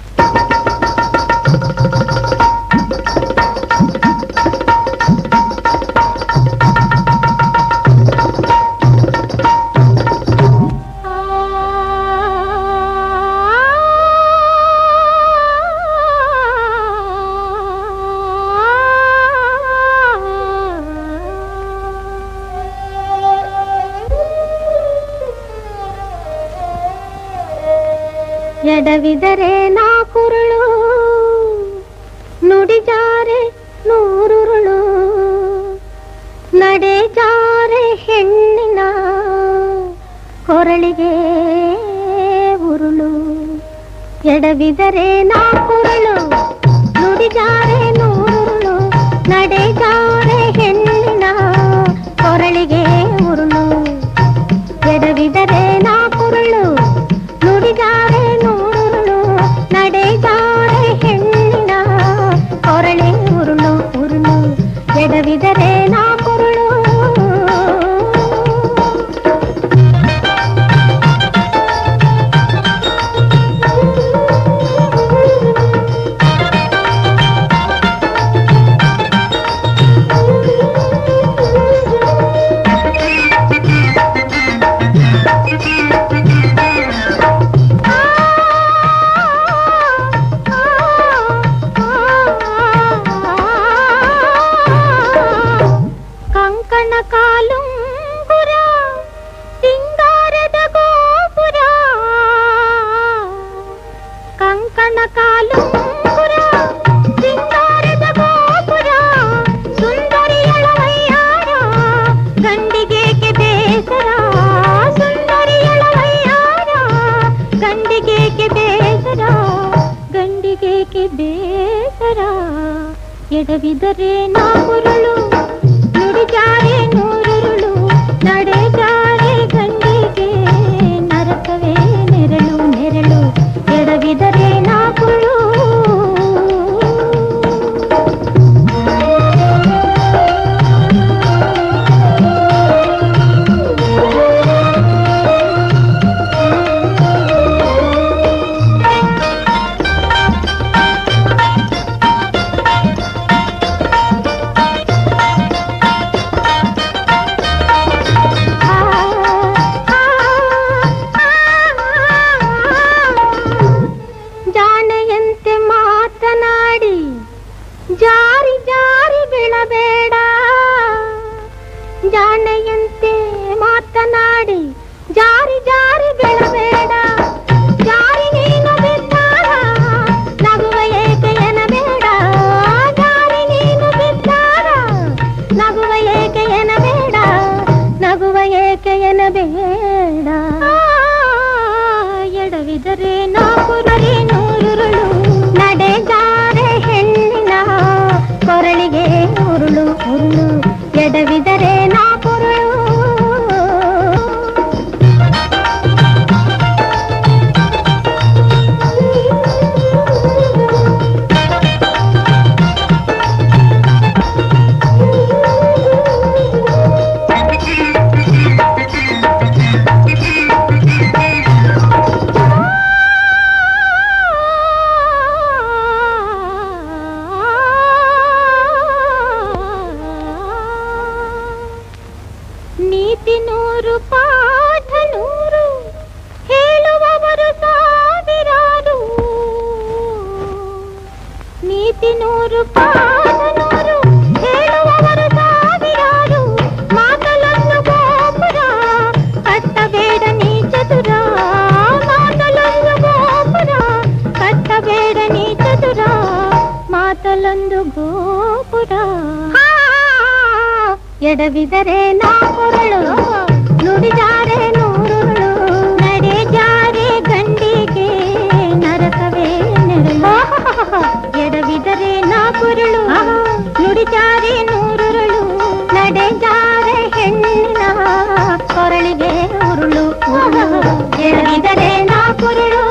ಎಡವಿದರೆ ನಾ ಕುರುಳು ನುಡಿಜಾರೆ ನೂರುರುಳು ನಡೆ ಜಾರೆ ಹೆಣ್ಣಿನ ಕೊರಳಿಗೆ ಉರುಳು ಎಡವಿದರೆ ನಾ ಕುರುಳು ನುಡಿಜಾರೆ ನೂರುರುಳು ನಡೆ ಜಾರೆ ಹೆಣ್ಣಿನ ಕೊರಳಿಗೆ ಉರುಳು ಎಡವಿದರೆ ನಾ ಕುರುಳು ನುಡಿಜಾರೆ ನೂರುರುಳು ನಡೆ ಜಾರೆ ಹೆಣ್ಣಿನ ಕೊರಳೆ ಉರುಳು ಉರುಳು ಎಡವಿದರೆ ನಾ ಕುರುಳು ಕಂಕಣ ಕಾಲುಂಗುರ ಸಿಂಗಾರದ ಗೋಪುರ ಕಂಕಣ ಕಾಲುಂಗುರ ಸಿಂಗಾರದ ಗೋಪುರ ಸುಂದರಿಯಳ ವಯ್ಯಾರ ಗಂಡಿಗೇಕೆ ಬೇಸರ ಸುಂದರಿಯಳ ವಯ್ಯಾರ ಗಂಡಿಗೇಕೆ ಬೇಸರ ಗಂಡಿಗೇಕೆ ಬೇಸರ ಎಡವಿದರೆ ನಾ ಕುರುಳು ನುಡಿಜಾರೆ ನೂರುರುಳು ನಡೆಜಾರೆ ಗಂಡಿಗೆ ನರಕವೇ ನೆರಳು ನೆರಳು ಎಡವಿದ ಕೋಟಿ ನೂರು ಪಾದ ನೂರು ಹೇಳುವವರು ಸಾವಿರಾರು ಮಾತಲೊಂದು ಗೋಪುರ ಕಟ್ಟಬೇಡ ನೀ ಚತುರ ಮಾತಲೊಂದು ಗೋಪುರ ಕಟ್ಟಬೇಡ ನೀ ಚತುರ ಮಾತಲೊಂದು ಗೋಪುರ ಎಡವಿದರೆ ನಾ ಕೊರಳು ನುಡಿದಾರೆ ನೂರುಳು ನಡೆ ಜಾರೆ ಗಂಡಿಗೆ ನರಕವೇ ನೆರಳು ಎಡವಿದರೆ ನಾ ಕುರುಳು ನುಡಿಜಾರೆ ನೂರುರುಳು ನಡೆ ಜಾರೆ ಹೆಣ್ಣಿನ ಕೊರಳಿಗೆ ಉರುಳು ಎಡವಿದರೆ ನಾ ಕುರುಳು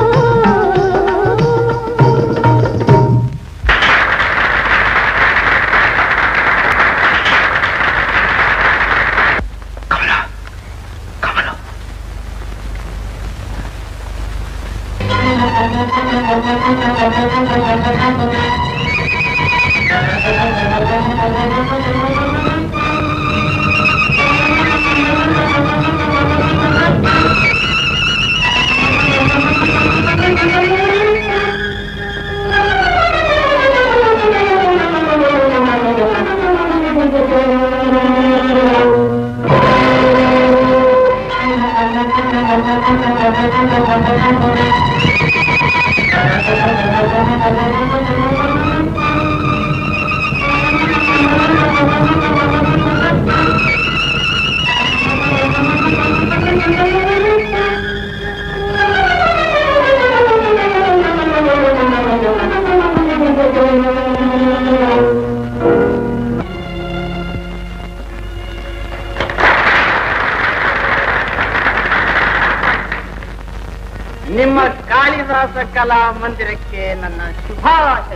ನಿಮ್ಮ ಕಾಳಿದಾಸ ಕಲಾ ಮಂದಿರಕ್ಕೆ ನನ್ನ ಶುಭಾಶಯ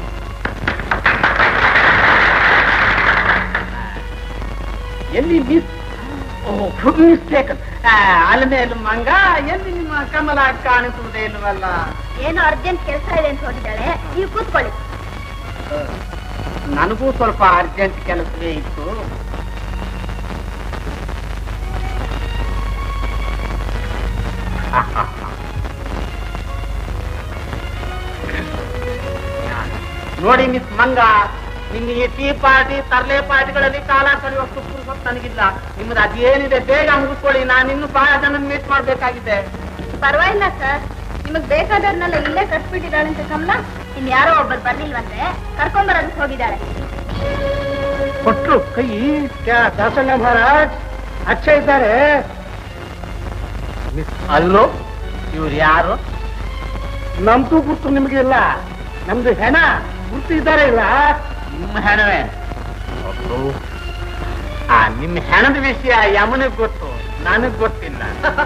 ಎಲ್ಲಿ ಮಿಸ್ ಮಿಸ್ಟೇಕ್ ಅಲ್ಮೇಲು ಮಂಗ ಎಲ್ಲಿ ನಿಮ್ಮ ಕಮಲ ಕಾಣಿಸುವುದೇ ಇಲ್ವಲ್ಲ ಏನೋ ಅರ್ಜೆಂಟ್ ಕೆಲಸ ಇದೆ ಅಂತ ಹೋಗಿದ್ದಾಳೆ ನೀವು ಕೂತ್ಕೊಳ್ಳಿ ನನಗೂ ಸ್ವಲ್ಪ ಅರ್ಜೆಂಟ್ ಕೆಲಸವೇ ಇತ್ತು ನೋಡಿ ಮಿಸ್ ಮಂಗ ನಿಮ್ಗೆ ಈ ಟೀ ಪಾರ್ಟಿ ತರ್ಲೆ ಪಾರ್ಟಿಗಳಲ್ಲಿ ಕಾಲ ಕಳೆಯುವಷ್ಟು ಪುರುಸೊತ್ತು ನನಗಿಲ್ಲ ನಿಮ್ದು ಅದೇನಿದೆ ಬೇಗ ಮುಗಿಸ್ಕೊಳ್ಳಿ ನಾನು ಇನ್ನು ಬಹಳ ಜನ ಮೀಟ್ ಮಾಡ್ಬೇಕಾಗಿದೆ ಪರವಾಗಿಲ್ಲ ಸರ್ ನಿಮಗ್ ಬೇಕಾದವ್ರನ್ನೆಲ್ಲ ಇಲ್ಲೇ ಕಟ್ಬಿಟ್ಟಿದ್ದಾಳೆ ಅಂತ ಕಮಲ ಇನ್ ಯಾರೋ ಒಬ್ಬರು ಬರ್ಲಿಲ್ವಂತೆ ಕರ್ಕೊಂಬರೋದಕ್ಕೆ ಹೋಗಿದ್ದಾಳೆ ಕೊಟ್ರು ಕೈ ದಾಸಣ್ಣ ಮಹಾರಾಜ್ ಅಚ್ಚ ಇದ್ದಾರೆ ಅಲ್ಲೋ ಇವ್ರು ಯಾರು ನಮ್ದು ಗುರ್ತು ನಿಮ್ಗೆ ಇಲ್ಲ ನಮ್ದು ಹೆಣ ಗುರ್ತು ಇದ್ದಾರೆ ಇಲ್ಲ ನಿಮ್ಮ ಹೆಣವೇ ಅಬ್ಬೋ. ಆ ನಿಮ್ಮ ಹೆಣದ ವಿಷಯ ಯಮನಿಗೆ ಗೊತ್ತು ನನಗ್ ಗೊತ್ತಿಲ್ಲ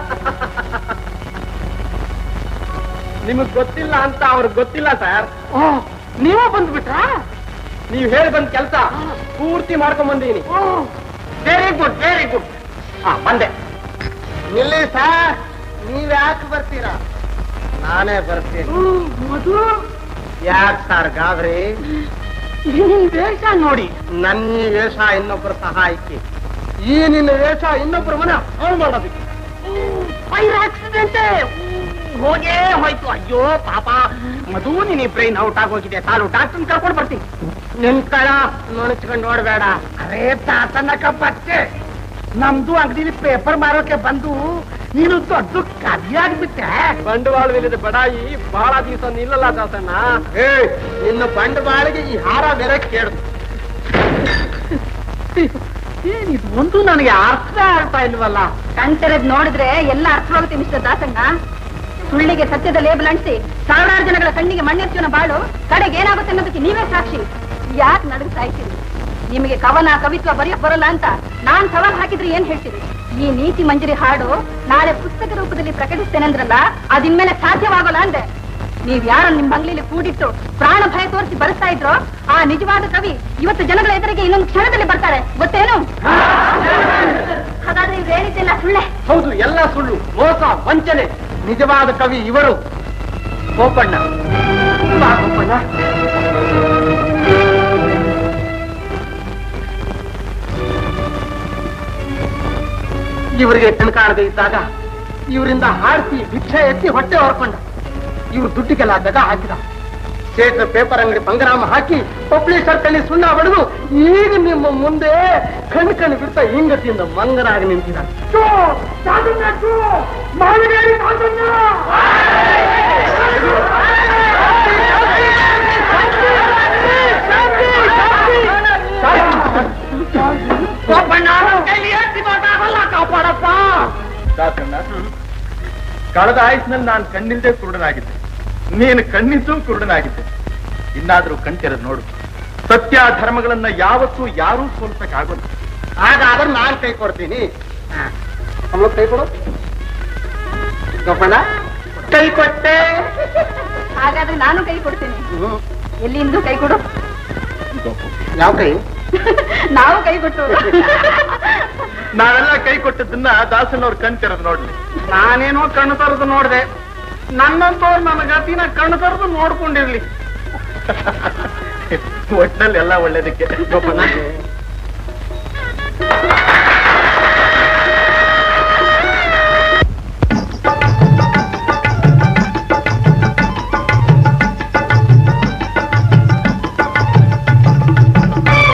ನಿಮಗ್ ಗೊತ್ತಿಲ್ಲ ಅಂತ ಅವ್ರಿಗೆ ಗೊತ್ತಿಲ್ಲ ಸರ್ ನೀವೇ ಬಂದ್ಬಿಟ್ರಾ ನೀವು ಹೇಳಿ ಬಂದ ಕೆಲಸ ಪೂರ್ತಿ ಮಾಡ್ಕೊಂಡ್ ಬಂದೀನಿ ವೆರಿ ಗುಡ್ ವೆರಿ ಗುಡ್ ಹಾ ಬಂದೆ ನಿಲ್ಲಿ ಸರ್ ನೀವ್ ಯಾಕೆ ಬರ್ತೀರಾ ನಾನೇ ಬರ್ತೀನಿ ಮಧು ಯಾಕೆ ಸರ್ ಗಾಬರಿ ನಿನ್ ವೇಷ ನೋಡಿ ನನ್ನ ಈ ವೇಷ ಇನ್ನೊಬ್ಬರ ಸಹಾಯಕ್ಕೆ ಈ ನಿನ್ನ ವೇಷ ಇನ್ನೊಬ್ಬರ ಮನ ಹಾಳು ಮಾಡೋದಕ್ಕೆ ಫೈರ್ ಆಕ್ಸಿಡೆಂಟ್ ಹೋಗೇ ಹೋಯ್ತು ಅಯ್ಯೋ ಪಾಪ ಮಧು ನೀನ್ ಬ್ರೈನ್ ಔಟ್ ಆಗೋಗಿದೆ ಸಾಲು ಡಾಕ್ಟರ್ ಕರ್ಕೊಂಡು ಬರ್ತೀನಿ ನಿನ್ ಕಳ ನೋಣಿಸ್ಕೊಂಡು ನೋಡ್ಬೇಡ ಅರೇ ತಾತನಕ ಬಚ್ಚೆ ನಮ್ದು ಅಂಗಡಿಲಿ ಪೇಪರ್ ಮಾರೋಕೆ ಬಂದು ನೀನು ದೊಡ್ಡ ಕದಿಯಾಗ್ಬಿಟ್ಟೆ ಬಂಡವಾಳವಿಲ್ಲದ ಬಡಾಯಿ ಬಹಳ ದಿವಸ ನಿಲ್ಲಲ್ಲ ದಾಸಣ್ಣ ಏ ನಿನ್ನ ಬಂಡವಾಳಿಗೆ ಈ ಹಾರ ಬೇರೆ ಕೇಳು ಏನಿದು ಒಂದು ನನಗೆ ಅರ್ಥ ಆಗ್ತಾ ಇಲ್ವಲ್ಲ ಕಣ್ತೆರೆದ್ ನೋಡಿದ್ರೆ ಎಲ್ಲ ಅರ್ಥವಾಗುತ್ತೆ ಮಿಸ್ಟರ್ ದಾಸಣ್ಣ ಸುಳ್ಳಿಗೆ ಸತ್ಯದ ಲೇಬಲ್ ಅಂಟಿಸಿ ಸಾವಿರಾರು ಜನಗಳ ಕಣ್ಣಿಗೆ ಮಣ್ಣೆತ್ತಿನ ಬಾಳು ಕಡೆಗೆ ಏನಾಗುತ್ತೆ ಅನ್ನೋದಕ್ಕೆ ನೀವೇ ಸಾಕ್ಷಿ ಯಾಕೆ ನಡುಗ್ತಾ ಇದ್ದೀರಿ ನಿಮಗೆ ಕವನ ಕವಿತ್ವ ಬರೆಯಕ್ ಬರಲ್ಲ ಅಂತ ನಾನ್ ಸವಾಲ್ ಹಾಕಿದ್ರೆ ಏನ್ ಹೇಳ್ತೀರಿ ಈ ನೀತಿ ಮಂಜರಿ ಹಾಡು ನಾಳೆ ಪುಸ್ತಕ ರೂಪದಲ್ಲಿ ಪ್ರಕಟಿಸ್ತೇನೆಂದ್ರಲ್ಲ ಅದಿನ್ಮೇಲೆ ಸಾಧ್ಯವಾಗಲ್ಲ ಅಂದೆ ನೀವ್ ಯಾರ ನಿಮ್ ಬಂಗ್ಲಿಲಿ ಕೂಡಿಟ್ಟು ಪ್ರಾಣ ಭಯ ತೋರಿಸಿ ಬರೆಸ್ತಾ ಇದ್ರೋ ಆ ನಿಜವಾದ ಕವಿ ಇವತ್ತು ಜನಗಳ ಎದುರಿಗೆ ಇನ್ನೊಂದು ಕ್ಷಣದಲ್ಲಿ ಬರ್ತಾರೆ ಗೊತ್ತೇನು ಹಾಗಾದ್ರೆ ಇವ್ರು ಹೇಳಿದ್ದೆಲ್ಲ ಸುಳ್ಳೆ ಹೌದು ಎಲ್ಲ ಸುಳ್ಳು ಮೋಸ ವಂಚನೆ ನಿಜವಾದ ಕವಿ ಇವರು ಗೋಪಣ್ಣ ಬಾ ಗೋಪಣ್ಣ ಇವರಿಗೆ ಕಣ್ಕಾಣದೆ ಇದ್ದಾಗ ಇವರಿಂದ ಹಾರಿಸಿ ಭಿಕ್ಷೆ ಎತ್ತಿ ಹೊಟ್ಟೆ ಹೊರ್ಕೊಂಡ ಇವ್ರು ದುಡ್ಡಿಗೆಲ್ಲ ದಗ ಹಾಕಿದ ಸೇಟ್ ಪೇಪರ್ ಅಂಗಡಿ ಬಂಗರಾಮ ಹಾಕಿ ಪಬ್ಲಿಷರ್ ಕಣ್ಣಿ ಸುಣ್ಣ ಹೊಡೆದು ಈಗ ನಿಮ್ಮ ಮುಂದೆ ಕಣ್ಣು ಕಣ್ಣು ಬಿಡ್ತಾ ಹಿಂಗತಿಯಿಂದ ಮಂಗನಾಗಿ ನಿಂತಿದ್ದ ಕಾಪಾಡಪ್ಪ ದಾಸಣ್ಣ ಕಳೆದ ಆಯುಷ್ನಲ್ಲಿ ನಾನು ಕಣ್ಣಿಲ್ದೆ ಕುರುಡನಾಗಿದ್ದೆ ನೀನು ಕಣ್ಣಿದ್ದು ಕುರುಡನಾಗಿದ್ದೆ ಇನ್ನಾದ್ರೂ ಕಣ್ತೆರೆದು ನೋಡು ಸತ್ಯ ಧರ್ಮಗಳನ್ನ ಯಾವತ್ತೂ ಯಾರೂ ಸೋಲ್ಸಕ್ಕಾಗೋಲ್ಲ ಹಾಗಾದ್ರೆ ನಾನ್ ಕೈ ಕೊಡ್ತೀನಿ ಅಮ್ಮ ಕೈ ಕೊಡು ಗೋಪಣ್ಣ ಕೈ ಕೊಟ್ಟೆ ಹಾಗಾದ್ರೆ ನಾನು ಕೈ ಕೊಡ್ತೀನಿ ಎಲ್ಲಿಂದು ಕೈ ಕೊಡು ಯಾವ ಕೈ ನಾವು ಕೈ ಕೊಟ್ಟು ನಾವೆಲ್ಲ ಕೈ ಕೊಟ್ಟದನ್ನ ದಾಸನವ್ರ ಕಣ್ ತೆರೆದು ನೋಡ್ಲಿ ನಾನೇನೋ ಕಣ್ಣು ತರದು ನೋಡ್ದೆ ನನ್ನಂತವ್ರು ನನ್ನ ಗತಿನ ಕಣ್ಣು ತರದು ನೋಡ್ಕೊಂಡಿರ್ಲಿ ಒಟ್ನಲ್ಲಿ ಎಲ್ಲ ಒಳ್ಳೇದಕ್ಕೆ ಗೋಪಣ್ಣ